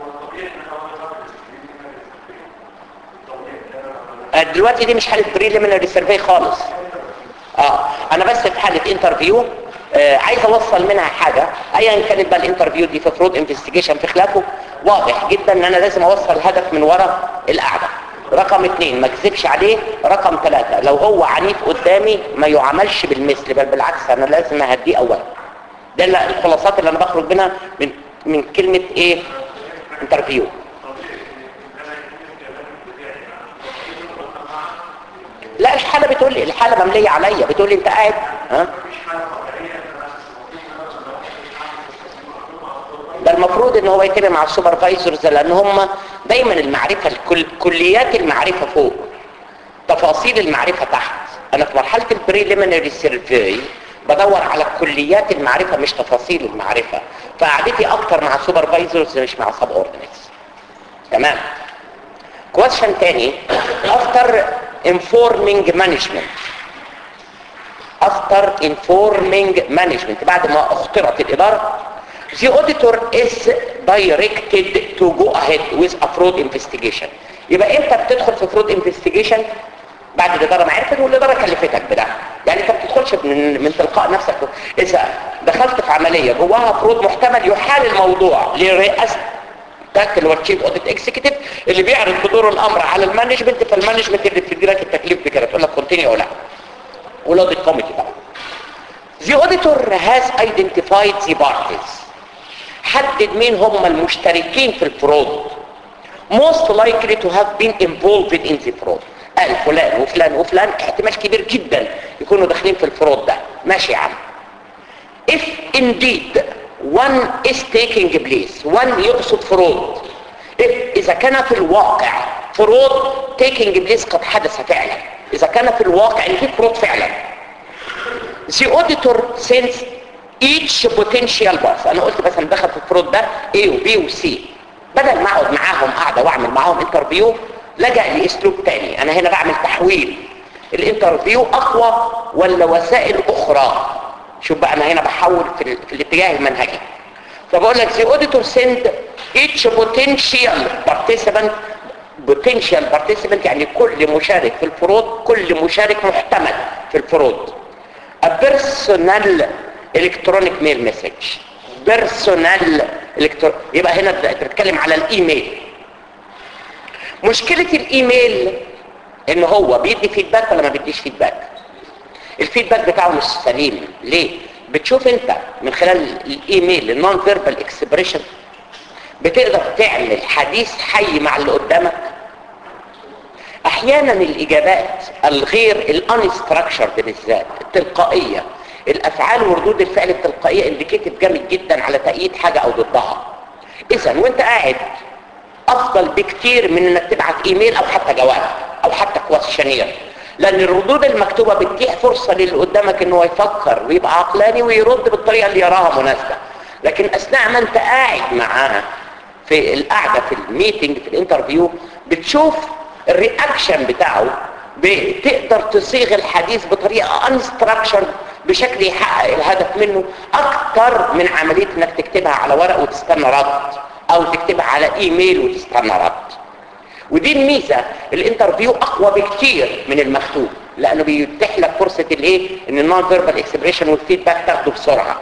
دلوقتي دي مش حاله بريليمينري سيرفي خالص اه انا بس في حاله انترفيو آه عايز اوصل منها حاجه ايا كانت بقى الانترفيو دي في فرود انفستيجيشن في خلافه واضح جدا ان انا لازم اوصل هدف من ورا القعده رقم اثنين ما اكذبش عليه رقم ثلاثة لو هو عنيف قدامي ما يعاملش بالمثل بل بالعكس انا لازم اهديه اولا ده اللي- الخلاصات اللي انا بخرج منها من من كلمة ايه انترفيو لا الحالة بتقول لي الحالة مملية عليا بتقول لي انت قاعد ها ده المفروض ان هو يتابع مع السوبرفايزرز لان هم دايما المعرفة الكل كليات المعرفة فوق تفاصيل المعرفة تحت انا في مرحلة البريليمينري سيرفي بدور على كليات المعرفة مش تفاصيل المعرفة فقعدتي اكتر مع السوبرفايزرز مش مع سب اوردينيتس تمام كويشن تاني after informing management after informing management بعد ما اخترت الاداره the auditor is directed to go ahead with a fraud investigation يبقى انت بتدخل في fraud investigation بعد الاداره ما عرفت والاداره كلفتك بده يعني انت ما بتدخلش من, من تلقاء نفسك اذا دخلت في عمليه جواها فرود محتمل يحال الموضوع لرئاسه ده اللي هو التشيف اوديت اكزيكتيف اللي بيعرض بدور الامر على المانجمنت فالمانجمنت اللي بتدي لك التكليف بكده تقول لك كونتينيو او لا والاوديت كوميتي طبعا The auditor has identified the parties حدد مين هم المشتركين في الفرود most likely to have been involved in the fraud قال فلان وفلان وفلان احتمال كبير جدا يكونوا داخلين في الفرود ده ماشي يا عم if indeed one is taking place one يقصد فرود if إذا كان في الواقع فرود taking place قد حدث فعلا إذا كان في الواقع إن في فرود فعلا the auditor sends each potential boss أنا قلت مثلا دخل في الفرود ده A و B و C بدل ما أقعد معاهم قاعدة وأعمل معاهم انترفيو لجأ لأسلوب تاني أنا هنا بعمل تحويل الانترفيو أقوى ولا وسائل أخرى شوف بقى انا هنا بحول في, ال... في الاتجاه المنهجي فبقول لك the auditor send each potential participant potential participant يعني كل مشارك في الفروض كل مشارك محتمل في الفروض a personal electronic mail message personal electro... يبقى هنا بتتكلم على الايميل مشكلة الايميل ان هو بيدي فيدباك ولا ما بيديش فيدباك الفيدباك بتاعه مش سليم ليه بتشوف انت من خلال الايميل النون فيربال اكسبريشن بتقدر تعمل حديث حي مع اللي قدامك احيانا الاجابات الغير الانستراكشرد بالذات التلقائيه الافعال وردود الفعل التلقائيه انديكيتيف جامد جدا على تأييد حاجه او ضدها اذا وانت قاعد افضل بكتير من انك تبعت ايميل او حتى جواب او حتى كويشنير لان الردود المكتوبة بتتيح فرصة للي قدامك ان هو يفكر ويبقى عقلاني ويرد بالطريقة اللي يراها مناسبة لكن اثناء ما انت قاعد معاه في القعدة في الميتنج في الانترفيو بتشوف الرياكشن بتاعه بتقدر تصيغ الحديث بطريقة انستراكشر بشكل يحقق الهدف منه اكتر من عملية انك تكتبها على ورق وتستنى رد او تكتبها على ايميل وتستنى رد ودي الميزة الانترفيو اقوى بكتير من المكتوب لانه بيتيح لك فرصة الايه ان النون فيربال اكسبريشن والفيدباك تاخده بسرعة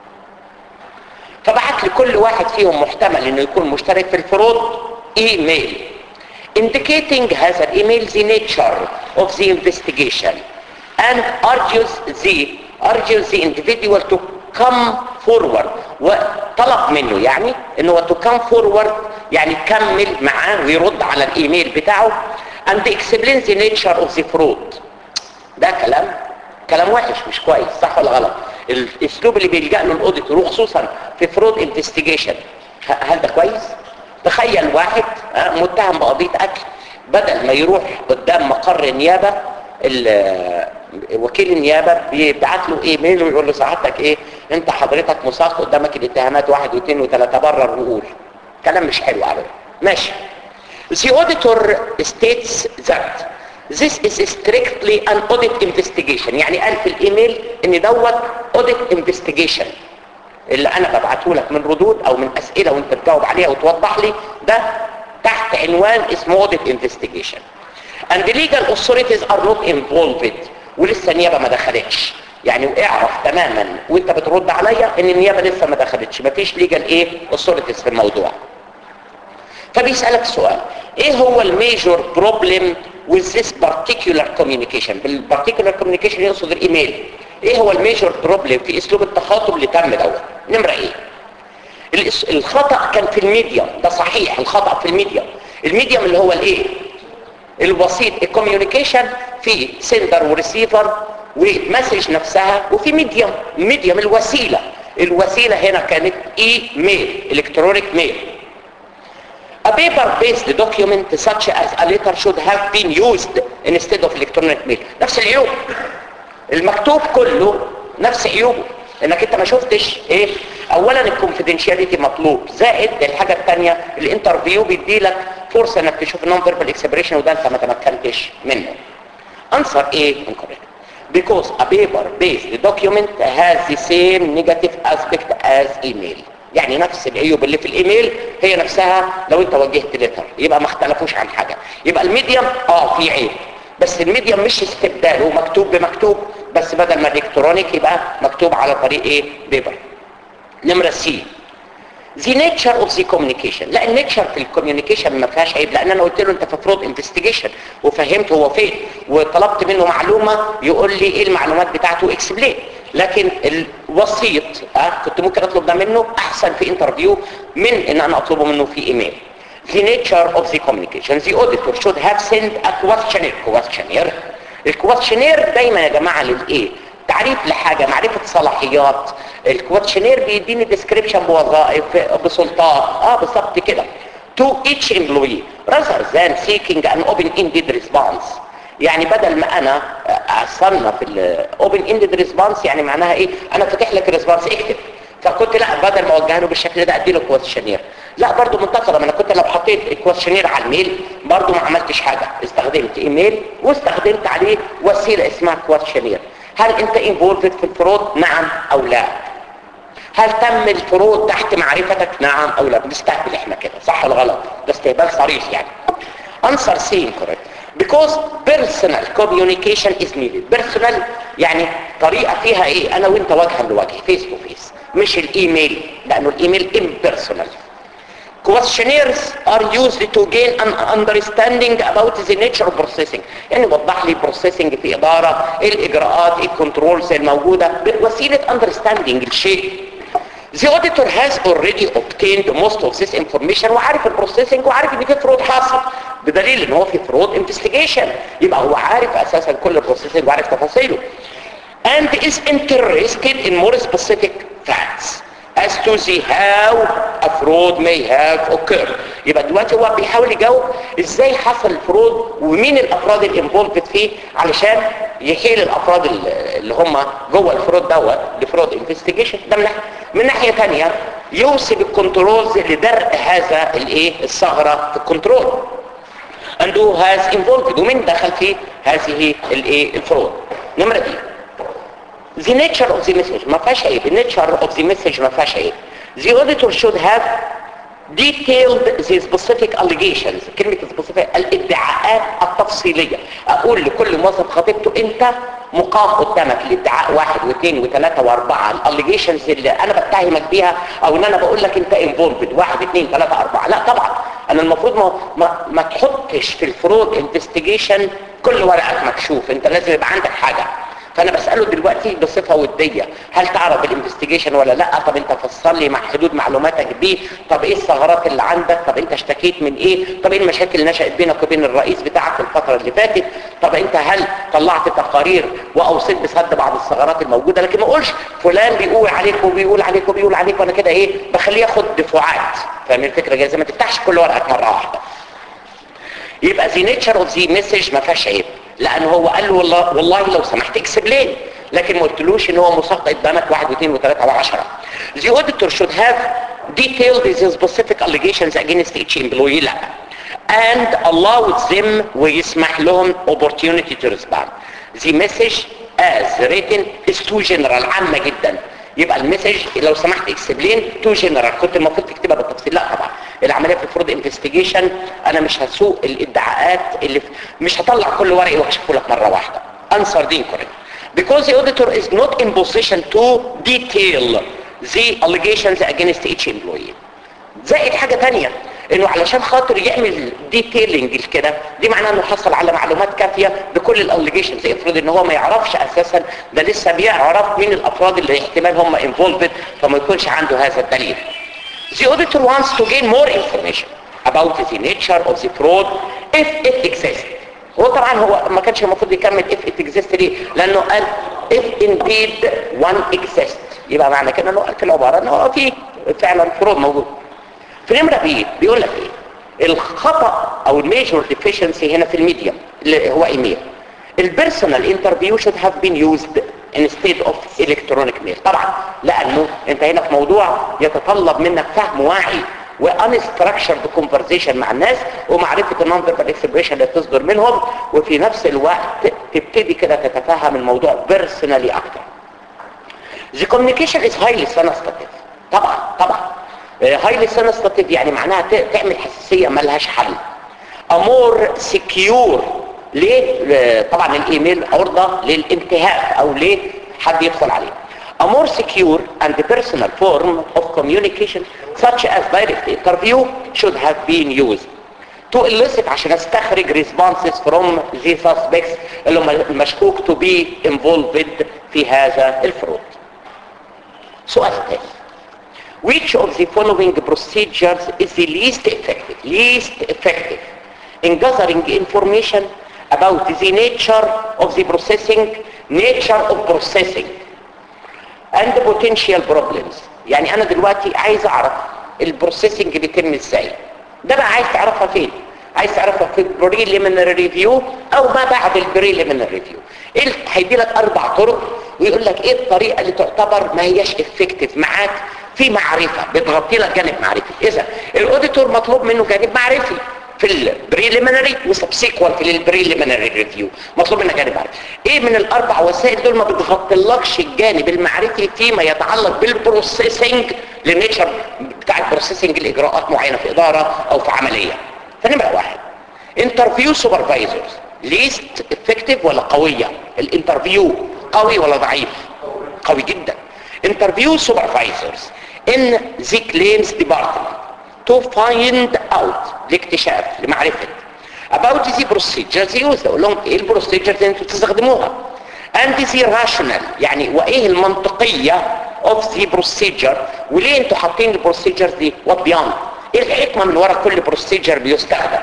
فبعت لكل واحد فيهم محتمل انه يكون مشترك في الفروض ايميل indicating هذا الايميل the nature of the investigation and urges the urges the individual to come forward وطلب منه يعني انه هو to come forward يعني يكمل معاه ويرد على الايميل بتاعه and explain the nature of the fraud ده كلام كلام وحش مش كويس صح ولا غلط الاسلوب اللي بيلجأ له الاوديتور وخصوصا في فرود انفستيجيشن هل ده كويس تخيل واحد متهم بقضيه قتل بدل ما يروح قدام مقر النيابه وكيل النيابه بيبعت له ايميل ويقول له سعادتك ايه انت حضرتك مساق قدامك الاتهامات واحد واثنين وثلاثه برر وقول كلام مش حلو عليه ماشي The auditor states that this is strictly an audit investigation يعني قال في الايميل ان دوت audit investigation اللي انا ببعته لك من ردود او من اسئله وانت تجاوب عليها وتوضح لي ده تحت عنوان اسمه audit investigation and the legal authorities are not involved ولسه النيابه ما دخلتش يعني اعرف تماما وانت بترد عليا ان النيابه لسه ما دخلتش مفيش ليجال ايه authorities في الموضوع فبيسألك سؤال ايه هو الميجور بروبلم with this particular communication بالبارتيكولار communication يقصد الايميل ايه هو الميجور بروبلم في اسلوب التخاطب اللي تم دوت نمرة ايه الإس- الخطأ كان في الميديا ده صحيح الخطأ في الميديا الميديا اللي هو الايه الوسيط الكوميونيكيشن في سندر وريسيفر ومسج نفسها وفي ميديم ميديم الوسيلة الوسيلة هنا كانت ايميل الكترونيك ميل A paper-based document such as a letter should have been used instead of electronic mail. نفس العيوب. المكتوب كله نفس عيوبه. انك انت ما شفتش ايه اولا الكونفيدنشاليتي مطلوب زائد الحاجه الثانيه الانترفيو بيدي لك فرصه انك تشوف النون فيربال اكسبريشن وده انت ما تمكنتش منه. answer A incorrect. Because a paper-based document has the same negative aspect as email. يعني نفس العيوب اللي في الايميل هي نفسها لو انت وجهت لتر يبقى ما اختلفوش عن حاجة يبقى الميديم اه في عيب بس الميديم مش استبداله مكتوب بمكتوب بس بدل ما الكترونيك يبقى مكتوب على طريق ايه بيبر نمرة سي the nature of the communication لا النيتشر في الكوميونيكيشن ما فيهاش عيب لان انا قلت له انت في فرود انفستيجيشن وفهمت هو فين وطلبت منه معلومه يقول لي ايه المعلومات بتاعته اكسبلين لكن الوسيط أه كنت ممكن اطلب ده منه احسن في انترفيو من ان انا اطلبه منه في ايميل the nature of the communication the auditor should have sent a questionnaire questionnaire الكويشنير دايما يا جماعه للايه تعريف لحاجة معرفة صلاحيات الكواتشنير بيديني ديسكريبشن بوظائف بسلطات اه بالظبط كده to each employee rather than seeking an open-ended response يعني بدل ما انا اصنف الاوبن اندد ريسبونس يعني معناها ايه انا فاتح لك ريسبونس اكتب فكنت لا بدل ما اوجهه له بالشكل ده ادي له كويشنير لا برضو منتقده ما انا كنت لو حطيت الكويشنير على الميل برضو ما عملتش حاجه استخدمت ايميل واستخدمت عليه وسيله اسمها كويشنير هل انت انفولفد في الفروض نعم او لا هل تم الفروض تحت معرفتك نعم او لا بنستهبل احنا كده صح ولا غلط ده استهبال صريح يعني answer C incorrect because personal communication is needed personal يعني طريقة فيها ايه انا وانت وجها لوجه فيس تو فيس مش الايميل لانه الايميل impersonal questionnaires are used to gain an understanding about the nature of processing يعني وضح لي processing في إدارة الإجراءات الكنترولز الموجودة بوسيلة understanding الشيء The auditor has already obtained most of this information وعارف البروسيسنج وعارف ان في فرود حاصل بدليل ان هو في فرود انفستيجيشن يبقى هو عارف اساسا كل البروسيسنج وعارف تفاصيله and is interested in more specific facts as to the how a fraud may have occurred يبقى دلوقتي هو بيحاول يجاوب ازاي حصل الفرود ومين الافراد الانفولفد فيه علشان يحيل الافراد اللي هم جوه الفرود دوت لفرود انفستيجيشن ده من ناحيه من ناحيه ثانيه يوصل الكنترولز لدرء هذا الايه الثغره في الكنترول and who has involved ومين دخل في هذه الايه الفرود نمره دي the nature of the message ما فيهاش عيب the nature of the message ما فيهاش عيب the auditor should have detailed the specific allegations كلمة specific الادعاءات التفصيلية اقول لكل موظف خطيبته انت مقام قدامك الادعاء واحد واثنين وثلاثة واربعة الاليجيشنز اللي انا بتهمك بيها او ان انا بقول لك انت انفولفد واحد اثنين ثلاثة اربعة لا طبعا انا المفروض ما, ما, ما تحطش في الفرود انفستيجيشن كل ورقك مكشوف انت لازم يبقى عندك حاجة فانا بساله دلوقتي بصفه وديه هل تعرف الانفستيجيشن ولا لا طب انت فسر لي مع حدود معلوماتك دي طب ايه الثغرات اللي عندك طب انت اشتكيت من ايه طب ايه المشاكل اللي نشات بينك وبين الرئيس بتاعك في الفتره اللي فاتت طب انت هل طلعت تقارير واوصيت بسد بعض الثغرات الموجوده لكن ما اقولش فلان بيقول عليك وبيقول عليك وبيقول عليك وانا كده ايه بخليه ياخد دفعات فاهم الفكره جايه ما تفتحش كل ورقك مره واحده يبقى the nature of the message ما فيهاش عيب لان هو قال له والله والله لو سمحت اكسبلين لكن ما قلتلوش ان هو مسقط بنك واحد واثنين وثلاثه وعشره the auditor should have detailed the specific allegations against each employee لا and allowed them ويسمح لهم opportunity to respond the message as written is too general عامة جدا يبقى المسج لو سمحت اكسبلين تو جنرال كنت المفروض تكتبها بالتفصيل لا طبعا العمليه في فرود انفستيجيشن انا مش هسوق الادعاءات اللي في مش هطلع كل ورقي واكشفه لك مره واحده answer the incorrect because the auditor is not in position to detail the allegations against each employee زائد حاجة تانية انه علشان خاطر يعمل ديتيلنج كده دي معناه انه حصل على معلومات كافية بكل الاليجيشنز افرض ان هو ما يعرفش اساسا ده لسه بيعرف مين الافراد اللي احتمال هم انفولفد فما يكونش عنده هذا الدليل The auditor wants to gain more information about the nature of the fraud if it exists هو طبعا هو ما كانش المفروض يكمل if it exists ليه لانه قال if indeed one exists يبقى معنى كده انه قال في العبارة انه هو في فعلا فرود موجود في نمرة بي بيقول لك ايه الخطأ او الميجور ديفيشنسي هنا في الميديا اللي هو ايميل البيرسونال انترفيو should have been used instead of electronic mail طبعا لانه انت هنا في موضوع يتطلب منك فهم واعي وانستراكشرد كونفرزيشن مع الناس ومعرفه النون فيربال اكسبريشن اللي بتصدر منهم وفي نفس الوقت تبتدي كده تتفهم الموضوع بيرسونالي اكتر The communication is highly sensitive طبعا طبعا هايلي سنستاتيف يعني معناها ت- تعمل حساسية ملهاش حل امور سكيور ليه طبعا الايميل عرضة للانتهاك او ليه حد يدخل عليه A more secure and personal form of communication such as direct interview should have been used to elicit عشان استخرج responses from the suspects اللي هم المشكوك to be involved في هذا الفرود سؤال تاني Which of the following procedures is the least effective, least effective in gathering information about the nature of the processing, nature of processing and the potential problems يعني انا دلوقتي عايز اعرف البروسيسنج بيتم ازاي ده بقى عايز تعرفها فين عايز تعرفها في البريليمينري ريفيو او ما بعد البريليمينري ريفيو ايه هيدي لك اربع طرق ويقول لك ايه الطريقه اللي تعتبر ما هياش افكتيف معاك في معرفه بتغطي لك جانب معرفي اذا الاوديتور مطلوب منه جانب معرفي في البريليمينري وسبسيكوانت للبريليمينري ريفيو مطلوب منك جانب معرفي ايه من الاربع وسائل دول ما بتغطلكش الجانب المعرفي فيما يتعلق بالبروسيسنج للنيتشر بتاع البروسيسنج لاجراءات معينه في اداره او في عمليه فنمره واحد انترفيو سوبرفايزرز ليست افكتيف ولا قويه الانترفيو قوي ولا ضعيف قوي جدا انترفيو سوبرفايزرز ان ذا كليمز ديبارتمنت to find out لاكتشاف لمعرفة about the procedures used اقول لهم ايه البروسيجرز اللي انتوا بتستخدموها and the rational يعني وايه المنطقية of the procedure وليه انتوا حاطين البروسيجرز دي what beyond ايه الحكمة من وراء كل بروسيجر بيستخدم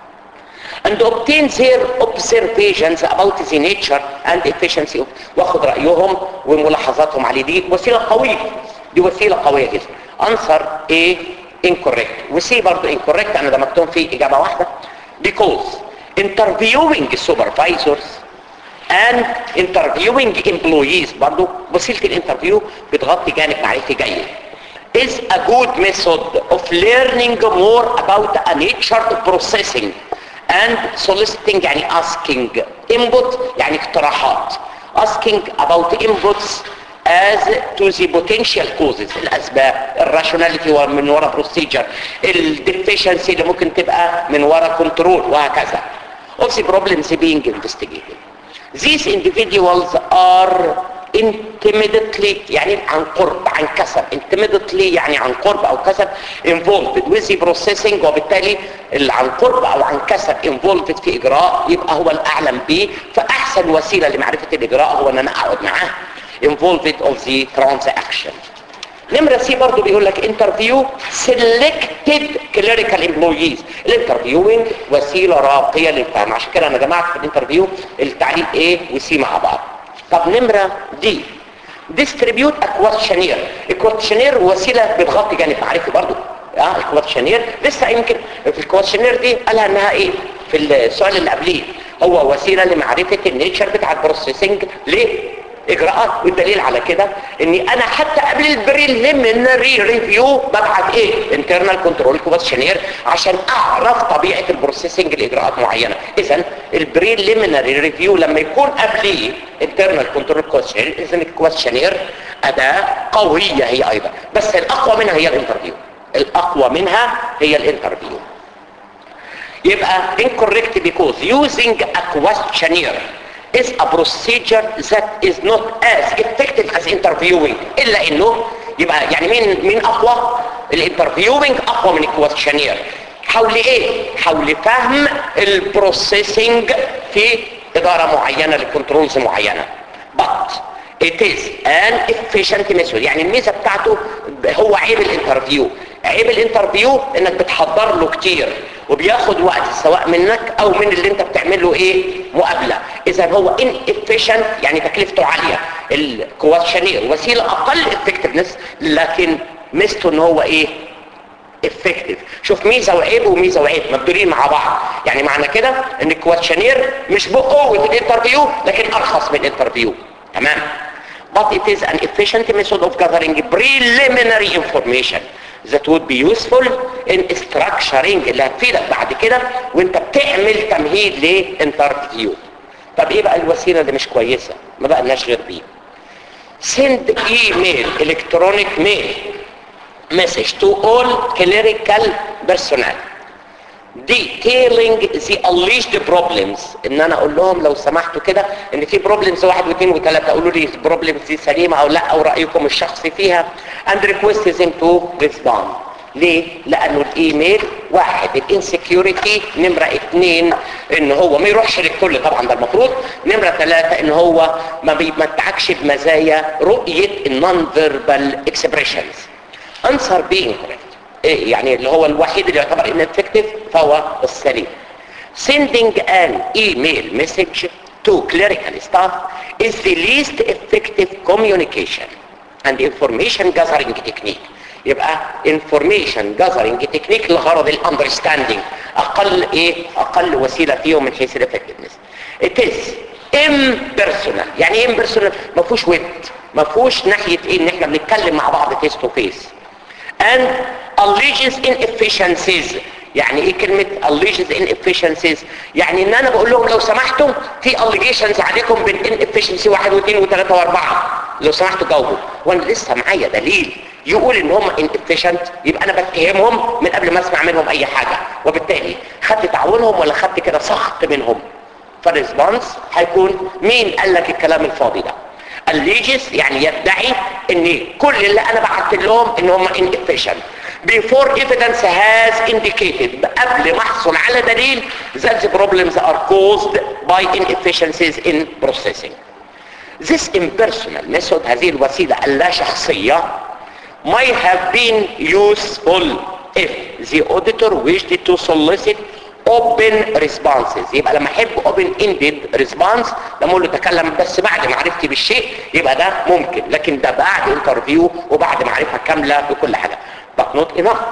and obtain their observations about the nature and efficiency of واخد رأيهم وملاحظاتهم عليه دي وسيلة قوية دي وسيلة قوية جدا answer A incorrect وسي برضو incorrect انا ده مكتوب فيه اجابة واحدة because interviewing supervisors and interviewing employees برضو وسيلة الانترفيو بتغطي جانب معرفي جيد is a good method of learning more about a nature of processing and soliciting يعني asking input يعني اقتراحات asking about inputs as to the potential causes الاسباب الراشوناليتي من وراء procedure الديفيشنسي اللي ممكن تبقى من وراء كنترول وهكذا of the problems being investigated these individuals are intimately يعني عن قرب عن كسب intimately يعني عن قرب او كسب involved with the processing وبالتالي اللي عن قرب او عن كسب involved في اجراء يبقى هو الاعلم به فاحسن وسيله لمعرفه الاجراء هو ان انا اقعد معاه involved of the transaction نمرة سي برضو بيقول لك انترفيو selected clerical employees الانترفيوينج وسيلة راقية للفهم عشان كده انا جمعت في الانترفيو التعليم A وسي مع بعض طب نمرة دي distribute a questionnaire الكويشنير وسيلة بتغطي جانب معرفي برضو اه الكويشنير لسه يمكن في الكويشنير دي قالها انها ايه في السؤال اللي قبليه هو وسيله لمعرفه النيتشر بتاع البروسيسنج ليه اجراءات والدليل على كده اني انا حتى قبل البريليمينري ريفيو ببعت ايه انترنال كنترول كويشنير عشان اعرف طبيعه البروسيسنج لاجراءات معينه اذا البريليمينري ريفيو لما يكون قبليه انترنال كنترول كويشنير اذا الكويشنير اداه قويه هي ايضا بس الاقوى منها هي الانترفيو الاقوى منها هي الانترفيو يبقى incorrect because using a questionnaire is a procedure that is not as effective as interviewing الا انه يبقى يعني مين مين اقوى الانترفيوينج اقوى من الكويشنير حول ايه حول فهم البروسيسنج في اداره معينه لكنترولز معينه but it is an efficient method يعني الميزه بتاعته هو عيب الانترفيو عيب الانترفيو انك بتحضر له كتير وبياخد وقت سواء منك او من اللي انت بتعمله ايه مقابله اذا هو ان efficient يعني تكلفته عاليه الكواشنير وسيله اقل effectiveness لكن ميزته ان هو ايه افكتيف شوف ميزه وعيب وميزه وعيب مبدولين مع بعض يعني معنى كده ان الكواشنير مش بقوه الانترفيو لكن ارخص من الانترفيو تمام but it is an efficient method of gathering preliminary information that would be useful in structuring اللي هتفيدك بعد كده وانت بتعمل تمهيد لانترفيو طب ايه بقى الوسيله اللي مش كويسه ما بقى لناش غير بيه send email electronic mail message to all clerical personnel detailing the alleged problems ان انا اقول لهم لو سمحتوا كده ان في problems واحد واثنين وثلاثة قولوا لي problems دي سليمة او لا او رأيكم الشخصي فيها and request them to respond ليه؟ لانه الايميل واحد الانسكيورتي نمرة اثنين ان هو ما يروحش للكل طبعا ده المفروض نمرة ثلاثة ان هو ما بيمتعكش بمزايا رؤية النون فيربال اكسبريشنز answer being correct إيه يعني اللي هو الوحيد اللي يعتبر ineffective فهو السليم sending an email message to clerical staff is the least effective communication and information gathering technique يبقى information gathering technique لغرض الاندرستاندينج اقل ايه اقل وسيله فيهم من حيث الافكتفنس it is impersonal يعني ايه impersonal ما فيهوش ود ما فيهوش ناحيه ايه ان احنا بنتكلم مع بعض فيس تو فيس and alleges inefficiencies يعني ايه كلمة alleges inefficiencies يعني ان انا بقول لهم لو سمحتوا في allegations عليكم بين inefficiency واحد واثنين وثلاثة واربعة لو سمحتوا جاوبوا وانا لسه معايا دليل يقول ان هم inefficient يبقى انا بتهمهم من قبل ما اسمع منهم اي حاجة وبالتالي خدت تعاونهم ولا خدت كده سخط منهم فالريسبونس هيكون مين قال لك الكلام الفاضي ده alleges يعني يدعي ان كل اللي انا بعت لهم ان هم inefficient before evidence has indicated قبل ما احصل على دليل that the problems are caused by inefficiencies in processing this impersonal method هذه الوسيلة اللا شخصية might have been useful if the auditor wished to solicit open responses يبقى لما احب open ended response لما اقول له تكلم بس بعد معرفتي بالشيء يبقى ده ممكن لكن ده بعد انترفيو وبعد معرفة كاملة بكل حاجة but not enough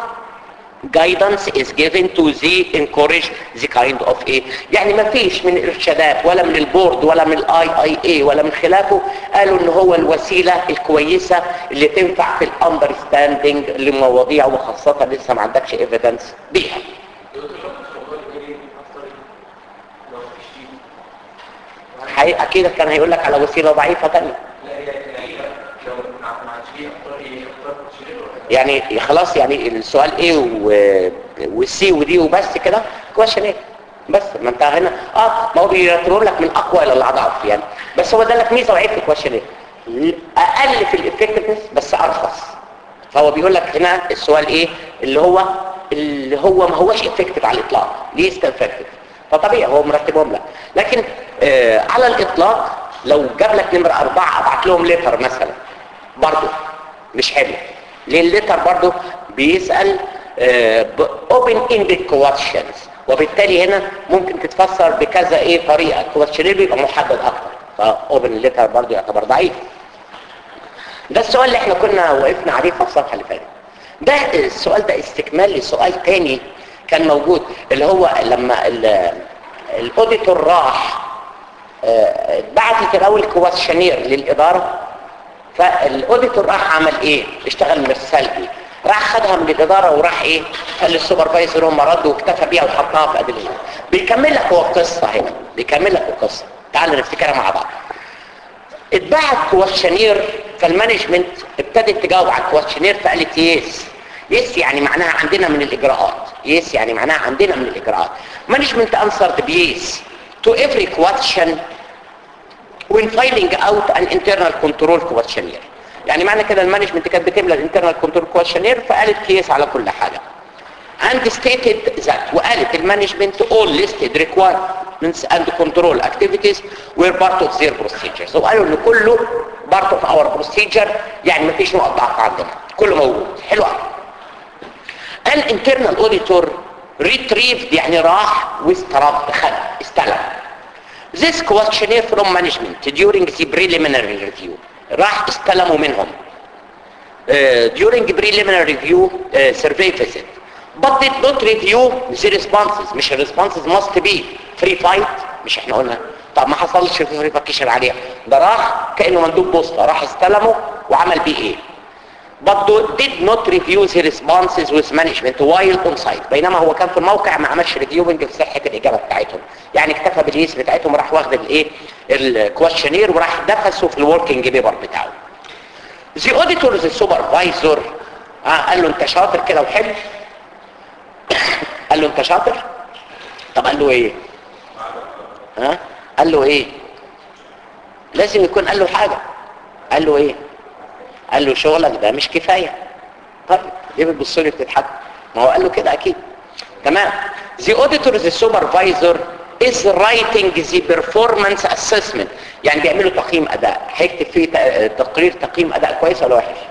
guidance is given to the encourage the kind of ايه يعني ما فيش من الارشادات ولا من البورد ولا من الاي اي اي ولا من خلافه قالوا ان هو الوسيلة الكويسة اللي تنفع في الاندرستاندينج لمواضيع وخاصة لسه ما عندكش ايفيدنس بيها حي... اكيد كان هيقول لك على وسيلة ضعيفة تانية يعني خلاص يعني السؤال ايه و... والسي ودي وبس كده كويشن ايه بس ما انت هنا اه ما هو بيرتبوا لك من اقوى الى الاضعف يعني بس هو ده لك ميزه وعيب في كويشن ايه اقل في الافكتفنس بس ارخص فهو بيقول لك هنا السؤال ايه اللي هو اللي هو ما هوش افكتيف على الاطلاق ليست افكتيف فطبيعي هو مرتبهم لك لكن آه على الاطلاق لو جاب لك نمره اربعه ابعت لهم ليتر مثلا برضه مش حلو ليه الليتر برضه بيسال اوبن اندد كويشنز وبالتالي هنا ممكن تتفسر بكذا ايه طريقه الكويشنير بيبقى محدد اكتر فاوبن ليتر برضه يعتبر ضعيف ده السؤال اللي احنا كنا وقفنا عليه في الصفحه اللي فاتت ده السؤال ده استكمال لسؤال تاني كان موجود اللي هو لما الاوديتور راح آه، بعتت الاول كواشنير للاداره فالاوديتور راح عمل ايه اشتغل مش سلبي راح خدها من الاداره وراح ايه قال للسوبرفايزر هم ردوا واكتفى بيها وحطها في ادله بيكمل لك هو القصه هنا بيكمل لك القصه تعال نفتكرها مع بعض اتبعت كواشنير فالمانجمنت ابتدت تجاوب على الكواشنير فقالت يس يس يعني معناها عندنا من الاجراءات يس يعني معناها عندنا من الاجراءات مانجمنت انسرد بيس to every question when finding out an internal control questionnaire يعني معنى كده المانجمنت كانت بتملى الانترنال كنترول كويشنير فقالت يس على كل حاجه and stated that وقالت المانجمنت all listed requirements and control activities were part of their procedures وقالوا ان كله part of our procedure يعني مفيش نقط ضعف عندنا كله موجود حلو قوي an internal auditor retrieved يعني راح واسترد خد استلم this questionnaire from management during the preliminary review راح استلموا منهم uh, during preliminary review uh, survey visit but did not review the responses مش ال responses must be free fight مش احنا قلنا طب ما حصلش free vacation عليها ده راح كأنه مندوب بوسطة راح استلمه وعمل بيه ايه but did not review the responses with management while on site بينما هو كان في الموقع ما عملش ريفيوينج لصحة الإجابة بتاعتهم يعني اكتفى باليس بتاعتهم وراح واخد الايه الكويشنير وراح دفسه في الوركينج بيبر بتاعه the auditor the supervisor آه قال له انت شاطر كده وحلو قال له انت شاطر طب قال له ايه ها قال له ايه لازم يكون قال له حاجة قال له ايه قال له شغلك ده مش كفاية طيب ليه بتبص لي بتضحك ما هو قال له كده اكيد تمام the auditor the supervisor is writing the performance assessment يعني بيعملوا تقييم اداء هيكتب فيه ت- تقرير تقييم اداء كويس ولا وحش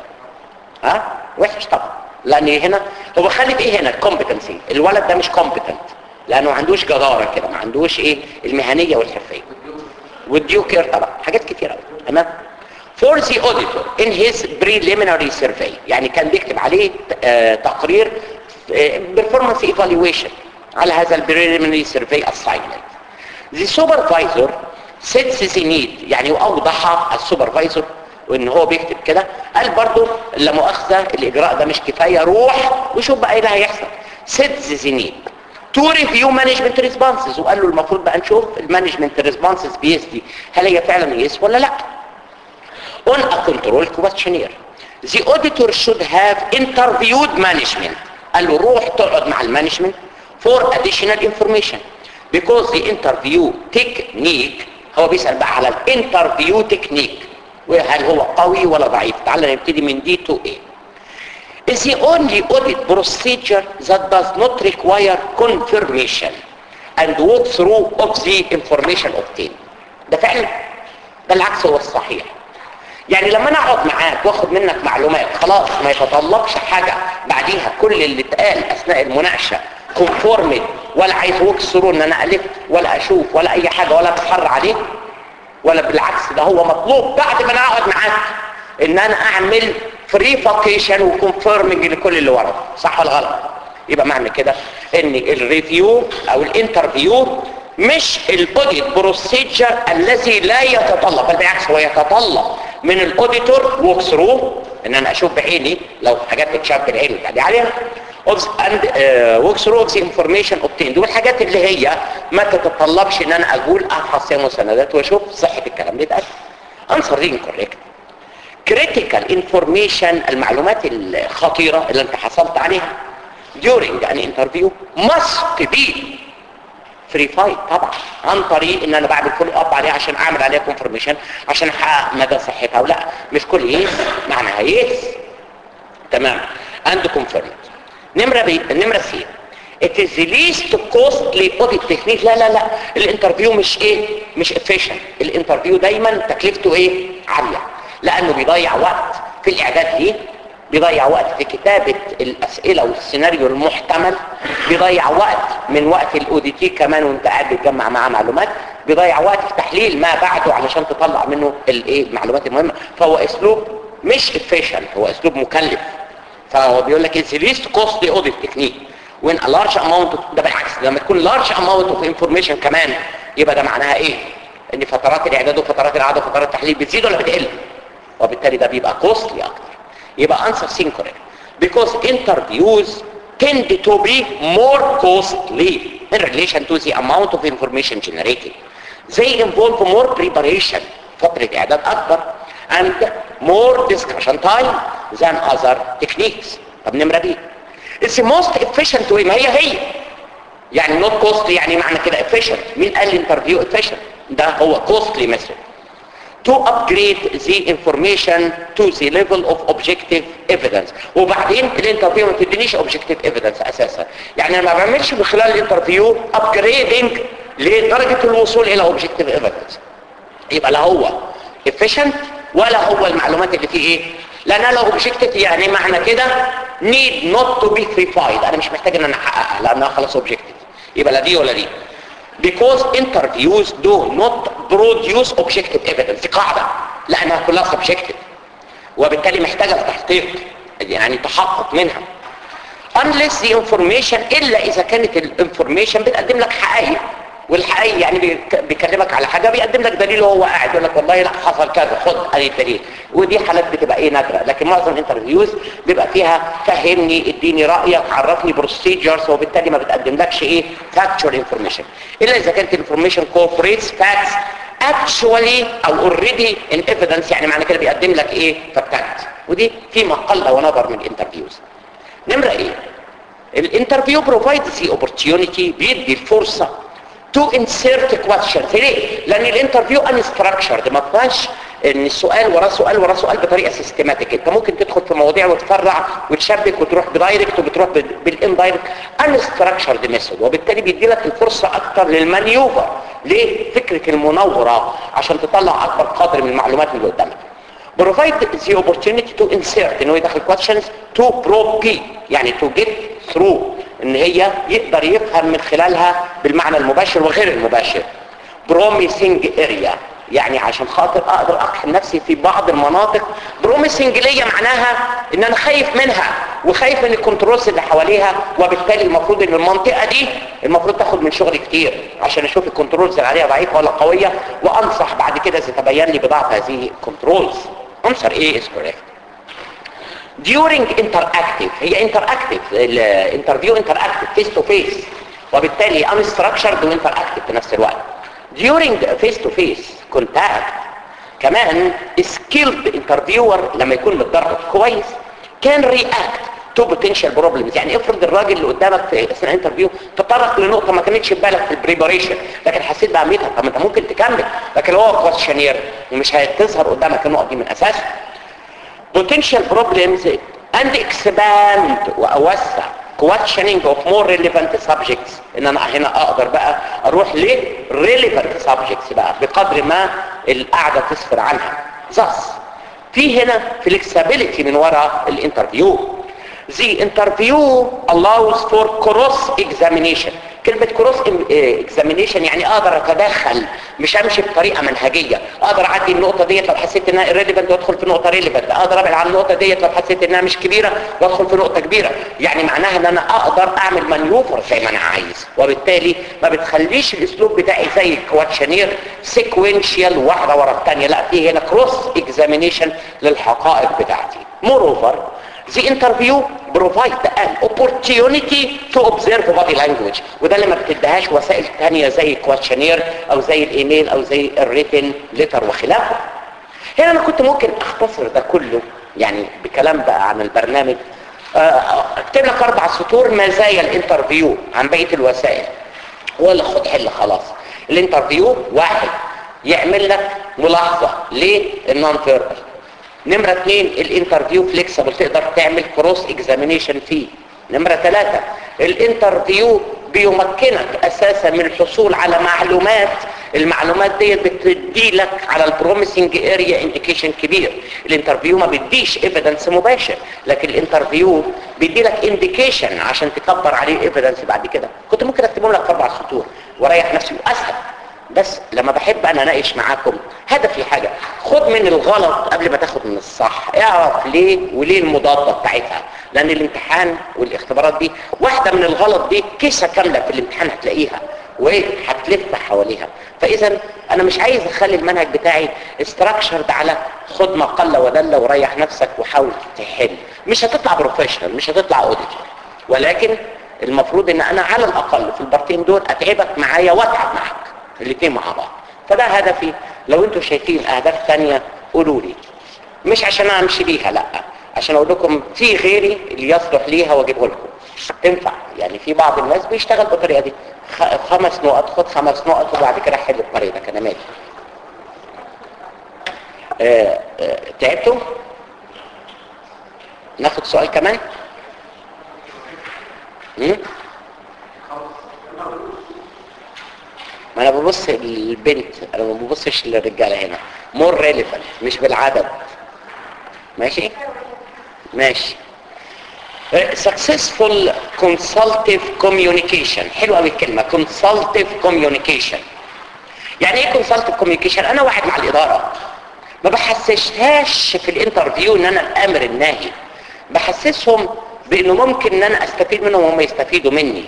ها وحش طبعا لان هنا هو خالد ايه هنا الكومبتنسي الولد ده مش كومبتنت لانه ما عندوش جداره كده ما عندوش ايه المهنيه والحرفيه والديو كير طبعا حاجات كتيره قوي تمام for the auditor in his preliminary survey يعني كان بيكتب عليه آه، تقرير آه، performance evaluation على هذا ال preliminary survey assignment the supervisor sets the need يعني اوضح السوبرفايزر وان هو بيكتب كده قال برضو لا مؤاخذه الاجراء ده مش كفايه روح وشوف بقى ايه اللي هيحصل sets the need to review management responses وقال له المفروض بقى نشوف المانجمنت responses بيس دي هل هي فعلا يس ولا لا on a control questionnaire. The auditor should have interviewed management. قال له روح تقعد مع المانجمنت for additional information because the interview technique هو بيسأل بقى على الانترفيو تكنيك وهل هو قوي ولا ضعيف تعال نبتدي من دي to A is the only audit procedure that does not require confirmation and walk through of the information obtained ده فعلا ده العكس هو الصحيح يعني لما انا اقعد معاك واخد منك معلومات خلاص ما يتطلبش حاجة بعديها كل اللي اتقال اثناء المناقشة كونفورمد ولا عايز ووك ثرو ان انا الف ولا اشوف ولا اي حاجة ولا اتحر عليه ولا بالعكس ده هو مطلوب بعد ما انا اقعد معاك ان انا اعمل فريفاكيشن وكونفيرمنج لكل اللي ورا صح ولا غلط يبقى معنى كده ان الريفيو او الانترفيو مش الاوديت بروسيجر الذي لا يتطلب بل بالعكس هو يتطلب من الاوديتور ووك ثرو ان انا اشوف بعيني لو حاجات تتشاف بالعين وتعدي عليها and ووك ثرو اوف انفورميشن اوبتيند والحاجات اللي هي ما تتطلبش ان انا اقول افحص فيها مستندات واشوف صحه الكلام ده يتقال انسر دي انكوريكت critical information المعلومات الخطيرة اللي انت حصلت عليها during an interview must be verified طبعا عن طريق ان انا بعمل فولو اب عليها عشان اعمل عليها confirmation عشان احقق مدى صحتها ولا مش كل يس معناها يس تمام and confirmed نمرة بي نمرة سي it is the least costly audit technique لا لا لا الانترفيو مش ايه مش efficient الانترفيو دايما تكلفته ايه عالية لانه بيضيع وقت في الاعداد ليه بيضيع وقت في كتابة الاسئلة والسيناريو المحتمل بيضيع وقت من وقت الاوديتي كمان وانت قاعد بتجمع معاه معلومات بيضيع وقت في تحليل ما بعده علشان تطلع منه الايه المعلومات المهمة فهو اسلوب مش efficient هو اسلوب مكلف فهو بيقول لك it's least costly audit technique when a large amount of ده بالعكس لما تكون large amount of information كمان يبقى ده معناها ايه ان فترات الاعداد وفترات العدد وفترات التحليل بتزيد ولا بتقل وبالتالي ده بيبقى costly اكتر يبقى answer C correct because interviews tend to be more costly in relation to the amount of information generated they involve more preparation فترة اعداد اكبر and more discussion time than other techniques طب نمرة دي it's the most efficient way ما هي هي يعني not costly يعني معنى كده efficient مين قال الانترفيو efficient ده هو costly method to upgrade the information to the level of objective evidence وبعدين الانترفيو ما تدينيش objective evidence اساسا يعني انا ما بعملش من خلال الانترفيو upgrading لدرجة الوصول الى objective evidence يبقى لا هو efficient ولا هو المعلومات اللي فيه ايه لان لو objective يعني معنى كده need not to be verified انا مش محتاج ان انا احققها لانها خلاص objective يبقى لا دي ولا دي because interviews do not produce objective evidence دي قاعدة لانها كلها subjective وبالتالي محتاجة لتحقيق يعني تحقق منها unless the information الا اذا كانت الانفورميشن بتقدم لك حقائق والحقيقة يعني بيك- بيكلمك على حاجة بيقدم لك دليل وهو قاعد يقول لك والله لا حصل كذا خد ادي الدليل ودي حالات بتبقى ايه نادرة لكن معظم الانترفيوز بيبقى فيها فهمني اديني رأيك عرفني بروسيجرز وبالتالي ما بتقدم لكش ايه factual information الا اذا كانت الانفورميشن cooperates facts actually او already in evidence يعني معنى كده بيقدم لك ايه فاكتات ودي في مقل ونظر من الانترفيوز نمرة ايه الانترفيو provides the opportunity بيدي الفرصة to insert questions ليه؟ لان الانترفيو unstructured ما فيهاش ان السؤال وراه سؤال وراه سؤال بطريقه سيستماتيك انت ممكن تدخل في مواضيع وتفرع وتشبك وتروح بدايركت وبتروح بالاندايركت unstructured method وبالتالي بيدي لك الفرصه اكتر للمانيوفر ليه؟ فكره المناوره عشان تطلع اكبر قدر من المعلومات اللي قدامك provide the opportunity to insert انه يدخل questions to probe يعني to get through ان هي يقدر يفهم من خلالها بالمعنى المباشر وغير المباشر promising area يعني عشان خاطر اقدر اقحم نفسي في بعض المناطق بروميسنج ليا معناها ان انا خايف منها وخايف من الكنترولز اللي حواليها وبالتالي المفروض ان المنطقه دي المفروض تاخد من شغلي كتير عشان اشوف الكنترولز اللي عليها ضعيفه ولا قويه وانصح بعد كده اذا تبين لي بضعف هذه الكنترولز answer A is correct during interactive هي interactive الانترفيو interactive face to face وبالتالي unstructured وinteractive في نفس الوقت during face to face contact كمان skilled interviewer لما يكون متدرب كويس can react to potential problems يعني افرض الراجل اللي قدامك في اثناء الانترفيو تطرق لنقطه ما كانتش في بالك في البريباريشن لكن حسيت باهميتها طب انت ممكن تكمل لكن هو كويشنير ومش هتظهر قدامك النقط دي من اساسها potential problems and expand واوسع questioning of more relevant subjects ان انا هنا اقدر بقى اروح ل relevant subjects بقى بقدر ما القعدة تسفر عنها thus في هنا flexibility من وراء الانترفيو The interview allows for cross examination كلمة cross examination يعني اقدر اتدخل مش امشي بطريقة منهجية اقدر اعدي النقطة ديت لو حسيت انها irrelevant وادخل في نقطة relevant اقدر ابعد عن النقطة ديت لو حسيت انها مش كبيرة وادخل في نقطة كبيرة يعني معناها ان انا اقدر اعمل مانيوفر زي ما انا عايز وبالتالي ما بتخليش الاسلوب بتاعي زي الكواتشنير سيكوينشال واحدة ورا الثانية لا في هنا cross examination للحقائق بتاعتي moreover The interview provide an opportunity to observe body language وده اللي ما بتديهاش وسائل تانية زي الكواتشنير او زي الايميل او زي الريتن لتر وخلافه هنا انا كنت ممكن اختصر ده كله يعني بكلام بقى عن البرنامج آه، اكتب لك اربع سطور مزايا الانترفيو عن بقية الوسائل ولا خد حل خلاص الانترفيو واحد يعمل لك ملاحظة ليه النون فيربال نمرة اثنين الانترفيو فليكسبل تقدر تعمل كروس اكزامينيشن فيه نمرة ثلاثة الانترفيو بيمكنك اساسا من الحصول على معلومات المعلومات دي بتدي لك على البروميسنج اريا انديكيشن كبير الانترفيو ما بيديش ايفيدنس مباشر لكن الانترفيو بيدي لك انديكيشن عشان تكبر عليه ايفيدنس بعد كده كنت ممكن اكتبهم لك في اربع سطور واريح نفسي واسهل بس لما بحب انا اناقش معاكم هدفي حاجة خد من الغلط قبل ما تاخد من الصح اعرف ليه وليه المضادة بتاعتها لان الامتحان والاختبارات دي واحده من الغلط دي كيسه كامله في الامتحان هتلاقيها وهتلف حواليها فاذا انا مش عايز اخلي المنهج بتاعي استراكشرد على خد ما قل ودل وريح نفسك وحاول تحل مش هتطلع بروفيشنال مش هتطلع اوديتور ولكن المفروض ان انا على الاقل في البارتين دول اتعبك معايا واتعب معاك الاثنين مع بعض فده هدفي لو انتوا شايفين اهداف تانية قولوا لي مش عشان انا امشي بيها لا عشان اقول لكم في غيري اللي يصلح ليها واجيبه لكم تنفع يعني في بعض الناس بيشتغل بالطريقه دي خ- خمس نقط خد خمس نقط وبعد كده حل بطريقتك انا مالي آه، آه، تعبتوا ناخد سؤال كمان مم؟ ما انا ببص للبنت انا ما ببصش للرجاله هنا مور ريليفنت مش بالعدد ماشي ماشي آه، successful consultative communication حلوه قوي الكلمه consultative communication يعني ايه consultative communication انا واحد مع الاداره ما بحسسهاش في الانترفيو ان انا الامر الناهي بحسسهم بانه ممكن ان انا استفيد منهم وهم يستفيدوا مني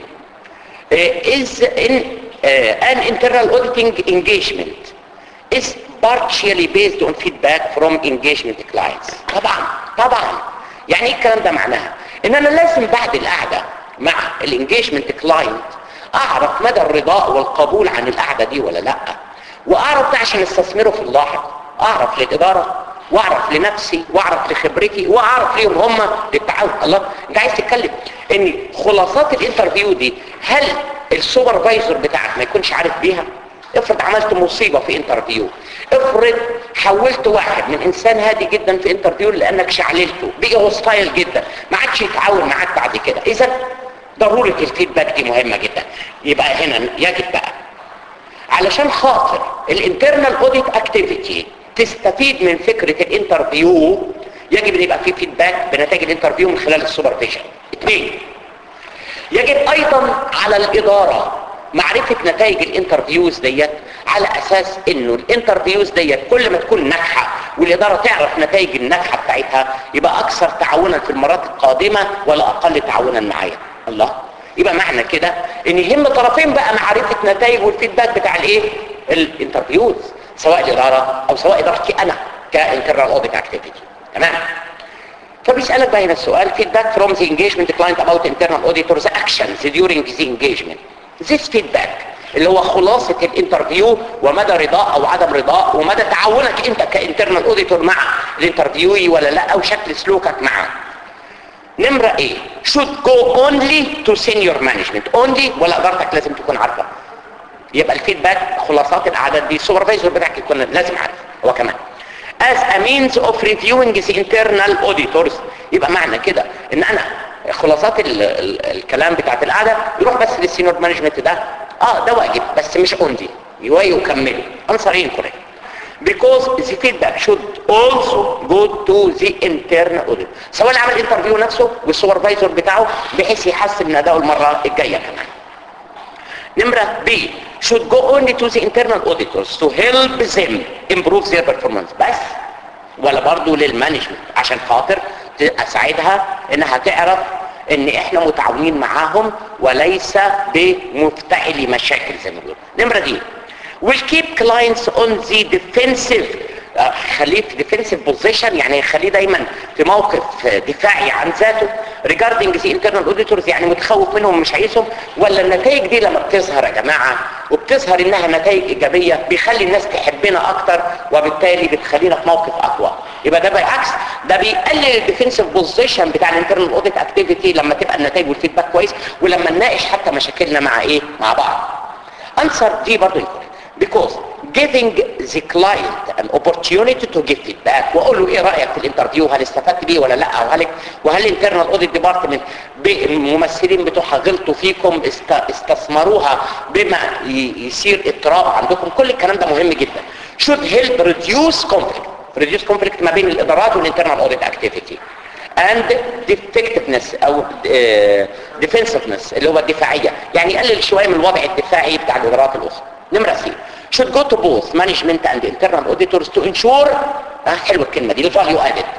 uh, is in uh, an internal auditing engagement is partially based on feedback from engagement clients طبعا طبعا يعني ايه الكلام ده معناها ان انا لازم بعد القعده مع الانجيجمنت كلاينت اعرف مدى الرضاء والقبول عن القعده دي ولا لا واعرف ده عشان استثمره في اللاحق اعرف للاداره واعرف لنفسي واعرف لخبرتي واعرف ليهم هم للتعاون الله انت عايز تتكلم ان خلاصات الانترفيو دي هل السوبرفايزر بتاعك ما يكونش عارف بيها افرض عملت مصيبة في انترفيو افرض حولت واحد من انسان هادي جدا في انترفيو لانك شعللته بقي هوستايل جدا ما عادش يتعاون معاك بعد كده اذا ضرورة الفيدباك دي مهمة جدا يبقى هنا يجب بقى علشان خاطر الانترنال اوديت اكتيفيتي تستفيد من فكرة الانترفيو يجب ان يبقى في فيدباك بنتائج الانترفيو من خلال السوبرفيجن اثنين يجب ايضا على الادارة معرفة نتائج الانترفيوز ديت على اساس انه الانترفيوز ديت كل ما تكون ناجحة والادارة تعرف نتائج الناجحة بتاعتها يبقى اكثر تعاونا في المرات القادمة ولا اقل تعاونا معايا الله يبقى معنى كده ان يهم طرفين بقى معرفة نتائج والفيدباك بتاع الايه الانترفيوز سواء الادارة او سواء ادارتي انا كانترنال اوديت اكتيفيتي تمام فبيسألك بقى هنا السؤال feedback from the engagement client about internal auditors actions during the engagement this feedback اللي هو خلاصة الانترفيو ومدى رضاء او عدم رضاء ومدى تعاونك انت كانترنال اوديتور مع الانترفيوي ولا لا او شكل سلوكك معاه نمرة ايه should go only to senior management only ولا ادارتك لازم تكون عارفة يبقى الفيدباك خلاصات الاعداد دي السوبرفايزر بتاعك يكون لازم عارف هو كمان as a means of reviewing the internal auditors يبقى معنى كده ان انا خلاصات ال ال الكلام بتاعت القعده يروح بس للسينيور مانجمنت ده اه ده واجب بس مش اونلي يكمله انصرين كوريكت because the feedback should also go to the internal audit سواء عمل انترفيو نفسه والسوبرفايزر بتاعه بحيث يحسن من ادائه المره الجايه كمان نمرة B should go only to the internal auditors to help them improve their performance بس ولا برضو للمانجمنت عشان خاطر اساعدها انها تعرف ان احنا متعاونين معاهم وليس بمفتعلي مشاكل زي ما بيقولوا نمرة دي will keep clients on the defensive آه، خليه في defensive position يعني يخليه دايما في موقف آه، دفاعي عن ذاته regarding the internal auditors يعني متخوف منهم مش عايزهم ولا النتائج دي لما بتظهر يا جماعة وبتظهر انها نتائج ايجابية بيخلي الناس تحبنا اكتر وبالتالي بتخلينا في موقف اقوى يبقى ده بالعكس ده بيقلل الديفنسيف بوزيشن بتاع الانترنال اوديت اكتيفيتي لما تبقى النتائج والفيدباك كويس ولما نناقش حتى مشاكلنا مع ايه مع بعض انسر دي برضه يكون because giving the client an opportunity to give feedback واقول له ايه رايك في الانترفيو هل استفدت بيه ولا لا وهل وهل الانترنال اوديت ديبارتمنت الممثلين بتوعها غلطوا فيكم است استثمروها بما ي- يصير اضطراب عندكم كل الكلام ده مهم جدا should help reduce conflict reduce conflict ما بين الادارات والانترنال اوديت اكتيفيتي and defectiveness او آه، defensiveness اللي هو الدفاعية يعني يقلل شوية من الوضع الدفاعي بتاع الادارات الاخرى نمرة سي should go to both management and internal auditors to ensure آه حلوة الكلمة دي الفاليو added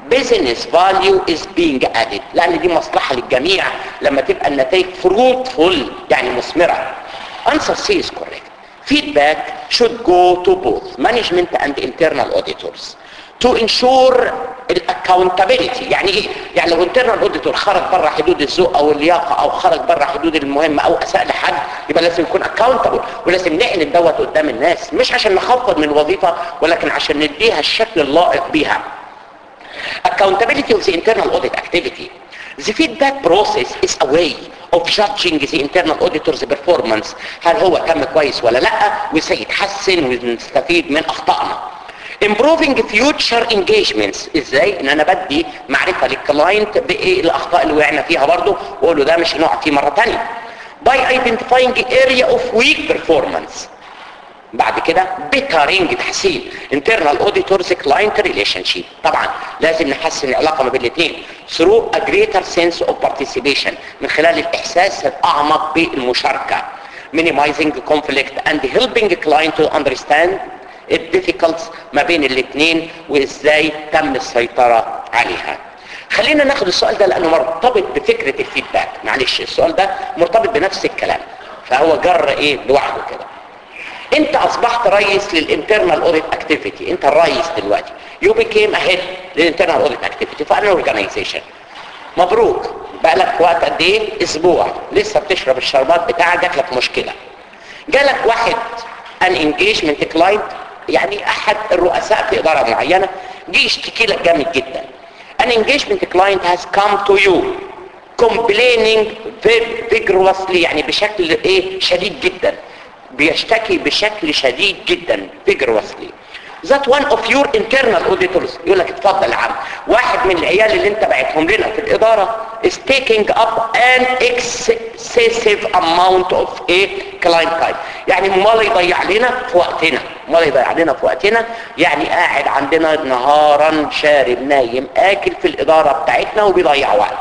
business value is being added لان دي مصلحة للجميع لما تبقى النتائج fruitful يعني مثمرة answer C is correct feedback should go to both management and internal auditors to ensure الاكونتابيلتي يعني ايه يعني لو internal auditor خرج بره حدود الذوق او اللياقه او خرج بره حدود المهمه او اساء لحد يبقى لازم يكون اكاونتبل ولازم نعلن دوت قدام الناس مش عشان نخفض من الوظيفه ولكن عشان نديها الشكل اللائق بيها accountability of the internal audit activity The feedback process is a way of judging the internal auditor's performance هل هو تم كويس ولا لا وسيتحسن ونستفيد من اخطائنا improving future engagements ازاي ان انا بدي معرفة للكلاينت بايه الاخطاء اللي وقعنا فيها برضه واقول له ده مش هنقع فيه مرة تانية by identifying area of weak performance بعد كده بيترينج تحسين internal auditors client relationship طبعا لازم نحسن العلاقه ما بين الاثنين through a greater sense of participation من خلال الاحساس الاعمق بالمشاركه minimizing conflict and helping client to understand الديفيكولتس ما بين الاثنين وازاي تم السيطره عليها خلينا ناخد السؤال ده لانه مرتبط بفكره الفيدباك معلش السؤال ده مرتبط بنفس الكلام فهو جر ايه لوحده كده انت اصبحت رئيس للانترنال اوديت اكتيفيتي انت الرئيس دلوقتي يو بيكيم اهيد للانترنال اوديت اكتيفيتي في ان اورجانيزيشن مبروك بقالك وقت قد ايه اسبوع لسه بتشرب الشربات بتاعك جات لك مشكله جالك واحد ان انجيجمنت كلاينت يعني احد الرؤساء في اداره معينه جه يشتكي لك جامد جدا an engagement client has come to you complaining vigorously يعني بشكل ايه شديد جدا بيشتكي بشكل شديد جدا vigorously that one of your internal auditors يقول لك اتفضل يا عم واحد من العيال اللي انت بعتهم لنا في الاداره is taking up an excessive amount of a client time يعني امال يضيع لنا في وقتنا امال يضيع لنا في وقتنا يعني قاعد عندنا نهارا شارب نايم اكل في الاداره بتاعتنا وبيضيع وقت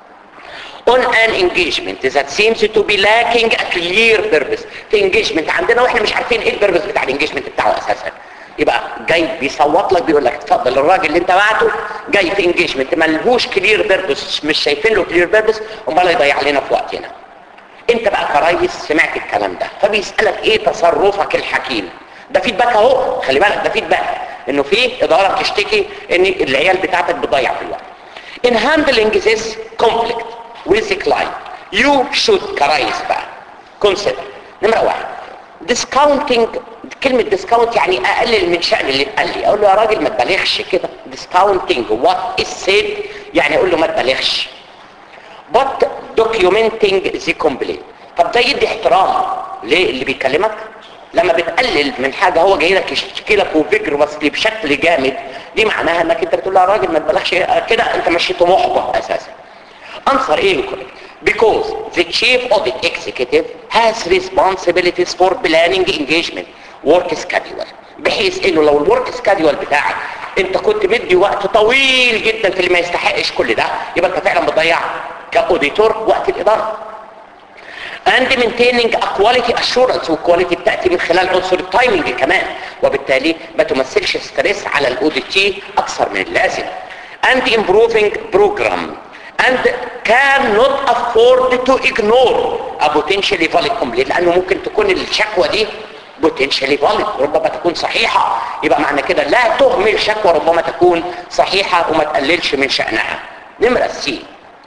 on an engagement that seems to be lacking a clear purpose في engagement عندنا واحنا مش عارفين ايه البيربس بتاع الانجيجمنت بتاعه اساسا يبقى جاي بيصوت لك بيقول لك اتفضل الراجل اللي انت بعته جاي في انجيجمنت ملهوش كلير بيربس مش شايفين له كلير بيربس امال يضيع لنا في وقتنا انت بقى كريس سمعت الكلام ده فبيسالك ايه تصرفك الحكيم ده فيدباك اهو خلي بالك ده فيدباك انه في اداره بتشتكي ان العيال بتاعتك بتضيع في الوقت in handling this conflict with the client you should كريس بقى consider نمرة واحد discounting كلمة discount يعني اقلل من شأن اللي اتقال لي اقول له يا راجل ما تبالغش كده discounting what is said يعني اقول له ما تبالغش but documenting the complaint طب ده يدي احترام ليه اللي بيكلمك لما بتقلل من حاجة هو جاي لك يشتكي لك وفكر وصلي بشكل جامد دي معناها انك انت بتقول له يا راجل ما تبالغش كده انت مشيته محبط اساسا answer ايه correct because the chief audit executive has responsibilities for planning engagement work schedule بحيث انه لو الورك سكادول بتاعك انت كنت مدي وقت طويل جدا في اللي ما يستحقش كل ده يبقى انت فعلا بتضيع كاوديتور وقت الاداره and maintaining a quality assurance والكواليتي بتاتي من خلال عنصر التايمنج كمان وبالتالي ما تمثلش ستريس على الاوديتي اكثر من اللازم and improving program and cannot afford to ignore a potentially valid complaint لانه ممكن تكون الشكوى دي potentially valid ربما تكون صحيحة يبقى معنى كده لا تهمل شكوى ربما تكون صحيحة وما تقللش من شأنها نمرة سي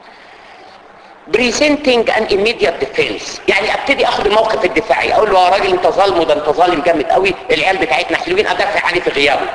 presenting an immediate defense يعني ابتدي اخد الموقف الدفاعي اقول له يا راجل انت ظالم ده انت ظالم جامد قوي العيال بتاعتنا حلوين ادافع عليه في غيابه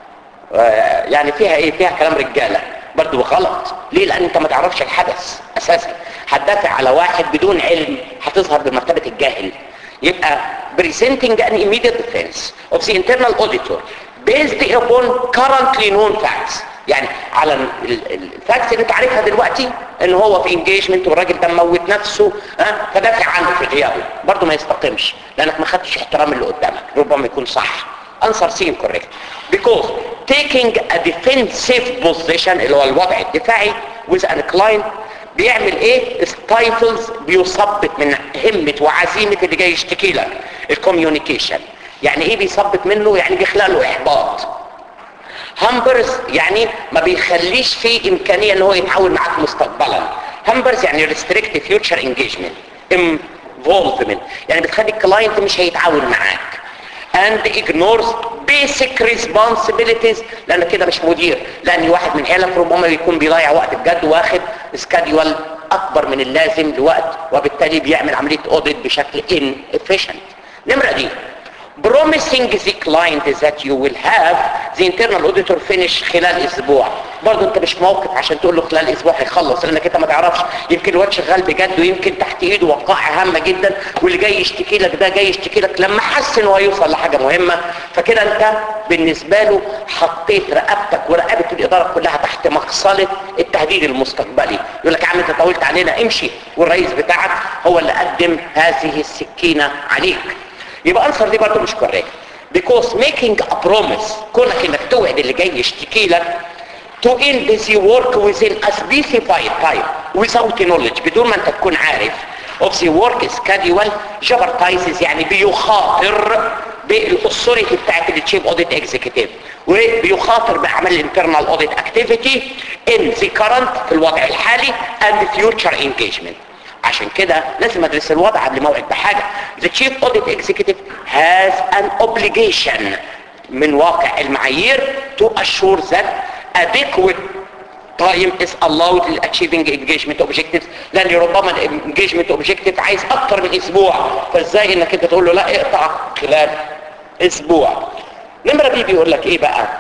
آه يعني فيها ايه فيها كلام رجاله برضه غلط ليه لان انت ما تعرفش الحدث اساسا هتدافع على واحد بدون علم هتظهر بمرتبه الجاهل يبقى presenting an immediate defense of the internal auditor based upon currently known facts يعني على الفاكتس اللي انت عارفها دلوقتي ان هو في انجيجمنت والراجل ده موت نفسه ها فدافع عنه في غيابه برضه ما يستقيمش لانك ما خدتش احترام اللي قدامك ربما يكون صح answer C incorrect because taking a defensive position اللي هو الوضع الدفاعي with an client بيعمل ايه ستايفلز بيثبط من همة وعزيمة اللي جاي يشتكي لك الكوميونيكيشن يعني ايه بيثبط منه يعني بيخلق له احباط هامبرز يعني ما بيخليش فيه امكانيه ان هو يتعاون معاك مستقبلا هامبرز يعني ريستريكت فيوتشر انجيجمنت involvement يعني بتخلي الكلاينت مش هيتعاون معاك and ignores basic responsibilities لان كده مش مدير لان واحد من عيالك ربما يكون بيضيع وقت بجد واخد سكادول اكبر من اللازم لوقت وبالتالي بيعمل عمليه اوديت بشكل inefficient نمره دي promising the client that you will have the internal auditor finish خلال اسبوع برضه انت مش موقف عشان تقول له خلال اسبوع هيخلص لانك انت ما تعرفش يمكن الواد شغال بجد ويمكن تحت ايده وقائع هامه جدا واللي جاي يشتكي لك ده جاي يشتكي لك لما حس انه هيوصل لحاجه مهمه فكده انت بالنسبه له حطيت رقبتك ورقبه الاداره كلها تحت مقصله التهديد المستقبلي يقول لك يا عم انت طولت علينا امشي والرئيس بتاعك هو اللي قدم هذه السكينه عليك يبقى انصر دي برضه مش كوريكت because making a promise كونك انك توعد اللي جاي يشتكي لك to end the work within a specified time without knowledge بدون ما انت تكون عارف of the work schedule jeopardizes يعني بيخاطر بالاثوريتي بتاعت التشيف اوديت اكزيكتيف وبيخاطر باعمال الانترنال اوديت اكتيفيتي ان ذا كرنت في الوضع الحالي اند فيوتشر انجيجمنت عشان كده لازم ادرس الوضع قبل ما اوعد بحاجه the chief audit executive has an obligation من واقع المعايير to assure that adequate time is allowed to achieving engagement objectives لان ربما الانجيجمنت objective عايز اكتر من اسبوع فازاي انك انت تقول له لا اقطع خلال اسبوع نمرة بي بيقول لك ايه بقى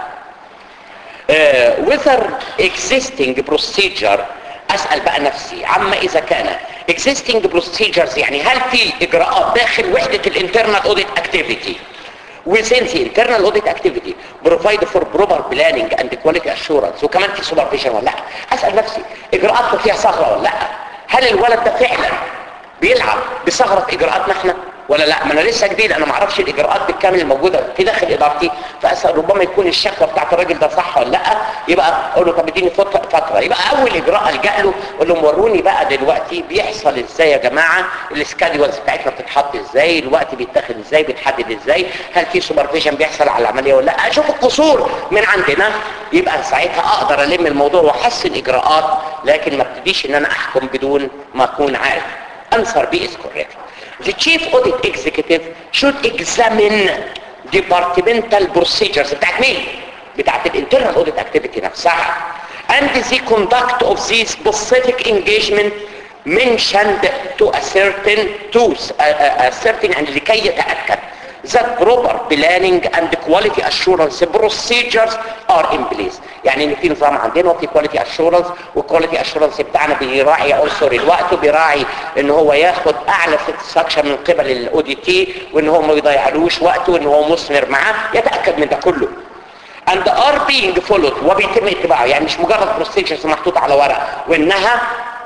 uh, whether existing procedure اسأل بقى نفسي عما اذا كان existing procedures يعني هل في اجراءات داخل وحدة الانترنال audit activity within the internal audit activity provide for proper planning and quality assurance وكمان في supervision ولا لا اسأل نفسي اجراءاتنا فيها ثغرة ولا لا هل الولد ده فعلا بيلعب بثغرة اجراءاتنا احنا ولا لا ما انا لسه جديد انا ما اعرفش الاجراءات بالكامل الموجوده في داخل ادارتي فاسال ربما يكون الشكوى بتاعت الراجل ده صح ولا لا يبقى اقول له طب اديني فتره يبقى اول اجراء الجا له اقول لهم وروني بقى دلوقتي بيحصل ازاي يا جماعه السكادولز بتاعتنا بتتحط ازاي الوقت بيتاخد ازاي بيتحدد ازاي هل في سوبرفيجن بيحصل على العمليه ولا لا اشوف القصور من عندنا يبقى ساعتها اقدر الم الموضوع واحسن اجراءات لكن ما ابتديش ان انا احكم بدون ما اكون عارف answer B is correct the chief audit executive should examine departmental procedures بتاعت مين؟ بتاعت الانترنال audit activity نفسها and the conduct of the specific engagement mentioned to a certain to a, a, a certain and لكي يتأكد that proper planning and quality assurance procedures are in place يعني ان في نظام عندنا وفي quality assurance والquality assurance بتاعنا بيراعي عنصر الوقت وبيراعي ان هو ياخد اعلى satisfaction من قبل الاو دي تي وان هو ما يضيعلوش وقته وان هو مثمر معاه يتاكد من ده كله and are being followed وبيتم اتباعه يعني مش مجرد procedures محطوطه على ورق وانها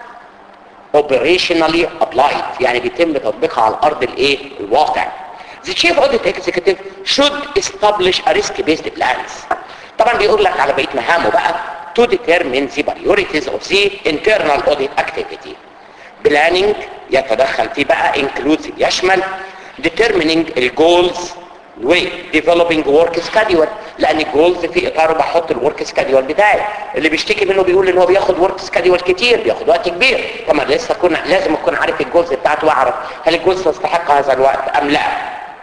operationally applied يعني بيتم تطبيقها على الارض الايه الواقع The chief audit executive should establish a risk-based plans. طبعا بيقول لك على بقية مهامه بقى to determine the priorities of the internal audit activity. Planning يتدخل فيه بقى includes يشمل determining the goals و developing work schedule لان الجولز في اطاره بحط الورك سكادول بتاعي اللي بيشتكي منه بيقول ان هو بياخد ورك سكادول كتير بياخد وقت كبير طبعا لسه كنا لازم اكون عارف الجولز بتاعته واعرف هل الجولز تستحق هذا الوقت ام لا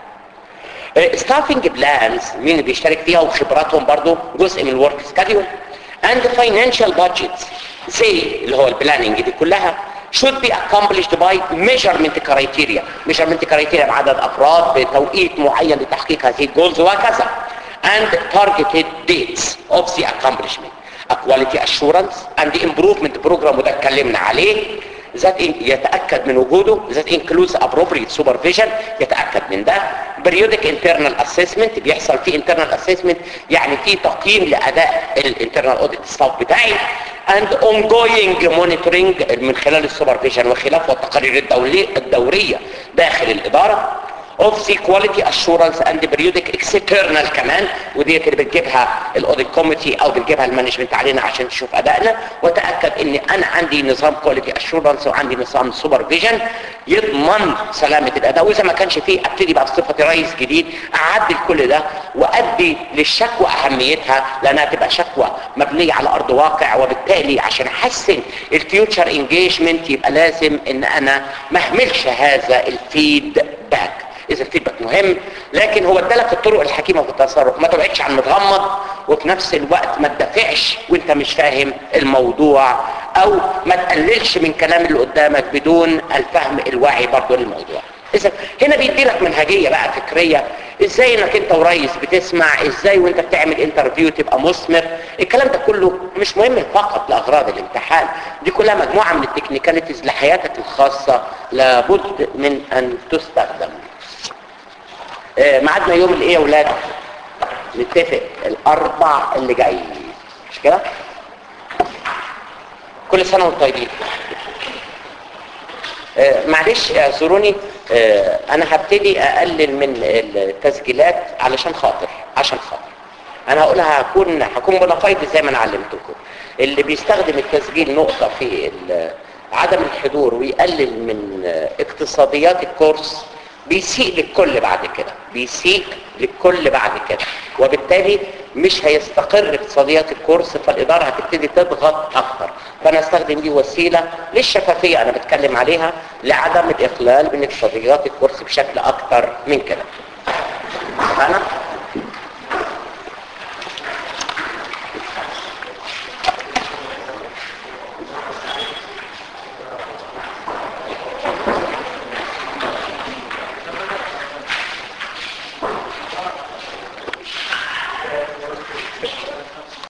ستافنج بلانز مين اللي بيشترك فيها وخبراتهم برضو جزء من الورك سكادول اند فاينانشال بادجتس زي اللي هو البلاننج دي كلها should be accomplished by measurement criteria measurement criteria بعدد افراد بتوقيت معين لتحقيق هذه الجولز وهكذا and targeted dates of the accomplishment a quality assurance and the improvement program وده اتكلمنا عليه that يتأكد من وجوده that includes appropriate supervision يتأكد من ده periodic internal assessment بيحصل فيه internal assessment يعني في تقييم لأداء الانترنال audit staff بتاعي and ongoing monitoring من خلال السوبرفيجن وخلافه التقارير الدولية الدورية داخل الإدارة of the quality assurance and periodic external كمان وديت اللي بتجيبها الاوديت كوميتي او بتجيبها المانجمنت علينا عشان تشوف ادائنا وتاكد ان انا عندي نظام كواليتي اشورنس وعندي نظام سوبرفيجن يضمن سلامه الاداء واذا ما كانش فيه ابتدي بقى بصفه رئيس جديد اعدل كل ده وادي للشكوى اهميتها لانها تبقى شكوى مبنيه على ارض واقع وبالتالي عشان احسن الفيوتشر انجيجمنت يبقى لازم ان انا ما اهملش هذا الفيد باك اذا الفيدباك مهم لكن هو ادالك الطرق الحكيمه في التصرف ما تبعدش عن متغمض وفي نفس الوقت ما تدافعش وانت مش فاهم الموضوع او ما تقللش من كلام اللي قدامك بدون الفهم الواعي برضه للموضوع اذا هنا بيدي لك منهجيه بقى فكريه ازاي انك انت وريس بتسمع ازاي وانت بتعمل انترفيو تبقى مثمر الكلام ده كله مش مهم فقط لاغراض الامتحان دي كلها مجموعه من التكنيكاليتيز لحياتك الخاصه لابد من ان تستخدم آه، ميعادنا يوم الايه يا ولاد نتفق الاربع اللي جاي مش كده كل سنه وانتم طيبين آه، معلش اعذروني آه، انا هبتدي اقلل من التسجيلات علشان خاطر عشان خاطر انا هقولها هكون هكون بنفايد زي ما انا علمتكم اللي بيستخدم التسجيل نقطه في ال- عدم الحضور ويقلل من آه، اقتصاديات الكورس بيسيء للكل بعد كده بيسيء للكل بعد كده وبالتالي مش هيستقر اقتصاديات الكورس فالإدارة هتبتدي تضغط أكتر فأنا استخدم دي وسيلة للشفافية أنا بتكلم عليها لعدم الإخلال من اقتصاديات الكورس بشكل أكتر من كده اتفقنا؟